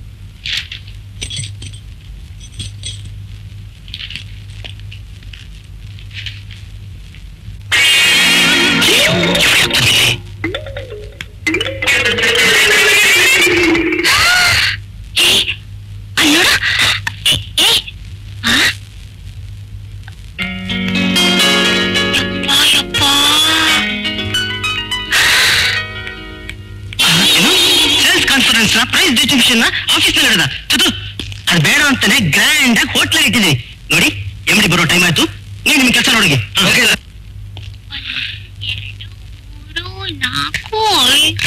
ಏ, ಅಲ್ಲ್ ನೋಡು. ಏ, ಏ, ಆ? ಯಪ್ಪಾ, ಯಪ್ಪಾ. ಸೇಲ್ಸ್ ಕಾನ್ಫರೆನ್ಸ್ ನ ಪ್ರೈಸ್ ಡಿಸ್ಟ್ರಿಬ್ಯೂಷನ್ ನ ಆಫೀಸ್ ನಲ್ಲಿ ನಡೆದ ತುತು ಅದು ಬೇಡ ಅಂತಾನೆ ಗ್ರ್ಯಾಂಡ್ ಆಗಿ ಹೋಟ್ಲ್ ಇಟ್ಟಿದ್ದೀವಿ ನೋಡಿ ಎಮ್ಡಿ ಬರೋ ಟೈಮ್ ಆಯ್ತು ನೀವು ನಿಮ್ ಕೆಲಸ ನೋಡಿ ಎರಡು, ಮೂರು, ನಾಲ್ಕು ಐದು.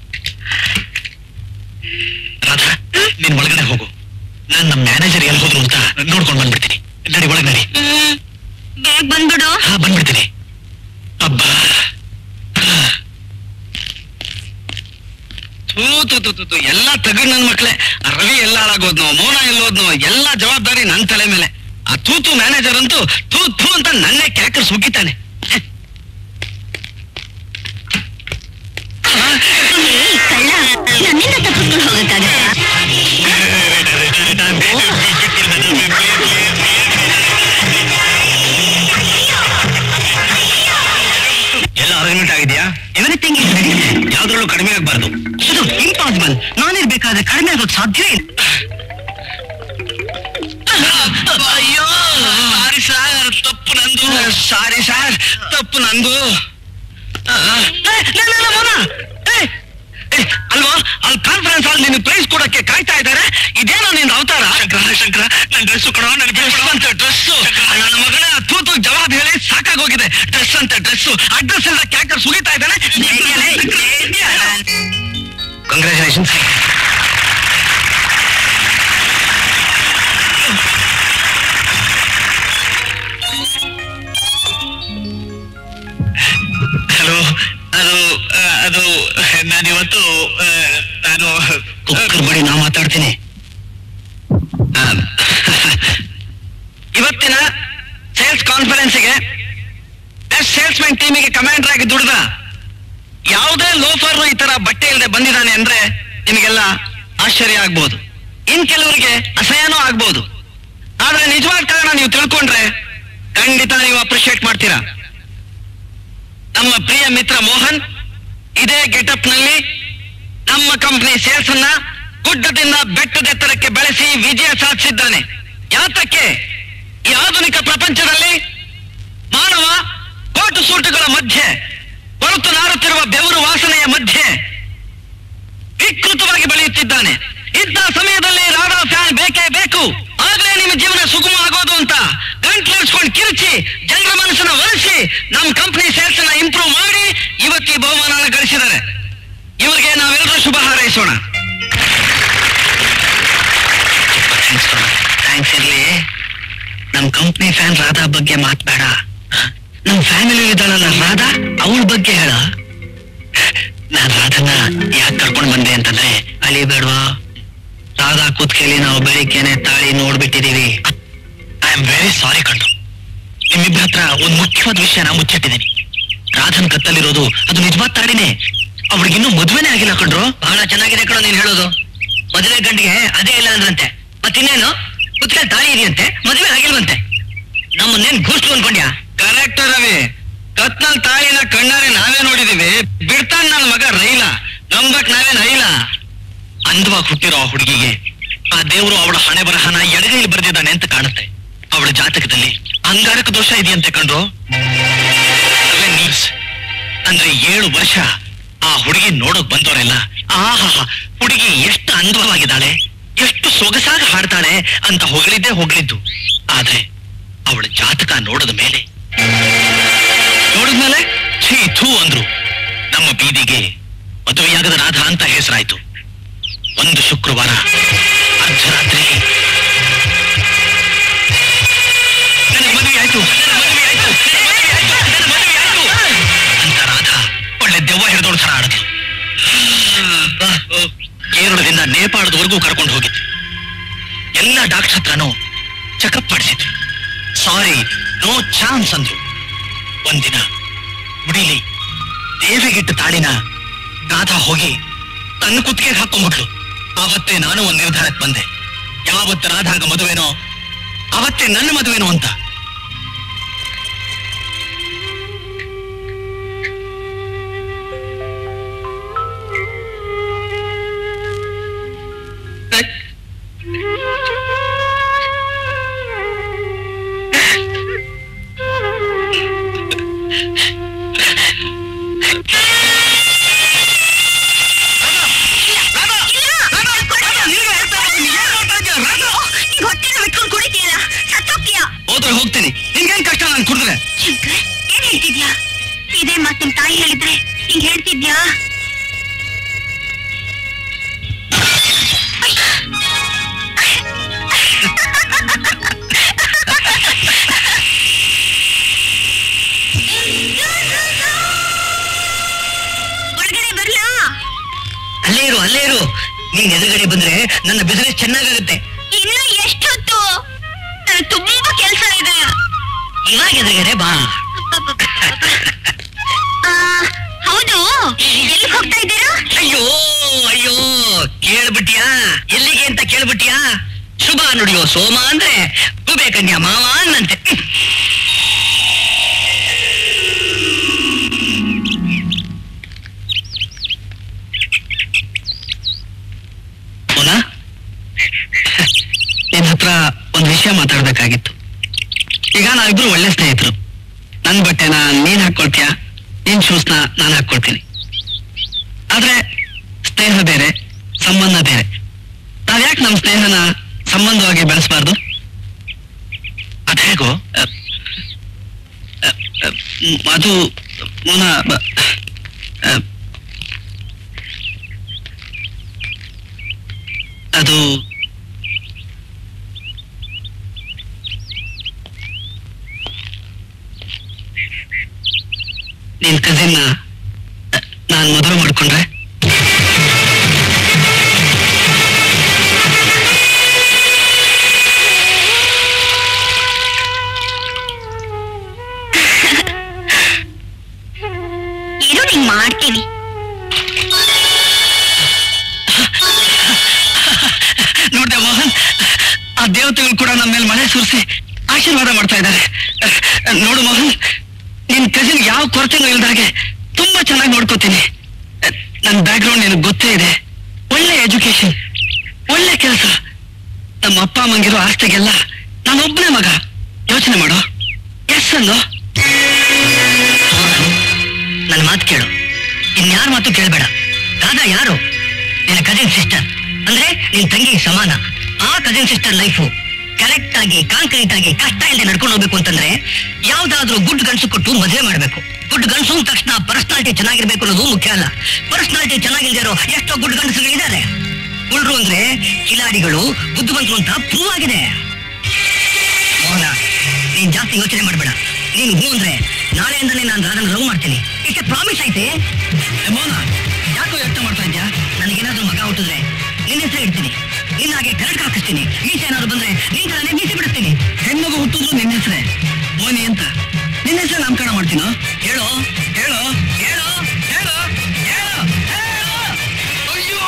ರಾಧಾ ನೀನ್ ಒಳಗಡೆ ಹೋಗು ನಾನ್ ನಮ್ಮ ಮ್ಯಾನೇಜರ್ ಎಲ್ಲಿ ಹೋದ್ರು ಅಂತ ನೋಡ್ಕೊಂಡು ಬಂದ್ಬಿಡ್ತೀನಿ ನಡಿ ಒಳಗೆ ನಡಿ ಹ್ಮ್, ಬೇಗ ಬಂದ್ಬಿಡು ಹಾ ಬಂದ್ಬಿಡ್ತೀನಿ ಅಬ್ಬಾ ಥೂ ತು ತು ತು ತು ಎಲ್ಲ ತಗಡ್ ನನ್ ಮಕ್ಳೆ ಆ ರವಿ ಎಲ್ಲ ಹಾಳಾಗೋದ್ನೋ ಮೌನ ಎಲ್ಲೋದ್ನೋ ಎಲ್ಲ ಜವಾಬ್ದಾರಿ ನನ್ ತಲೆ ಮೇಲೆ ಆ ತೂತು ಮ್ಯಾನೇಜರ್ ಅಂತೂ ಥೂ ಥೂ ಅಂತ ನನ್ನೇ ಕ್ಯಾಕರ್ ಸುಗಿತಾನೆ ಕಳ್ಳ ನನ್ನಿಂದ ತಪ್ಪಿಸ್ಕೊಂಡು ಹೋಗಕ್ಕಾಗತ್ತಾ ಎಲ್ಲ ಅರೇಂಜ್ಮೆಂಟ್ ಆಗಿದೆಯಾ ಎವ್ರಿಥಿಂಗ್ ಇಸ್ ರೆಡಿ ಯಾವ್ದ್ರಲ್ಲೂ ಕಡಿಮೆ ಆಗಬಾರ್ದು ಇದು ಇಂಪಾಸಿಬಲ್ ನಾನಿರ್ಬೇಕಾದ್ರೆ ಕಡಿಮೆ ಆಗೋದು ಸಾಧ್ಯ ಅಯ್ಯೋ ಸಾರಿ ಸರ್ ತಪ್ಪು ನಂದು ಸಾರಿ ಸರ್ ತಪ್ಪು ನಂದು ಆ, ಏ, ಲೇ, ಲೇ, ಲೇ, ಮೋನ. ಏ, ಏ, ಅಲ್ವಾ ಅಲ್ಲಿ ಕಾನ್ಫರೆನ್ಸ್ ಅಲ್ಲಿ ನಿನ್ನ ಪ್ರೈಸ್ ಕೊಡಕ್ಕೆ ಕಾಯ್ತಾ ಇದ್ದಾರೆ ಇದೇನೋ ನಿನ್ನ ಅವತಾರ ಶಂಕರ ಶಂಕರ ನನ್ನ ಡ್ರೆಸ್ ಕೊಡೋ ನನ್ನ ಡ್ರೆಸ್ ಅಂತ ಡ್ರೆಸ್ ನನ್ನ ಮಗನ ತೂತು ಜವಾಬ್ ಹೇಳಿ ಸಾಕಾಗೋಗಿದೆ ಡ್ರೆಸ್ ಅಂತ ಡ್ರೆಸ್ ಅಡ್ರೆಸ್ ಎಲ್ಲ ಕ್ಯಾಕರ್ ಸುಗಿತಾ ಇದ್ದಾನೆ ಕಂಗ್ರ್ಯಾಚುಲೇಷನ್ಸ್ ಹಲೋ ಅದು ಆ, ಅದು ನಾನಿವತ್ತು ಆ, ನಾನು ಕುಕ್ಕರ್ ಬಡಿ ನಾ ಮಾತಾಡ್ತೀನಿ ಆ, ಇವತ್ತಿನ ಸೇಲ್ಸ್ ಕಾನ್ಫರೆನ್ಸ್ಗೆ ಬೆಸ್ಟ್ ಸೇಲ್ಸ್ಮನ್ ಟೀಮಿಗೆ ಕಮಾಂಡರ್ ಆಗಿ ದುಡ್ದ ಯಾವುದೇ ಲೋಫರ್ ಈ ತರ ಬಟ್ಟೆ ಇಲ್ಲದೆ ಬಂದಿದ್ದಾನೆ ಅಂದ್ರೆ ನಿಮಗೆಲ್ಲ ಆಶ್ಚರ್ಯ ಆಗ್ಬೋದು ಇನ್ ಕೆಲವರಿಗೆ ಅಸಹ್ಯನೂ ಆಗ್ಬೋದು ಆದ್ರೆ ನಿಜವಾದ ಕಾರಣ ನೀವು ತಿಳ್ಕೊಂಡ್ರೆ ಖಂಡಿತ ನೀವು ಅಪ್ರಿಶಿಯೇಟ್ ಮಾಡ್ತೀರಾ ನಮ್ಮ ಪ್ರಿಯ ಮಿತ್ರ ಮೋಹನ್ ಇದೇ ಗೆಟಪ್ ನಲ್ಲಿ ನಮ್ಮ ಕಂಪನಿ ಸೇಲ್ಸ್ ಅನ್ನ ಗುಡ್ಡದಿಂದ ಬೆಟ್ಟದೆತ್ತರಕ್ಕೆ ಬೆಳೆಸಿ ವಿಜಯ ಸಾಧಿಸಿದ್ದಾನೆ ಯಾತಕ್ಕೆ ಈ ಆಧುನಿಕ ಪ್ರಪಂಚದಲ್ಲಿ ಮಾನವ ಕೋಟು ಸೂಟುಗಳ ಮಧ್ಯೆ ಹೊರತು ನಾರುತ್ತಿರುವ ಬೆವರು ವಾಸನೆಯ ಮಧ್ಯೆ ವಿಕೃತವಾಗಿ ಬೆಳೆಯುತ್ತಿದ್ದಾನೆ ಇಂಥ ಸಮಯದಲ್ಲಿ ರಾಡಾ ಫ್ಯಾನ್ ಬೇಕೇ ಬೇಕು ಆಗ್ಲೇ ನಿಮ್ಮ ಜೀವನ ಸುಗಮ ಆಗೋದು ಅಂತ ಗಂಟ್ಲಿಸ್ಕೊಂಡು ಕಿರುಚಿ ಜನರ ಮನಸ್ಸನ್ನ ಒಲಿಸಿ ನಮ್ಮ ಕಂಪನಿ ಸೇಲ್ಸ್ ನ ಇಂಪ್ರೂವ್ ಮಾಡಿ ಇವತ್ತು ಈ ಬಹುಮಾನ ಗಳಿಸಿದ್ದಾರೆ ಇವರಿಗೆ ನಾವೆಲ್ಲರೂ ಶುಭ ಹಾರೈಸೋಣ ಥ್ಯಾಂಕ್ಸ್ ಇರ್ಲಿ ನಮ್ ಕಂಪ್ನಿ ಫ್ಯಾನ್ ರಾಧಾ ಬಗ್ಗೆ ಮಾತ್ಬೇಡ ನಮ್ ಫ್ಯಾಮಿಲಿ ಇದ್ದಾಳಲ್ಲ ರಾಧಾ ಅವಳ ಬಗ್ಗೆ ಹೇಳ ನಾನ್ ರಾಧನ ಯಾಕೆ ಕರ್ಕೊಂಡ್ ಬಂದೆ ಅಂತಂದ್ರೆ ಅಲಿಬೇಡ್ವಾ ರಾಧಾ ಕೂತ್ಕೆಲಿ ನಾವು ಬೆಳಿಗ್ಗೆನೆ ತಾಳಿ ನೋಡ್ಬಿಟ್ಟಿದೀವಿ ಐ ಆಮ್ ವೆರಿ ಸಾರಿ ಕಣ್ರು ನಿಮ್ಮಿಬ್ಬರ ಹತ್ರ ಒಂದ್ ಮುಖ್ಯವಾದ ವಿಷಯ ನಾ ಮುಚ್ಚಿಟ್ಟಿದ್ದೀನಿ ರಾಧನ್ ಕತ್ತಲ್ಲಿರೋದು ಅದು ನಿಜವಾದ ತಾಳಿನೇ ಅವ್ಳಿಗಿನ್ನೂ ಮದ್ವೆನೇ ಆಗಿಲ್ಲ ಕಣ್ರು ಬಹಳ ಚೆನ್ನಾಗಿದೆ ಕಣೋ ನೀನ್ ಹೇಳೋದು ಮದುವೆ ಗಂಡಿಗೆ ಅದೇ ಇಲ್ಲ ಅಂದ್ರಂತೆ ಮತ್ತಿನ್ನೇನು ಕುತ್ಕಲ್ ತಾಳಿ ಇದೆಯಂತೆ ಮದುವೆ ಆಗಿಲ್ವಂತೆ ನಮ್ಮನ್ನೇನ್ ಘೋಷ್ಟು ಅನ್ಕೊಂಡ್ಯಾ ಕರೆಕ್ಟ್ ರವಿ ಕತ್ನಲ್ ತಾಳಿನ ಕಣ್ಣಾರೆ ನಾವೇ ನೋಡಿದೀವಿ ಬಿಡ್ತಾನ್ ನನ್ನ ಮಗ ರೈಲ ನಂಬಕ್ ನಾವೇನ್ ರೈಲ ಅಂದವಾಗಿ ಹುಟ್ಟಿರೋ ಆ ಹುಡುಗಿಗೆ ಆ ದೇವರು ಅವಳ ಹಣೆ ಬರಹನ ಎಡಗೈಲಿ ಬರೆದಿದ್ದಾನೆ ಅಂತ ಕಾಣುತ್ತೆ ಅವಳ ಜಾತಕದಲ್ಲಿ ಅಂಗಾರಕ ದೋಷ ಇದೆಯಂತೆ ಕಂಡ್ರು Seven years. ಅಂದ್ರೆ ಏಳು ವರ್ಷ ಆ ಹುಡುಗಿ ನೋಡೋಕ್ ಬಂದವರೆಲ್ಲ ಆಹಾ ಹುಡುಗಿ ಎಷ್ಟು ಅಂದವಾಗಿದ್ದಾಳೆ ಎಷ್ಟು ಸೊಗಸಾಗಿ ಹಾಡ್ತಾಳೆ ಅಂತ ಹೊಗಳಿದ್ದೇ ಹೊಗಳಿದ್ದು ಆದ್ರೆ ಅವಳ ಜಾತಕ ನೋಡಿದ ಮೇಲೆ ನೋಡಿದ್ಮೇಲೆ ಛೀ ಥೂ ಅಂದ್ರು ನಮ್ಮ ಬೀದಿಗೆ ಮದುವೆಯಾಗದ ರಾಧ ಅಂತ ಹೆಸರಾಯ್ತು ಒಂದು ಶುಕ್ರವಾರ ಅರ್ಧರಾತ್ರಿ ನನ್ನ ಮದುವೆ ಆಯ್ತು ನನ್ನ ಮದುವೆ ಆಯ್ತು ನನ್ನ ಮದುವೆ ಆಯ್ತು ನನ್ನ ಮದುವೆ ಆಯ್ತು ಅಂತ ರಾಧ ಒಳ್ಳೆ ದೆವ್ವ ಹಿಡಿದೋಳು ಥರ ಆಡಿದ್ಲು ಕೇರಳದಿಂದ ನೇಪಾಳದವರೆಗೂ ಕರ್ಕೊಂಡು ಹೋಗಿತ್ತು ಎಲ್ಲ ಡಾಕ್ಟರ್ ಹತ್ರನೂ ಚೆಕಪ್ ಮಾಡಿಸಿದ್ರು ಸಾರಿ ನೋ ಚಾನ್ಸ್ ಅಂದ್ರು ಒಂದಿನ ಮುಡಿಲಿ ದೇವಿಗಿಟ್ಟ ತಾಳಿನ ರಾಧಾ ಹೋಗಿ ತನ್ನ ಕುತ್ತಿಗೆ ಹಾಕೊಂಡ್ಬಿಟ್ಲು ಆವತ್ತೇ ನಾನು ಒಂದ್ ನಿರ್ಧಾರಕ್ಕೆ ಬಂದೆ ಯಾವತ್ತು ರಾಧಾಗ ಮದುವೆನೋ ಅವತ್ತೇ ನನ್ನ ಮದುವೆನೋ ಅಂತ ಹೊಟ್ಟೆನ ಬಿಟ್ಕೊಂಡು ಕುಡಿತೀಯಲ್ಲ ಸತ್ತೋಗ್ತೀಯ ಹೋದ್ರೆ ಹೋಗ್ತೀನಿ ನಿನ್ಗೇನ್ ಕಷ್ಟ ನಾನು ಕುಡಿದ್ರೆ ಶಂಕರ್ ಏನ್ ಹೇಳ್ತಿದ್ಯಾ ಇದೇ ಮಾತ್ ನಿಮ್ ತಾಯಿ ಹೇಳಿದ್ರೆ ಹಿಂಗ್ ಹೇಳ್ತಿದ್ಯಾ ಒಳಗಡೆ ಬರ್ಲಾ ಅಲ್ಲೇ ಇರು ಅಲ್ಲೇ ಇರು ನೀನ್ ಎದುರುಗಡೆ ಬಂದ್ರೆ ನನ್ನ ಬಿಸಿನೆಸ್ ಚೆನ್ನಾಗಾಗುತ್ತೆ ಇನ್ನು ಎಷ್ಟೊತ್ತು ನನಗೆ ತುಂಬಾ ಕೆಲಸ ಇದೆ ಇವಾಗ ಎದುರುಗಡೆ ಬಾ ಆ, ಹೌದು ಎಲ್ಲಿ ಹೋಗ್ತಾ ಇದ್ದೀರಾ ಅಯ್ಯೋ ಅಯ್ಯೋ ಕೇಳ್ಬಿಟ್ಯಾ ಎಲ್ಲಿಗೆ ಅಂತ ಕೇಳ್ಬಿಟ್ಯಾ ಶುಭ ನುಡಿಯೋ ಸೋಮ ಅಂದ್ರೆ ಕುಬೆ ಕನ್ಯಾ ಮಾವ ಅನ್ನಂತೆ ಮೋನಾ ನಿನ್ ಹತ್ರ ಒಂದ್ ವಿಷಯ ಮಾತಾಡ್ಬೇಕಾಗಿತ್ತು ಈಗ ನಾವಿಬ್ರು ಒಳ್ಳೆ ಸ್ನೇಹಿತರು ನನ್ ಬಟ್ಟೆನ ನೀನ್ ಹಾಕೊಳ್ತೀಯ ನಿನ್ ಶೂಸ್ನ ನಾನು ಹಾಕೊಳ್ತೀನಿ ಆದ್ರೆ ಸ್ನೇಹ ಬೇರೆ ಸಂಬಂಧ ಬೇರೆ ನಾವ್ಯಾಕೆ ನಮ್ ಸ್ನೇಹನ ಸಂಬಂಧವಾಗಿ ಬೆಳೆಸಬಾರ್ದು ಅದೇಗೋ ಅದು ಮೋನ ಬ- ಅ, ಅದು ನಿನ್ ಕಸಿನ್ನ ನಾನ್ ಮದುವೆ ಮಾಡ್ಕೊಂಡ್ರೆ ಇರು ನಿಂಗ್ ಮಾಡ್ತೀನಿ ನೋಡ್ದೆ ಮೋಹನ್ ಆ ದೇವತೆಗಳು ಕೂಡ ನಮ್ಮ ಮೇಲೆ ಮಳೆ ಸುರಿಸಿ ಆಶೀರ್ವಾದ ಮಾಡ್ತಾ ಇದ್ದಾರೆ ನೋಡು ಮೋಹನ್ ನಿನ್ ಕಸಿನ್ ಯಾವ ಕೊರತೆನೂ ಇಲ್ದಾಗೆ ತುಂಬಾ ಚೆನ್ನಾಗಿ ನೋಡ್ಕೋತೀನಿ ನನ್ನ ಬ್ಯಾಕ್ಗ್ರೌಂಡ್ ನಿನಗೆ ಗೊತ್ತೇ ಇದೆ ಒಳ್ಳೆ ಎಜುಕೇಶನ್ ಒಳ್ಳೆ ಕೆಲಸ ನಮ್ಮ ಅಪ್ಪ ಅಮ್ಮಂಗಿರೋ ಆಸ್ತಿಗೆಲ್ಲ ನಾನೊಬ್ಬನೇ ಮಗ ಯೋಚನೆ ಮಾಡು ಎಸ್ ಅಂದು ನನ್ನ ಮಾತು ಕೇಳು ಇನ್ಯಾರ ಮಾತು ಕೇಳಬೇಡ ರಾಧಾ ಯಾರು ನಿನ್ನ ಕಜಿನ್ ಸಿಸ್ಟರ್ ಅಂದ್ರೆ ನಿನ್ ತಂಗಿ ಸಮಾನ ಆ ಕಜಿನ್ ಸಿಸ್ಟರ್ ಲೈಫು ಕರೆಕ್ಟ್ ಆಗಿ ಕಾಂಕ್ರೀಟ್ ಆಗಿ ಕಷ್ಟ ಇಲ್ಲದೆ ನಡ್ಕೊಂಡು ಹೋಗ್ಬೇಕು ಅಂತಂದ್ರೆ ಯಾವ್ದಾದ್ರೂ ಗುಡ್ ಗಂಡಸು ಕೊಟ್ಟು ಮದುವೆ ಮಾಡ್ಬೇಕು ಗುಡ್ ಗಂಡಸು ಅಂದ ತಕ್ಷಣ ಪರ್ಸನಾಲಿಟಿ ಚೆನ್ನಾಗಿರ್ಬೇಕು ಅನ್ನೋದು ಮುಖ್ಯ ಅಲ್ಲ ಪರ್ಸನಾಲಿಟಿ ಚೆನ್ನಾಗಿಲ್ದೇ ಇರೋ ಎಷ್ಟೋ ಗುಡ್ ಗಂಡಸುಗಳು ಇದ್ದಾರೆ ಉಳ್ರು ಅಂದ್ರೆ ಕಿಲಾಡಿಗಳು ಬುದ್ಧಿವಂತರು ಅಂತ ಪ್ರೂವ್ ಆಗಿದೆ ಮೋಹನ ನೀನ್ ಜಾಸ್ತಿ ಯೋಚನೆ ಮಾಡ್ಬೇಡ ನೀನು ಹೂ ಅಂದ್ರೆ ನಾಳೆಯಿಂದಲೇ ನಾನು ರಾಧನ ಲವ್ ಮಾಡ್ತೀನಿ ಇಷ್ಟೇ ಪ್ರಾಮಿಸ್ ಐತೆ ಏ ಮೋಹನ ಯಾಕೋ ಯೋಚನೆ ಮಾಡ್ತಾ ಇದ್ಯಾ ನನಗೇನಾದ್ರೂ ಮಗ ಹುಟ್ಟಿದ್ರೆ ನಿನ್ನ ಹೆಸರು ಇಡ್ತೀನಿ ನಿನ್ನ ಹಾಗೆ ಕರೆಕ್ಟ್ ಹಾಕಿಸ್ತೀನಿ ಮೀಸೆ ಏನಾದ್ರು ಬಂದ್ರೆ ನಿನ್ ತರನೇ ಮೀಸೆ ಬಿಡಿಸ್ತೀನಿ ಹೆಣ್ಮಗು ಹುಟ್ಟಿದ್ರು ನಿನ್ನ ಹೆಸರೇ ಮೋನಿ ಅಂತ ನಿನ್ನ ಹೆಸರು ನಾಮಕರಣ ಮಾಡ್ತೀನೋ ಹೇಳು ಹೇಳು ಹೇಳು ಹೇಳು ಹೇಳು ಅಯ್ಯೋ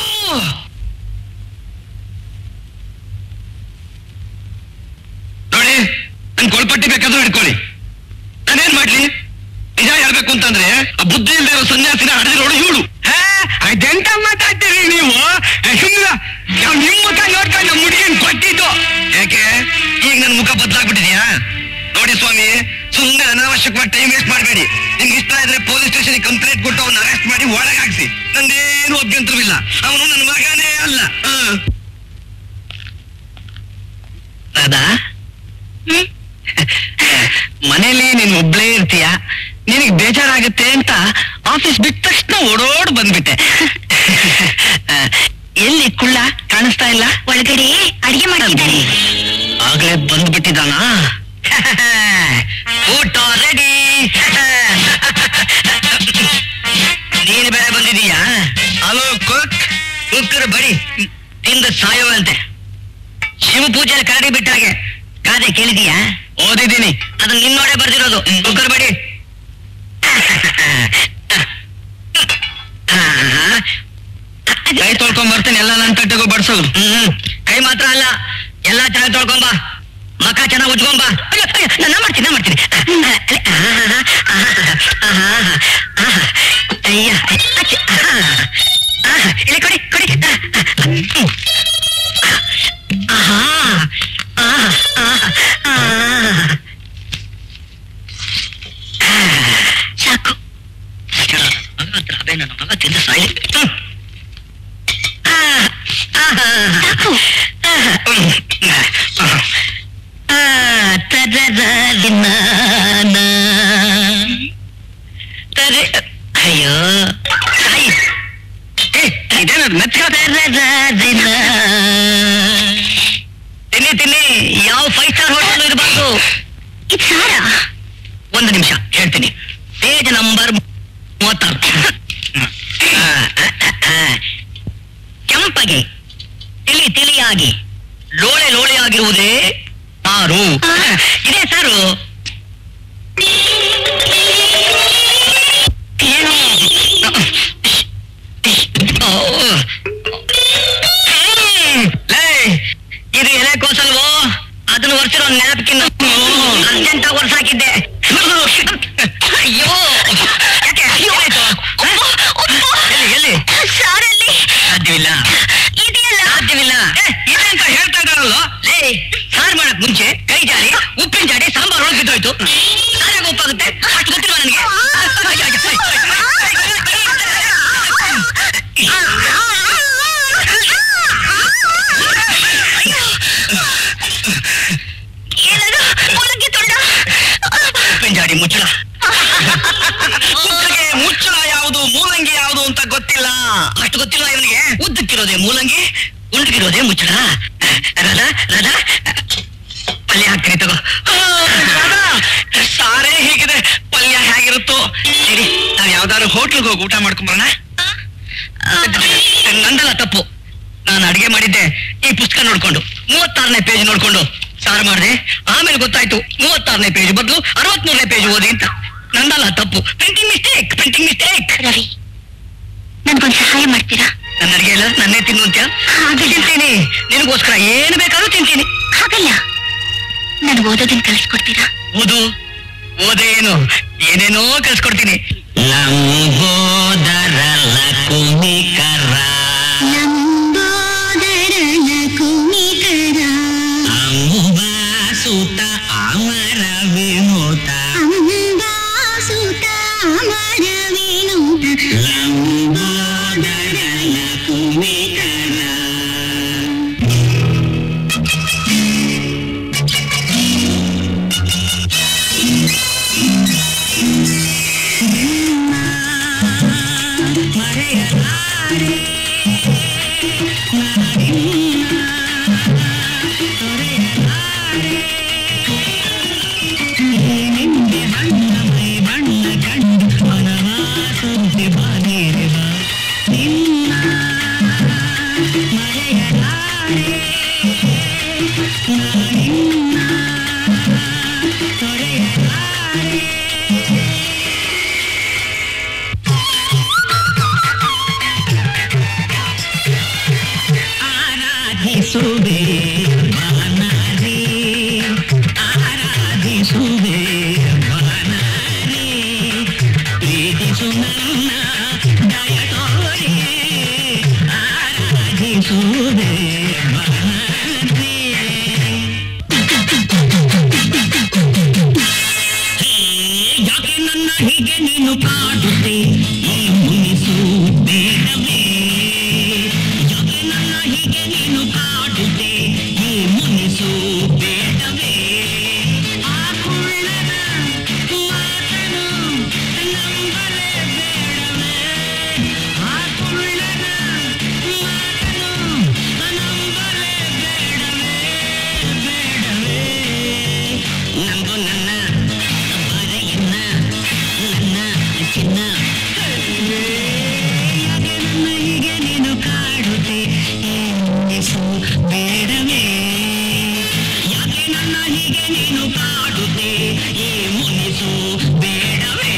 ನೋಡಿ ನನ್ ಕೊಳ್ಪಟ್ಟಿ ಬೇಕಾದ್ರೂ ಹಿಡ್ಕೊಳ್ಳಿ ನಾನೇನ್ ಮಾಡ್ಲಿ ನಿಜ ಹೇಳ್ಬೇಕು ಅಂತಂದ್ರೆ ಆ ಬುದ್ಧಿ ಇಲ್ದೇ ಇರೋ ಸನ್ಯಾಸಿನ ಹಡೆದಿರೋಳು ಇವಳು ಅದೆಂತ ಮಾತಾಡ್ತೀರಿ ನೀವು ಸುಮ್ಮನೆ ನಾವು ನಿಮ್ಮ ಮುಖ ನೋಡ್ಕೊಂಡು ನಮ್ಮ ಹುಡುಗಿನ ಕೊಟ್ಟಿದ್ದು ಯಾಕೆ ಈಗ ನನ್ ಮುಖ ಬದಲಾಗ್ಬಿಟ್ಟಿದ್ಯಾ ನೋಡಿ ಸ್ವಾಮಿ ಸುಮ್ಮನೆ ಅನಾವಶ್ಯಕವಾಗಿ ಟೈಮ್ ವೇಸ್ಟ್ ಮಾಡಬೇಡಿ ನಿಮ್ಗೆ ಇಷ್ಟ ಇದ್ರೆ ಪೊಲೀಸ್ ಸ್ಟೇಷನ್ ಕಂಪ್ಲೇಂಟ್ ಕೊಟ್ಟು ಅವನ್ನ ಅರೆಸ್ಟ್ ಮಾಡಿ ಒಳಗೆ ಹಾಕ್ಸಿ ನಂದೇನು ಅಭ್ಯಂತರವಿಲ್ಲ ಅವನು ನನ್ನ ಮಗನೇ ಅಲ್ಲ ಹ. ರಾಧಾ ಮನೇಲಿ ನೀನ್ ಒಬ್ಳೇ ಇರ್ತೀಯ ನಿನಗ್ ಬೇಜಾರಾಗುತ್ತೆ ಅಂತ ಆಫೀಸ್ ಬಿಟ್ಟ ತಕ್ಷಣ ಓಡೋಡ್ ಬಂದ್ಬಿಟ್ಟೆ ಆ, ಎಲ್ಲಿ ಕುಳ್ಳ ಕಾಣಿಸ್ತಾ ಇಲ್ಲ ಒಳಗಡೆ ಅಡಿಗೆ ಮಾಡ್ತಿದ್ದಾರೆ ಆಗ್ಲೇ ಬಂದ್ಬಿಟ್ಟಿದಾನ ಊಟ ರೆಡಿ ನೀನು ಬೇರೆ ಬಂದಿದೀಯಾ ಹಲೋ ಕುಕ್ ಕುಕ್ಕರ್ ಬಡಿ ತಿಂದು ಸಾಯೋವಂತೆ ಶಿವ ಪೂಜೆಯಲ್ಲಿ ಕರಡಿ ಬಿಟ್ಟಾಗೆ ಗಾದೆ ಕೇಳಿದೀಯಾ ಓದಿದ್ದೀನಿ ಅದು ನಿನ್ನೋಡೆ ಬರ್ದಿರೋದು ಕುಕ್ಕರ್ ಬಡಿ ಕೈ ತೊಳ್ಕೊಂಡ್ ಬರ್ತೀನಿ ಎಲ್ಲ ನನ್ ತಟ್ಟೆಗೂ ಬಡ್ಸೋದು ಹ್ಮ್ ಕೈ ಮಾತ್ರ ಅಲ್ಲ ಎಲ್ಲಾ ಚೆನ್ನಾಗಿ ತೊಳ್ಕೊಂಬ ಮಕ ಚೆನ್ನಾಗಿ ಉಜ್ಕೊಂಬ ಅಯ್ಯೋ, ಅಯ್ಯೋ, ನಾನು ಮಾಡ್ತೀನಿ ನಾನು ಮಾಡ್ತೀನಿ ಅಯ್ಯ ಅಚ್ಚ, ಆಹಾ, ಇಲ್ಲಿ ಕೊಡಿ ಕೊಡಿ ಆಹಾ ಆಹಾ ಆಹಾ ಆಹಾ ಸಾಕು ಮಗ ಹತ್ರ ಅಬೆ ನನ್ನ ಮಗ ತಿಂದು ಸಾಯ್ಲಿ ಹ್ಮ್. ಸಾಕು ತರೆ ಅಯ್ಯೋ ಸಾಯಿ ಇದೇನದು ಮೆಚ್ಚ ತಿನ್ನಿ ತಿನ್ನಿ ಯಾವ ಫೈವ್ ಸ್ಟಾರ್ ಹೋಟೆಲ್ ಇರಬಾರ್ದು ಇದು ಸಾರ ಒಂದು ನಿಮಿಷ ನಿಮಿಷ ಹೇಳ್ತೀನಿ ಪೇಜ್ ನಂಬರ್ ಮೂವತ್ತಾರು ಆ, ಆ, ಆ, ಆ. ಕೆಂಪಗೆ ತಿಳಿ ತಿಳಿಯಾಗಿ ಲೋಳೆ ಲೋಳೆಯಾಗಿರುವುದೇ ಸಾರು ಇದೇ ಸಾರು ಏನು ಓ. ಲೇ, ಇದು ಎಲೆಕೋಸಲ್ವೋ ಅದನ್ನು ಒರೆಸಿರೋ ನ್ಯಾಪ್ಕಿನ್ ಅರ್ಜೆಂಟ್ ಆಗಿ ಒರೆಸಾಕಿದ್ದೆ ಅಯ್ಯೋ ಯಾಕೆ ಏನಾಯ್ತು? ಹ? ಎಲ್ಲಿ ಎಲ್ಲಿ ಸಾರಲ್ಲಿ ಸಾಧ್ಯವಿಲ್ಲ ಇದೆಯಲ್ಲ ಸಾಧ್ಯವಿಲ್ಲ ಏ, ಇದೆ ಅಂತ ಹೇಳ್ತಾ ಇದ್ದಾರಲ್ಲ ಲೇ ಸಾರ್ ಮಾಡಕ್ ಮುಂಚೆ ಕೈ ಜಾರಿ ಉಪ್ಪಿನ ಜಾಡಿ ಸಾಂಬಾರ್ ಒಳಗೆ ಬಿದ್ದೋಯ್ತು ಸಾರಾಗ ಉಪ್ಪಾಗುತ್ತೆ ಅಷ್ಟು ಗೊತ್ತಿಲ್ವಾ ನನಗೆ ಏನದು ಮೂಲಂಗಿ ತುಂಡ ಉಪ್ಪಿನ ಜಾಡಿ ಮುಚ್ಚಳ ಉದ್ದಗೆ ಮುಚ್ಚಳ ಯಾವುದು ಮೂಲಂಗಿ ಯಾವುದು ಅಂತ ಗೊತ್ತಿಲ್ಲ ಅಷ್ಟು ಗೊತ್ತಿಲ್ಲ ಇವನಿಗೆ ಉದ್ದಕ್ಕಿರೋದೇ ಮೂಲಂಗಿ ಉಂಡಗಿರೋದೇ ಮುಚ್ಚಳ ರಾಧಾ ರಾಧಾ ಪಲ್ಯ ಹಾಕ್ತೀನಿ ತಗೋ ರಾಧಾ, ಸಾರೇ ಹೀಗಿದೆ ಪಲ್ಯ ಹೇಗಿರುತ್ತೋ ಸರಿ ನಾವ್ ಯಾವ್ದಾದ್ರು ಹೋಟ್ಲ್ಗೆ ಹೋಗಿ ಊಟ ಮಾಡ್ಕೊಂಬರೋಣ ನಂದಲ್ಲ ತಪ್ಪು ನಾನು ಅಡಿಗೆ ಮಾಡಿದ್ದೆ ಈ ಪುಸ್ತಕ ನೋಡ್ಕೊಂಡು ಮೂವತ್ತಾರನೇ ಪೇಜ್ ನೋಡ್ಕೊಂಡು ಸಾರು ಮಾಡಿದೆ ಆಮೇಲೆ ಗೊತ್ತಾಯ್ತು ಮೂವತ್ತಾರನೇ ಪೇಜ್ ಬದಲು ಅರವತ್ಮೂರನೇ ಪೇಜ್ ಓದಿ ಅಂತ ನಂದಲ್ಲ ತಪ್ಪು printing mistake printing mistake Ravi ನನ್ಗೊಂದ್ ಸಹಾಯ ಮಾಡ್ತೀರಾ ನನ್ನ ಅಡಿಗೆ ಎಲ್ಲ ನನ್ನೇ ತಿನ್ನು ಅಂತ ಹಾಗಲ್ಲ. ತಿಂತೀನಿ ನಿನಗೋಸ್ಕರ ಏನು ಬೇಕಾದ್ರೂ ತಿಂತೀನಿ ಹಾಗಲ್ಲ ನನ್ಗೆ ಓದೋದನ್ನ ಕಲಿಸ್ಕೊಡ್ತೀರಾ ಓದು ಓದೇನು ಏನೇನೋ ಕಲ್ಸ್ಕೊಡ್ತೀನಿ ಲಂಬೋದರ ಲಕುಮಿಕರ ಅಂಬಾಸುತ ಅಮರ ವಿನೋತ ಲಂಬೋದರ ಲಕುಮಿಕರ ಆರಾಧಿಸುವೆ ಬಾನಾರಿ ಆರಾಧಿಸುವೆ ಬಾನಾರಿ ಪ್ರೀತಿಸು ನನ್ನ ದಯ ತೋರಿ ಆರಾಧಿಸುವೆ ಬಾನಾರಿ ಹೇ, ಯಾಕೆ ನನ್ನ ಹೀಗೆ ನೀನು ಕಾಡುತ್ತೆ ಈ ಮುನಿಸು ಬೇಡವೇ ಯಾಕೆ ನನ್ನ ಹೀಗೆ ನೀನು ಕಾಡುತ್ತೆ ಈ ಮುನಿಸು ಬೇಡವೇ ಆ ಕುಳ್ಳನ ಮಾತನು ನಂಬಲೇ ಬೇಡವೇ ಆ ಕುಳ್ಳನ ಮಾತನು ನಂಬಲೇ ಬೇಡವೇ ಬೇಡವೇ ನಂಬು ನನ್ನ ಬರೆಯನ್ನ ನನ್ನ ಚಿನ್ನ ಯಾಕೆ ನನ್ನ ಹೀಗೆ ನೀನು ಕಾಡುತ್ತೆ ಎನ್ನಿಸು ಬೇಡವೇ ಯಾಕೆ ನನ್ನ ಹೀಗೆ ನೀನು ಕಾಡುತ್ತೆ ಈ ಮುನಿಸು ಬೇಡವೇ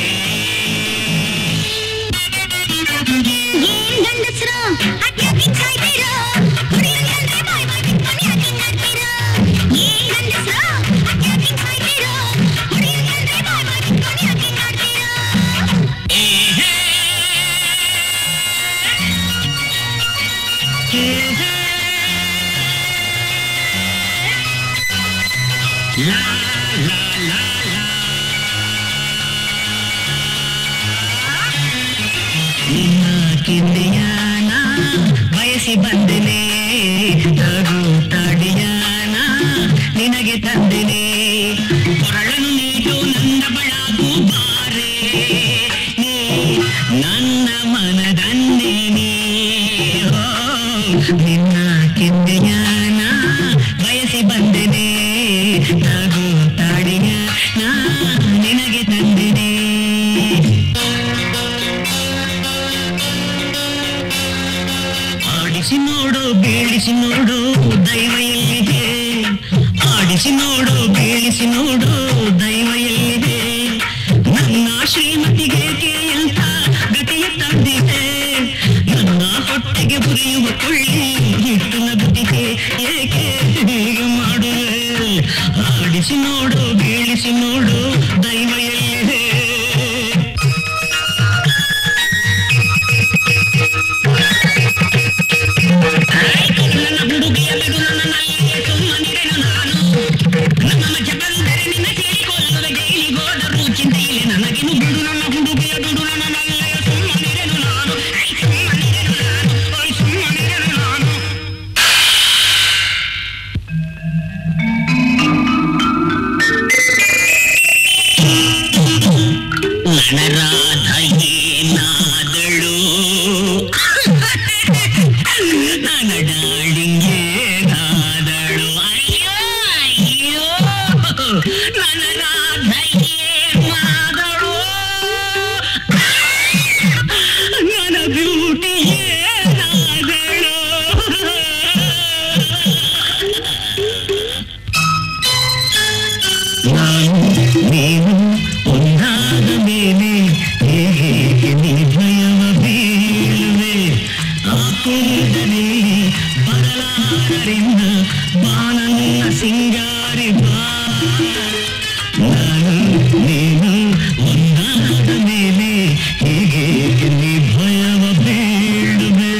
ನಿನ್ನ ಕಿಂದಿಯಾನ ಬಯಸಿ ಬಂದೆನೆ ತರು ತಡಿಯಾನ ನಿನಗೆ ತಂದೆನೆ ಕೊರಳನ್ನು ನೀಡು ನನ್ನ ಬಳಗು ಬಾರೆ ನೀ ನನ್ನ ಮನದನ್ನೇ ನೀ ಓ, ನಿನ್ನ ಕಿಂದಿಯಾನ ಬಯಸಿ ಬಂದೆನೆ ತಗು ತಡಿಯಾನ ನಿನಗೆ ತಂದೆ ಬೀಳಿಸಿ ನೋಡು ದೈವ ಎಲ್ಲಿದೆ ಆಡಿಸಿ ನೋಡು ಬೀಳಿಸಿ ನೋಡು ದೈವ ಎಲ್ಲಿದೆ ನನ್ನ ಶ್ರೀಮತಿಗೆ ಎಂಥ ಗತಿಯ ತಂದಿದೆ ನನ್ನ ಹೊಟ್ಟೆಗೆ ಬುರಿಯುವ ಕೊಳ್ಳಿ ಹಿಟ್ಟು ನಗುತ್ತಿದೆ ಏಕೆ ಹೀಗೆ ಮಾಡುವೆ ಆಡಿಸಿ ನೋಡು ಬೀಳಿಸಿ ನೋಡು ದೈವ ಎಲ್ಲಿದೆ ನನ್ನ ಹುಡುಗಿಯ ಬಿಡು ನನ್ನ ನಲ್ಲಿಗೆ ಸುಮ್ಮನಿರೆನು ನಾನು ನಮ್ಮ ಮಧ್ಯ ಬಂದರೆ ನಿನ್ನ ಸೇರಿಕೊಳ್ಳುವೆ ಜೈಲಿಗೋದರೂ ಚಿಂತೆ ಇಲ್ಲ ನನಗಿನ್ನು ಬಿಡು ನನ್ನ ಹುಡುಗಿಯ ಬಿಡು ನನ್ನ ನಲ್ಲಿಗೆ ಸುಮ್ಮನಿರೆನು ನಾನು ಐ, ಸುಮ್ಮನಿರೆನು ನಾನು ಓಯ್ ಸುಮ್ಮನಿರೆನು ನಾನು ನನರಾಧ ಏನಾದಳು ನನ್ನ ಡಾಳಿಂಗೆ ನಾದಳು ಅಯ್ಯೋ ಅಯ್ಯೋ ನನ್ನ ರಾಧ ಏನಾದಳು ನನ್ನ ಬ್ಯೂಟಿ ಏನಾದಳು ನಾನು ನೀನು ಒಂದಾದ ಮೇಲೆ ಹೇಗೆ ನಿರ್ಭಯವ ಬೀಳುವೆ ಆ ಕುರಿತನೇ ಬರಲಾರರಿಂದ ಬಾನನ್ನ ಸಿಂಗಾರಿ ಬಾ ನಾನು ನೀನು ಒಂದಾದ ಮೇಲೆ ಹೇಗೆ ನಿರ್ಭಯವ ಬೀಳುವೆ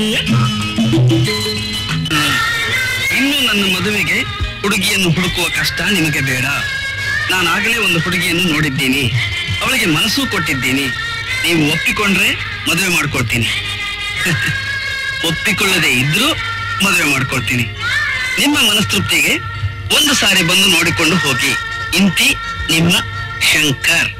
ಇನ್ನು ನನ್ನ ಮದುವೆಗೆ ಹುಡುಗಿಯನ್ನು ಹುಡುಕುವ ಕಷ್ಟ ನಿಮಗೆ ಬೇಡ ನಾನಾಗಲೇ ಒಂದು ಹುಡುಗಿಯನ್ನು ನೋಡಿದ್ದೀನಿ ಅವಳಿಗೆ ಮನಸ್ಸು ಕೊಟ್ಟಿದ್ದೀನಿ ನೀವು ಒಪ್ಪಿಕೊಂಡ್ರೆ ಮದುವೆ ಮಾಡ್ಕೊಳ್ತೀನಿ ಒಪ್ಪಿಕೊಳ್ಳದೆ ಇದ್ರೂ ಮದುವೆ ಮಾಡ್ಕೊಳ್ತೀನಿ ನಿಮ್ಮ ಮನಸ್ತೃಪ್ತಿಗೆ ಒಂದು ಸಾರಿ ಬಂದು ನೋಡಿಕೊಂಡು ಹೋಗಿ ಇಂತಿ ನಿಮ್ಮ ಶಂಕರ್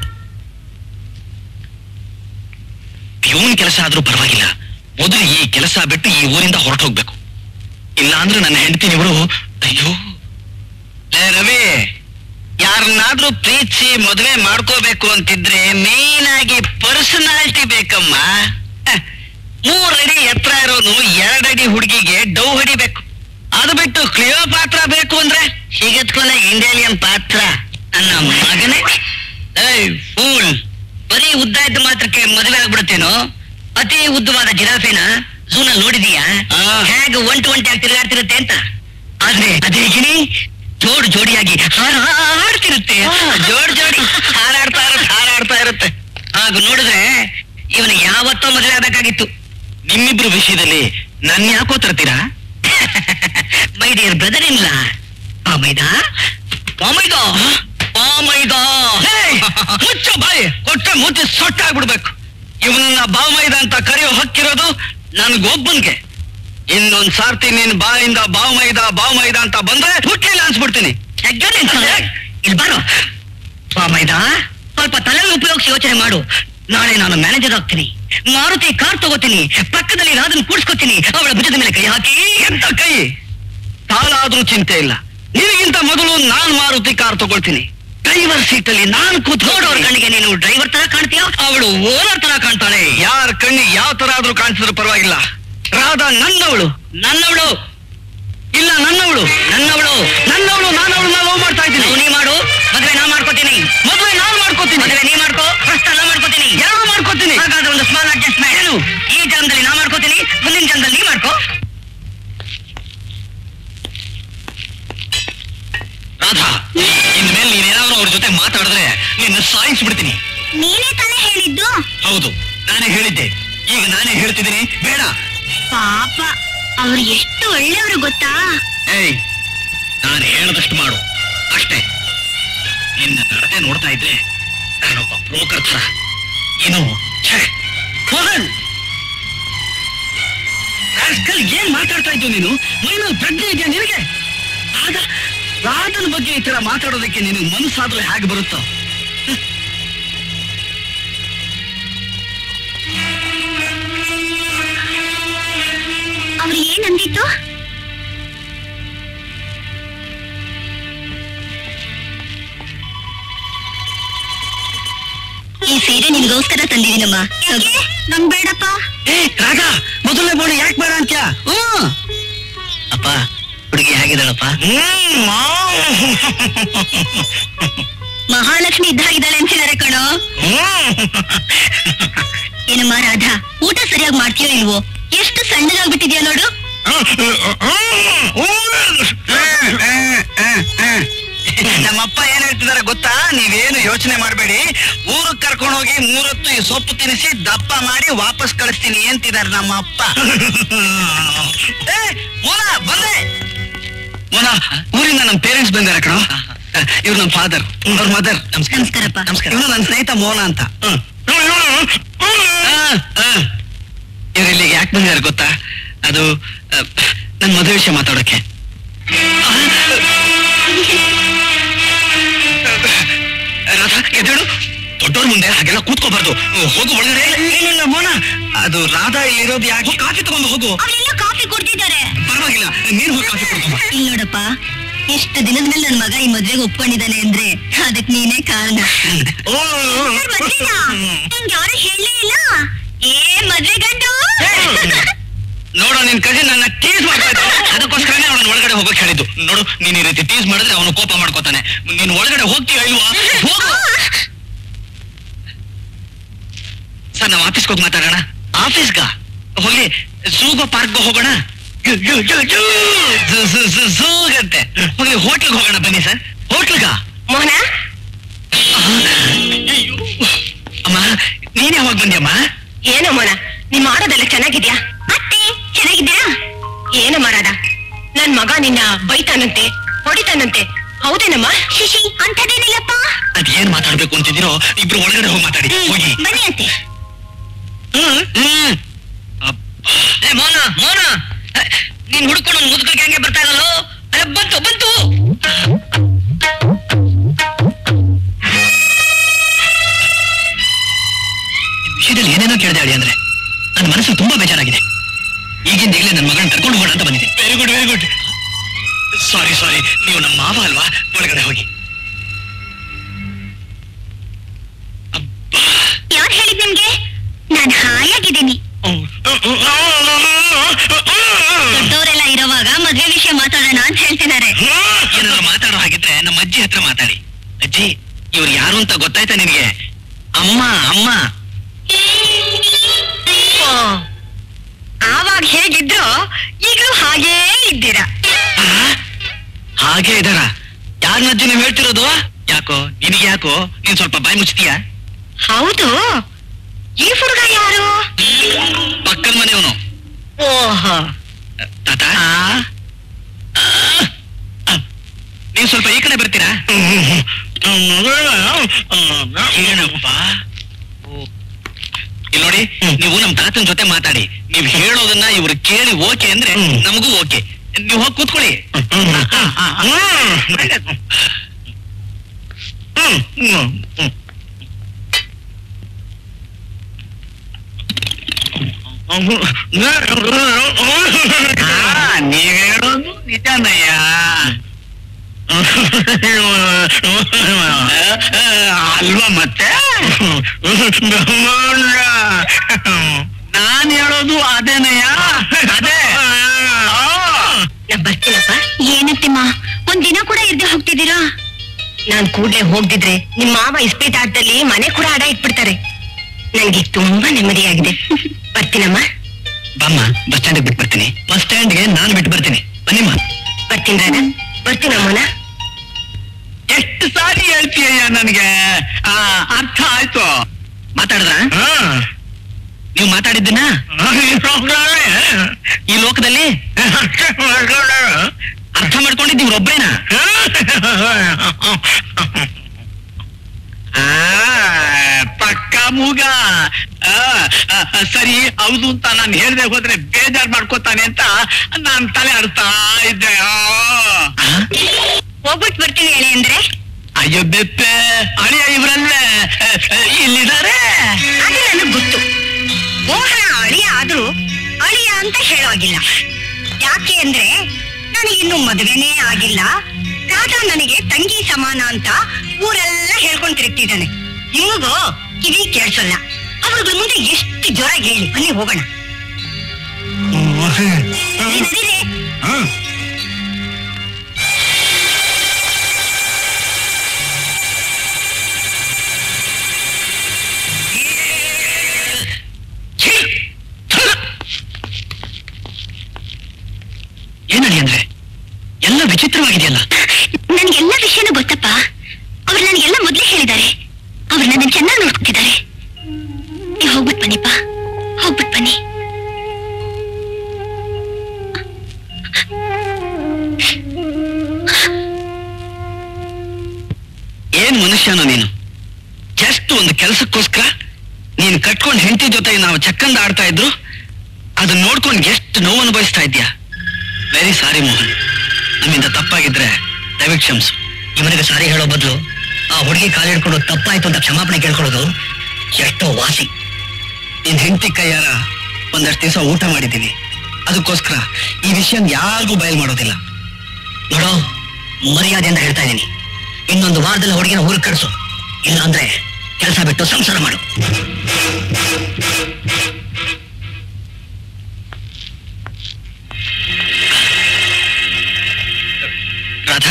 ಪ್ಯೂನ್ ಕೆಲಸ ಆದ್ರೂ ಪರವಾಗಿಲ್ಲ ಮೊದಲು ಈ ಕೆಲಸ ಬಿಟ್ಟು ಈ ಊರಿಂದ ಹೊರಟು ಹೋಗ್ಬೇಕು ಇಲ್ಲ ಅಂದ್ರೆ ನನ್ನ ಹೆಂಡತಿ ಇವರು ಅಯ್ಯೋ ಲೇ ರವಿ ಯಾರನ್ನಾದ್ರೂ ಪ್ರೀತಿಸಿ ಮದುವೆ ಮಾಡ್ಕೋಬೇಕು ಅಂತಿದ್ರೆ ಮೇನ್ ಆಗಿ ಪರ್ಸನಾಲಿಟಿ ಬೇಕಮ್ಮ ಹ, ಮೂರಡಿ ಎತ್ತರ ಇರೋನು ಎರಡಡಿ ಹುಡುಗಿಗೆ ಡೌ ಹೊಡಿಬೇಕು ಅದು ಬಿಟ್ಟು ಕ್ಲಿಯೋ ಪಾತ್ರ ಬೇಕು ಅಂದ್ರೆ ಸಿಗತ್ಕೊಲ್ಲ ಇಂಡೇಲಿಯನ್ ಪಾತ್ರ ನನ್ನ ಮಗನೇ ಏಯ್ ಫೂಲ್ ಬರೀ ಉದ್ದ ಇದ್ದ ಮಾತ್ರಕ್ಕೆ ಮದುವೆ ಆಗ್ಬಿಡುತ್ತೇನೋ ಅತಿ ಉದ್ದವಾದ ಜಿರಾಫೆನ ಝೂನಲ್ಲಿ ನೋಡಿದೀಯಾ ಹೇಗೆ ಒಂಟು ಒಂಟಿ ಆಗಿ ತಿರುಗಾಡ್ತಿರುತ್ತೆ ಅಂತ ಆದ್ರೆ ಅದೇ ಗಿಣಿ ಜೋಡ್ ಜೋಡಿಯಾಗಿ ಹಾರಾಡ್ತಿರುತ್ತೆ ಜೋಡ್ ಜೋಡಿ ಹಾರಾಡ್ತಾ ಇರುತ್ತೆ ಹಾರಾಡ್ತಾ ಇರುತ್ತೆ ಆಗ ನೋಡಿದ್ರೆ ಇವನು ಯಾವತ್ತೋ ಮದುವೆ ಆಗ್ಬೇಕಾಗಿತ್ತು ನಿಮ್ಮಿಬ್ರು ವಿಷಯದಲ್ಲಿ ನನ್ ಯಾಕೋ ತರ್ತೀರಾ ಮೈ ಡಿಯರ್ ಬ್ರದರ್ ಇಲ್ಲ ಪಾಮೈದ ಪಾಮೈದ ಪಾಮೈದ ಮುಚ್ಚ ಬಾಯಿ ಕೊಟ್ಟ ಮುಚ್ಚಿ ಸೊಟ್ಟಾಗ್ಬಿಡ್ಬೇಕು ಇವನನ್ನ ಬಾಮೈದ ಅಂತ ಕರೆಯೋ ಹಕ್ಕಿರೋದು ನನ್ಗೊಬ್ಬನ್ಗೆ ಇನ್ನೊಂದ್ ಸಾರ್ತಿ ನೀನ್ ಬಾಯಿಂದ ಬಾವಮೈದ ಬಾವಮೈದ ಅಂತ ಬಂದ್ರೆ ಹುಟ್ಟಿಲ್ಲ ಅನ್ಸ್ಬಿಡ್ತೀನಿ ಇಲ್ಲಿ ಬಾರೋ ಬಾಮೈದ ಸ್ವಲ್ಪ ತಲೆ ಉಪಯೋಗಿಸಿ ಯೋಚನೆ ಮಾಡು ನಾಳೆ ನಾನು ಮ್ಯಾನೇಜರ್ ಆಗ್ತೀನಿ ಮಾರುತಿ ಕಾರ್ ತಗೋತೀನಿ ಪಕ್ಕದಲ್ಲಿ ರಾಜನ್ ಕೂಡ್ಸ್ಕೊತೀನಿ ಅವಳ ಭುಜದ ಮೇಲೆ ಕೈ ಹಾಕಿ ಎಂತ ಕೈ ಸಾಲಾದ್ರೂ ಚಿಂತೆ ಇಲ್ಲ ನಿನಗಿಂತ ಮೊದಲು ನಾನ್ ಮಾರುತಿ ಕಾರ್ ತಗೊಳ್ತೀನಿ ಡ್ರೈವರ್ ಸೀಟ್ ಅಲ್ಲಿ ನಾನು ಕೂತ್ ನೋಡೋರ್ ಕಣ್ಣಿಗೆ ನೀನು ಡ್ರೈವರ್ ತರ ಕಾಣ್ತೀಯ ಅವಳು ಓನರ್ ತರ ಕಾಣ್ತಾಳೆ ಯಾರ ಕಣ್ಣಿಗೆ ಯಾವ ತರ ಆದ್ರೂ ಕಾಣಿಸಿದ್ರು ಪರವಾಗಿಲ್ಲ ರಾಧಾ ನನ್ನವಳು ನನ್ನವಳು ಇಲ್ಲ ನನ್ನವಳು ನನ್ನವಳು ನನ್ನವಳು ನಾನು ಅವಳನ್ನ ಲವ್ ಮಾಡ್ತಾ ಇದ್ದೀನಿ ನೀ ಮಾಡು ಮದುವೆ ನಾ ಮಾಡ್ಕೋತೀನಿ ಮದುವೆ ನಾನು ಮಾಡ್ಕೋತೀನಿ ಮದುವೆ ನೀ ಮಾಡ್ಕೋ ಫಸ್ಟ್ ನಾ ಮಾಡ್ಕೋತೀನಿ ಎರಡು ಮಾಡ್ಕೋತೀನಿ ಹಾಗಾದ್ರೆ ಒಂದು ಸ್ಮಾಲ್ ಅಡ್ಜಸ್ಟ್ಮೆಂಟ್ ಏನು ಈ ಜನ್ಮದಲ್ಲಿ ನಾ ಮಾಡ್ಕೋತೀನಿ ಮುಂದಿನ ಜನ್ಮದಲ್ಲಿ ನೀ ಮಾಡ್ಕೋ ರಾಧಾ ಇನ್ಮೇಲೆ ನೀನೇನಾದ್ರೂ ಅವ್ರ ಜೊತೆ ಮಾತಾಡಿದ್ರೆ ನಿನ್ನ ಸಾಯಿಸ್ಬಿಡ್ತೀನಿ ನೀನೇ ತಾನೇ ಹೇಳಿದ್ದು ಹೌದು ನಾನೇ ಹೇಳಿದ್ದೆ ಈಗ ನಾನೇ ಹೇಳ್ತಿದ್ದೀನಿ ಬೇಡ ಪಾಪ ಅವ್ರು ಎಷ್ಟು ಒಳ್ಳೆಯವರು ಗೊತ್ತಾ ಏಯ್ ನಾನು ಹೇಳದಷ್ಟು ಮಾಡು ಅಷ್ಟೇ ನಿನ್ನ ನಡತೆ ನೋಡ್ತಾ ಇದ್ರೆ ನಾನೊಬ್ಬ ಬ್ರೋಕರ್ ತರ ಏನು ಛೇ ಮೋಹನ್ ರಾಸ್ಕಲ್ ಏನ್ ಮಾತಾಡ್ತಾ ಇದ್ದು ನೀನು ಮೈನಲ್ಲಿ ಪ್ರಜ್ಞೆ ಇದೆಯಾ ನಿನಗೆ ಆಗ ರಾಧನ ಬಗ್ಗೆ ಈ ತರ ಮಾತಾಡೋದಕ್ಕೆ ನೀನು ಮನಸ್ಸಾದ್ರೂ ಹೇಗೆ ಬರುತ್ತೋ ಅವ್ರು ಏನಂದಿತ್ತು ಈ ಸೀರೆ ನಿನ್ಗೋಸ್ಕರ ತಂದಿದ್ದೀನಮ್ಮ ನಂಗ್ ಬೇಡಪ್ಪ ಏ ರಾಧಾ ಮೊದಲನೇ ಬೋಣ ಯಾಕೆ ಬೇಡ ಅಂತ್ಯ ಹ್ಮ್ ಅಪ್ಪ ಹುಡುಗಿ ಹೇಗಿದ್ದಾಳಪ್ಪ ಮಹಾಲಕ್ಷ್ಮಿ ಇದ್ದಾಗಿದ್ದಾಳೆ ಅಂತಿದ್ದಾರೆ ಕಣೋ ಏನಮ್ಮ ರಾಧಾ ಊಟ ಸರಿಯಾಗಿ ಮಾಡ್ತೀಯೋ ಇಲ್ವೋ ಎಷ್ಟು ಸಣ್ಣಗಾಗ್ಬಿಟ್ಟಿದ್ಯಾ ನೋಡು ನಮ್ಮಪ್ಪ ಏನ್ ಹೇಳ್ತಿದಾರೆ ಗೊತ್ತಾ ನೀವೇನು ಯೋಚನೆ ಮಾಡಬೇಡಿ ಊರಿಗೆ ಕರ್ಕೊಂಡು ಹೋಗಿ ಮೂರೊತ್ತು ಈ ಸೊಪ್ಪು ತಿನ್ನಿಸಿ ದಪ್ಪ ಮಾಡಿ ವಾಪಸ್ ಕಳಿಸ್ತೀನಿ ಅಂತಿದಾರೆ ನಮ್ಮ ಅಪ್ಪ ಏ, ಮೋನ ಬಂದೆ ಮೋನ ಊರಿಂದ ನಮ್ಮ ಪೇರೆಂಟ್ಸ್ ಬಂದಾರೆ ಕಣೋ ಇವ್ರು ನಮ್ಮ ಫಾದರ್ ಅವ್ರ ಮದರ್ ನಮಸ್ಕಾರಪ್ಪ. ನಮಸ್ಕಾರ ಇವನು ನನ್ನ ಸ್ನೇಹಿತ ಮೋನ ಅಂತ ಇವ್ರು ಇಲ್ಲಿಗೆ ಯಾಕೆ ಬಂದಿದ್ದಾರೆ ಗೊತ್ತಾ ಅದು ನನ್ನ ಮದುವೆ ವಿಷಯ ಮಾತಾಡೋಕೆ ರಾಧಾ ಎದ್ದೇಳು ದೊಡ್ಡವ್ರ ಮುಂದೆ ಹಾಗೆಲ್ಲ ಕೂತ್ಕೋಬಾರ್ದು ಹೋಗು ಒಳಗಡೆ ಇಲ್ಲ ಮೋನ ಅದು ರಾಧಾ ಇಲ್ಲಿರೋದು ಯಾಕೆ ಕಾಫಿ ತಗೊಂಡು ಹೋಗು ಅವರೆಲ್ಲ ಕಾಫಿ ಕುಡ್ದಿದ್ದಾರೆ ಪರವಾಗಿಲ್ಲ ನೀನು ಹೋಗಿ ಕಾಫಿ ಕೊಡ್ಕೊಂಬ ಇಲ್ಲಿ ನೋಡಪ್ಪ ಎಷ್ಟು ದಿನದ ಮೇಲೆ ನನ್ ಮಗ ಈ ಮದ್ವೆಗೆ ಒಪ್ಕೊಂಡಿದ್ದಾನೆ ಅಂದ್ರೆ ಅದಕ್ ನೀನೇ ಕಾರಣ ನಿಂಗೆ ಯಾರು ಹೇಳಲೇ ಇಲ್ಲ ಏ ಮದ್ವೆ ಗಂಡು ನೋಡು ನಿನ್ ಕಜಿನ್ ನನ್ನ ಟೀಸ್ ಮಾಡ್ತಾ ಇದ್ದಾನೆ. ಅದಕ್ಕೋಸ್ಕರನೇ ಅವನ ಒಳಗಡೆ ಹೋಗಕ್ ಹೇಳಿದ್ದು ನೋಡು ನೀನ್ ಈ ರೀತಿ ಟೀಸ್ ಮಾಡಿದ್ರೆ ಅವನು ಕೋಪ ಮಾಡ್ಕೋತಾನೆ ನೀನ್ ಒಳಗಡೆ ಹೋಗ್ತೀಯ ಇಲ್ವಾ ಹೋಗು ಸರ್ ನಾವು ಆಫೀಸ್ಗೆ ಹೋಗಿ ಮಾತಾಡೋಣ ಆಫೀಸ್ಗ ಹೋಗಿ ಝೂಗೋ ಪಾರ್ಕ್ಗೆ ಹೋಗೋಣ ಝೂಗಂತೆ ಹೋಗಿ ಹೋಟ್ಲ್ಗೆ ಹೋಗೋಣ ಬನ್ನಿ ಸರ್ ಹೋಟ್ಲ್ಗ ಮೋಹನ ಅಮ್ಮ ನೀನ್ ಯಾವಾಗ ಬಂದ್ಯಮ್ಮ ಏನೋ ಮೋನ ನೀನ್ ಮಾಡೋದೆಲ್ಲ ಚೆನ್ನಾಗಿದ್ಯಾ ಅತ್ತೆ ಚೆನ್ನಾಗಿದ್ದೀರಾ ಏನೋ ಮಾಡಾದ ನನ್ ಮಗ ನಿನ್ನ ಬೈತಾನಂತೆ ಹೊಡಿತಾನಂತೆ ಹೌದೇನಮ್ಮ ಶಿಶಿ ಅಂಥದ್ದೇನಿಲ್ಲಪ್ಪ ಅದೇನ್ ಮಾತಾಡ್ಬೇಕು ಅಂತಿದ್ದೀರೋ ಇಬ್ರು ಒಳಗಡೆ ಹೋಗಿ ಮಾತಾಡಿ ಹೋಗಿ ಬನ್ನಿ ಅಂತೆ ಹ್ಮ್ ಹ್ಮ್ ಏ ಮೋನ ಮೋನ ನೀನ್ ಹುಡ್ಕೊಂಡು ಮುದುಕರಿಗೆ ಹೆಂಗೆ ಬರ್ತಾ ಇರಲ್ಲೋ ಅಲ್ಲ ಬಂತು ಬಂತು ವಿಷಯದಲ್ಲಿ ಏನೇನೋ ಕೇಳಿದೆ ಅಳಿ ಅಂದ್ರೆ ನನ್ನ ಮನಸ್ಸು ತುಂಬಾ ಬೇಜಾರಾಗಿದೆ ಈಗಿಂದ ಈಗಲೇ ನನ್ನ ಮಗನ ಕರ್ಕೊಂಡು ಹೋಗೋಣ ಅಂತ ಬಂದಿದ್ದೀನಿ very good very good sorry sorry ನೀವು ನಮ್ಮ ಮಾವ ಅಲ್ವಾ ಒಳಗಡೆ ಹೋಗಿ ಯಾರು ಹೇಳಿದ್ ನಿಮ್ಗೆ ನಾನ್ ಹಾಯಾಗಿದ್ದೀನಿ ದೊಡ್ಡವರೆಲ್ಲ ಇರೋವಾಗ ಮದ್ವೆ ವಿಷಯ ಮಾತಾಡೋಣ ಅಂತ ಹೇಳ್ತಿದ್ದಾರೆ ಏನಾದ್ರು ಮಾತಾಡೋ ಹಾಗಿದ್ರೆ ನಮ್ಮ ಅಜ್ಜಿ ಹತ್ರ ಮಾತಾಡಿ ಅಜ್ಜಿ ಇವ್ರು ಯಾರು ಅಂತ ಗೊತ್ತಾಯ್ತಾ ನಿನಗೆ ಅಮ್ಮ ಅಮ್ಮ ಆವಾಗ ಹೇಗಿದ್ರು ಈಗಲೂ ಹಾಗೇ ಇದ್ದೀರಾ ಆ? ಹಾಗೆ ಇದಾರ ಯಾರ ಅಜ್ಜಿ ನೀವು ಹೇಳ್ತಿರೋದು ಯಾಕೋ ನಿನಗೆ ಯಾಕೋ ನೀನ್ ಸ್ವಲ್ಪ ಬಾಯಿ ಮುಚ್ತೀಯಾ ಹೌದು ಈ ಹುಡುಗ ಯಾರು ಪಕ್ಕದ ಮನೆಯವನು ಓಹೋ ತಾತ ನೀವು ಸ್ವಲ್ಪ ಈ ಕಡೆ ಬರ್ತೀರಾ ಏನಪ್ಪ ಇಲ್ಲಿ ನೋಡಿ ನೀವು ನಮ್ ತಾತನ ಜೊತೆ ಮಾತಾಡಿ ನೀವು ಹೇಳೋದನ್ನ ಇವ್ರು ಕೇಳಿ ಓಕೆ ಅಂದ್ರೆ ನಮಗೂ ಓಕೆ ನೀವು ಹೋಗಿ ಕೂತ್ಕೊಳ್ಳಿ ನೀವ್ ಹೇಳೋದು ನಿಜನಯ್ಯ ಅಲ್ವಾ ಮತ್ತೆ ನಾನ್ ಹೇಳೋದು ಅದೇನಯ್ಯ ಅದೇ ನಾ ಬರ್ತೀನಪ್ಪ ಏನತ್ತಿಮ್ಮ ಒಂದ್ ದಿನ ಕೂಡ ಇರ್ದೆ ಹೋಗ್ತಿದ್ದೀರಾ ನಾನ್ ಕೂಡ್ಲೆ ಹೋಗ್ದಿದ್ರೆ ನಿಮ್ ಮಾವ ಇಸ್ಪೀಟ್ ಆಟದಲ್ಲಿ ಮನೆ ಕೂಡ ಅಡ ಇಟ್ಬಿಡ್ತಾರೆ ನನ್ಗೆ ತುಂಬಾ ನೆಮ್ಮದಿಯಾಗಿದೆ ಬರ್ತೀನಮ್ಮ ಬಮ್ಮ ಬಸ್ ಸ್ಟ್ಯಾಂಡ್ ಬಿಟ್ಟು ಬರ್ತೀನಿ ಬಸ್ ಸ್ಟ್ಯಾಂಡ್ಗೆ ನಾನು ಬಿಟ್ಟು ಬರ್ತೀನಿ ಬನ್ನಿಮ್ಮ ಬರ್ತೀನಿ ರಾಧ ಬರ್ತೀನಮ್ಮನ ಎಷ್ಟು ಸಾರಿ ಹೇಳ್ತೀಯ ನನಗೆ ಅರ್ಥ ಆಯ್ತು ಮಾತಾಡಿದ್ರ ನೀವು ಮಾತಾಡಿದ್ದನ್ನ ಈ ಲೋಕದಲ್ಲಿ ಅರ್ಥ ಮಾಡ್ಕೊಂಡಿದ್ದು ಇವ್ರೊಬ್ರೇನಾ ಪಕ್ಕ ಮೂಗ ಆ, ಆ, ಆ, ಸರಿ ಹೌದು ಅಂತ ನಾನು ಹೇಳ್ದೆ ಹೋದ್ರೆ ಬೇಜಾರ್ ಮಾಡ್ಕೋತಾನೆ ಅಂತ ನಾನ್ ತಲೆ ಆಡ್ತಾ ಇದ್ದೆ ಆ. ಹೋಗ್ಬಿಟ್ಟು ಬರ್ತೀನಿ ಹೇಳಿ ಅಂದ್ರೆ ಅಯ್ಯೋ ಬೆಪ್ಪೆ ಅಳಿಯ ಇವ್ರಲ್ವೇ ಇಲ್ಲಿದ್ದಾರೆ ಅದು ನನಗ್ ಗೊತ್ತು ಮೋಹನ ಅಳಿಯ ಆದ್ರೂ ಅಳಿಯ ಅಂತ ಹೇಳೋಗಿಲ್ಲ ಯಾಕೆ ಅಂದ್ರೆ ನನಗಿನ್ನು ಮದುವೆನೇ ಆಗಿಲ್ಲ ರಾಧಾ ನನಗೆ ತಂಗಿ ಸಮಾನ ಅಂತ ಊರೆಲ್ಲ ಹೇಳ್ಕೊಂಡ್ ತಿರುಗ್ತಿದ್ದಾನೆ ನಿಮಗೂ ಕಿವಿ ಕೇಳಿಸಲ್ಲ ಅವ್ರಿಗೆ ಮುಂದೆ ಎಷ್ಟು ಜೋರಾಗಿ ಹೇಳಿ ಬನ್ನಿ ಹೋಗೋಣ ನಡೀರಿ, ನಡೀರಿ. ಹಾ ಏನಡಿ ಅಂದ್ರೆ ಎಲ್ಲ ವಿಚಿತ್ರವಾಗಿದೆಯಲ್ಲ ನನ್ಗೆಲ್ಲ ವಿಷಯನೂ ಗೊತ್ತಪ್ಪ ಅವ್ರು ನನಗೆಲ್ಲ ಮೊದ್ಲೇ ಹೇಳಿದ್ದಾರೆ ಅವ್ರು ನನ್ನ ಚೆನ್ನಾಗಿ ನೋಡ್ಕೊತಿದ್ದಾರೆ ನೀವು ಹೋಗ್ಬಿಟ್ ಬನ್ನಿಪ್ಪ ಹೋಗ್ಬಿಟ್ ಬನ್ನಿ ಏನ್ ಮನುಷ್ಯನೋ ನೀನು ಜಸ್ಟ್ ಒಂದು ಕೆಲಸಕ್ಕೋಸ್ಕರ ನೀನು ಕಟ್ಕೊಂಡ್ ಹೆಂಡತಿ ಜೊತೆ ನಾವು ಚಕ್ಕಂದ ಆಡ್ತಾ ಇದ್ರು ಅದನ್ನ ನೋಡ್ಕೊಂಡು ಎಷ್ಟು ನೋವು ಅನುಭವಿಸ್ತಾ ಇದ್ಯಾ ವೆರಿ ಸಾರಿ ಮೋಹನ್ ನಮ್ಮಿಂದ ತಪ್ಪಾಗಿದ್ರೆ ದಯವಿಟ್ಟು ಕ್ಷಮಿಸು ಇವನಿಗೆ ಸಾರಿ ಹೇಳೋ ಬದಲು ಆ ಹುಡುಗಿ ಕಾಲಿಡ್ಕೊಂಡು ತಪ್ಪಾಯ್ತು ಅಂತ ಕ್ಷಮಾಪಣೆ ಕೇಳ್ಕೊಳ್ಳೋದು ಎಷ್ಟೋ ವಾಸಿ ನಿನ್ ಹೆಂಡತಿ ಕೈಯಾರ ಒಂದಷ್ಟು ದಿವಸ ಊಟ ಮಾಡಿದ್ದೀನಿ ಅದಕ್ಕೋಸ್ಕರ ಈ ವಿಷಯ ಯಾರಿಗೂ ಬಯಲು ಮಾಡೋದಿಲ್ಲ ನೋಡೋ ಮರ್ಯಾದೆಯಿಂದ ಹೇಳ್ತಾ ಇದ್ದೀನಿ ಇನ್ನೊಂದು ವಾರದಲ್ಲಿ ಹುಡುಗಿನ ಊರಿಗೆ ಕಳಿಸು ಇಲ್ಲ ಅಂದ್ರೆ ಕೆಲಸ ಬಿಟ್ಟು ಸಂಸಾರ ಮಾಡು ರಾಧಾ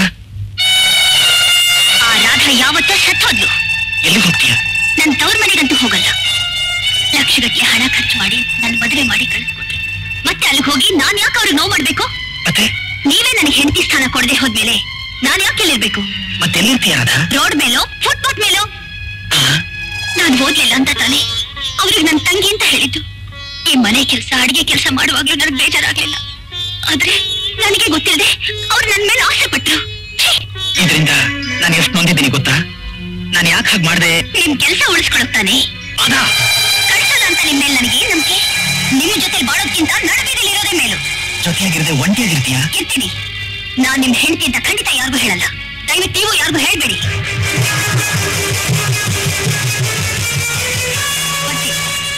ಆ ರಾಧಾ ಯಾವತ್ತೋ ಸತ್ತೋದ್ಲು ಎಲ್ಲಿಗೆ ಹೋಗ್ತೀಯ ನನ್ ತವ್ರ ಮನೆಗಂತೂ ಹೋಗಲ್ಲ ಲಕ್ಷಗಟ್ಟಲೆ ಹಣ ಖರ್ಚು ಮಾಡಿ ನನ್ ಮದುವೆ ಮಾಡಿ ಕಳಿಸ್ಕೊಟ್ಟೆ ಮತ್ತೆ ಅಲ್ಲಿಗೆ ಹೋಗಿ ನಾನ್ ಯಾಕೆ ಅವ್ರಿಗೆ ನೋವು ಮಾಡ್ಬೇಕು ಮತ್ತೆ ನೀವೇ ನನಗೆ ಹೆಂಡತಿ ಸ್ಥಾನ ಕೊಡದೆ ಹೋದ್ಮೇಲೆ ನಾನ್ ಯಾಕೆ ಇಲ್ಲಿರ್ಬೇಕು ಮತ್ತೆ ಎಲ್ಲಿರ್ತೀಯ ರಾಧಾ ರೋಡ್ ಮೇಲೋ ಫುಟ್ಪಾತ್ ಮೇಲೋ ಆ? ನಾನ್ ಓದ್ಲಿಲ್ಲ ಅಂತ ತಾನೆ ಅವ್ರಿಗೆ ನನ್ ತಂಗಿ ಅಂತ ಹೇಳಿದ್ದು ಈ ಮನೆ ಕೆಲಸ ಅಡಿಗೆ ಕೆಲಸ ಮಾಡುವಾಗ್ಲೂ ನನಗೆ ಬೇಜಾರಾಗ್ಲಿಲ್ಲ ಆದ್ರೆ ನನಗೆ ಗೊತ್ತಿಲ್ಲದೆ ಅವ್ರು ನನ್ ಮೇಲೆ ಆಸೆ ಪಟ್ರು ಛೀ, ಇದರಿಂದ ನಾನು ಎಷ್ಟು ನೊಂದಿದ್ದೀನಿ ಗೊತ್ತಾ ನಾನು ಯಾಕೆ ಹಾಗೆ ಮಾಡಿದೆ ನಿಮ್ ಕೆಲಸ ಉಳಿಸ್ಕೊಳಕ್ತಾನೆ ಅದಾ ಕಳ್ಸಲ್ಲ ಅಂತ ನಿಮ್ ಮೇಲೆ ನನಗೆ ಏನ್ ನಂಬಿಕೆ ನಿಮ್ ಜೊತೆ ಬಾಳೋದ್ಕಿಂತ ನಡುಬೀದಿಲಿ ಇರೋದೇ ಮೇಲು ಜೊತೆಯಾಗಿರದೆ ಒಂಟಿಯಾಗಿರ್ತೀಯ ಇರ್ತೀನಿ ನಾನ್ ನಿಮ್ ಹೆಂಡತಿ ಅಂತ ಖಂಡಿತ ಯಾರಿಗೂ ಹೇಳಲ್ಲ ದಯವಿಟ್ಟು ನೀವು ಯಾರಿಗೂ ಹೇಳ್ಬೇಡಿ ಬರ್ತೀನಿ.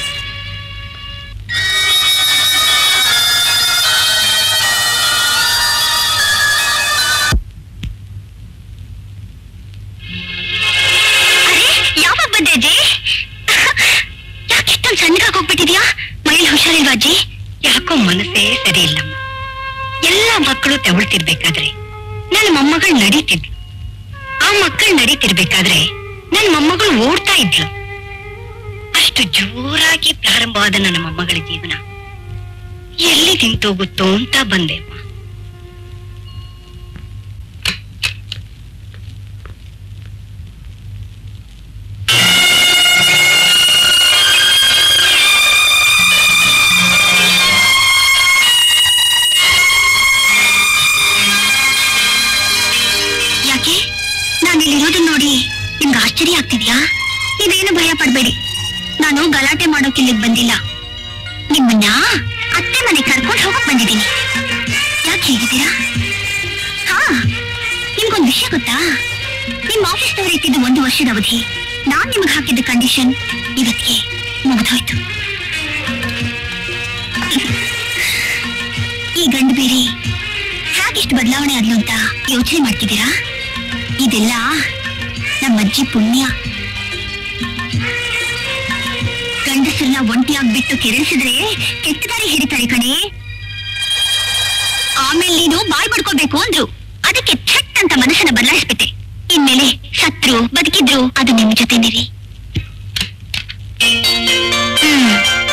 ಅರೆ ಯಾವಾಗ ಬಂದೆ ಅಜ್ಜಿ ಯಾಕೆ ಇಷ್ಟೊಂದು ಸಣ್ಣಗಾಗಿ ಹೋಗ್ಬಿಟ್ಟಿದ್ಯಾ ಮನೇಲಿ ಹುಷಾರಿಲ್ವಾ ಅಜ್ಜಿ ಯಾಕೋ ಮನಸ್ಸೇ ಸರಿ ಇಲ್ಲಮ್ಮ ಎಲ್ಲ ಮಕ್ಕಳು ತೆವಳ್ತಿರ್ಬೇಕಾದ್ರೆ ನನ್ನ ಮೊಮ್ಮಗಳು ನಡೀತಿದ್ಲು ಆ ಮಕ್ಕಳು ನಡೀತಿರ್ಬೇಕಾದ್ರೆ ನನ್ನ ಮೊಮ್ಮಗಳು ಓಡ್ತಾ ಇದ್ಲು ಅಷ್ಟು ಜೋರಾಗಿ ಪ್ರಾರಂಭವಾದ ನನ್ನ ಮೊಮ್ಮಗಳ ಜೀವನ ಎಲ್ಲಿ ನಿಂತೋಗುತ್ತೋ ಅಂತ ಬಂದೆ ಅಮ್ಮ. ಯಾಕೆ ನಾನು ಇಲ್ಲಿರೋದನ್ನ ನೋಡಿ ನಿಮ್ಗೆ ಆಶ್ಚರ್ಯ ಆಗ್ತಿದ್ಯಾ ನೀವೇನು ಭಯ ಪಡ್ಬೇಡಿ ನಾನು ಗಲಾಟೆ ಮಾಡೋಕೆ ಇಲ್ಲಿಗೆ ಬಂದಿಲ್ಲ ನಿಮ್ಮನ್ನ ಅತ್ತೆ ಮನೆ ಕರ್ಕೊಂಡು ಹೋಗಕ್ ಬಂದಿದ್ದೀನಿ ಯಾಕೆ ಹೇಗಿದ್ದೀರಾ ಹಾ ನಿಮ್ಗೊಂದು ವಿಷಯ ಗೊತ್ತಾ ನಿಮ್ ಆಫೀಸ್ನವ್ರು ಇಟ್ಟಿದ್ದು ಒಂದು ವರ್ಷದ ಅವಧಿ ನಾನ್ ನಿಮ್ಗೆ ಹಾಕಿದ್ದ ಕಂಡೀಷನ್ ಇವತ್ತಿಗೆ ಮುಗಿದೋಯ್ತು ಈ ಗಂಡು ಬೇರೆ ಹೇಗಿಷ್ಟು ಬದಲಾವಣೆ ಆದ್ಲು ಅಂತ ಯೋಚನೆ ಮಾಡ್ತಿದ್ದೀರಾ ಇದೆಲ್ಲ ನಮ್ಮ ಅಜ್ಜಿ ಪುಣ್ಯ ಗಂಡಸರನ್ನ ಒಂಟಿಯಾಗ್ಬಿಟ್ಟು ಕೆರಳಿಸಿದ್ರೆ ಕೆಟ್ಟ ದಾರಿ ಹಿಡಿತಾರೆ ಕಣೆ ಆಮೇಲೆ ನೀನು ಬಾಯ್ ಬಡ್ಕೋಬೇಕು ಅಂದ್ರು ಅದಕ್ಕೆ ಛಟ್ ಅಂತ ಮನಸ್ಸನ್ನ ಬದಲಾಯಿಸ್ಬಿಟ್ಟೆ ಇನ್ಮೇಲೆ ಸತ್ರು ಬದುಕಿದ್ರು ಅದು ನಿಮ್ ಜೊತೆನೇರಿ ಹ್ಮ್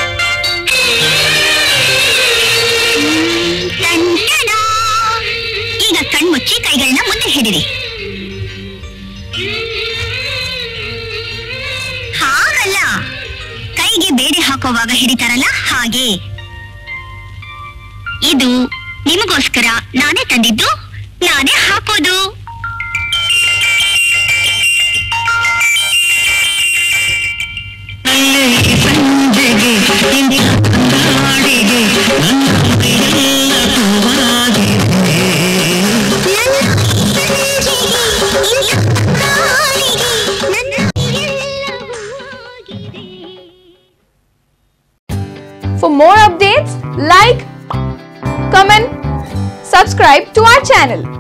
ಟಂಟಣ. ಈಗ ಕಣ್ಮುಚ್ಚಿ ಕೈಗಳನ್ನ ಮುಂದೆ ಹಿಡಿರಿ ಹಾಗಲ್ಲ ಕೈಗೆ ಬೇರೆ ಹಾಕುವಾಗ ಹಿಡಿತಾರಲ್ಲ ಹಾಗೆ ಇದು ನಿಮಗೋಸ್ಕರ ನಾನೇ ತಂದಿದ್ದು ನಾನೇ ಹಾಕೋದು ಸಂಜೆಗೆ ಇಂದಿನ ಅಂಗಾಡಿಗೆ ನನ್ನ ಮೈಯೆಲ್ಲ ಹೂವಾಗಿದೆ. For more updates, like, comment, subscribe to our channel.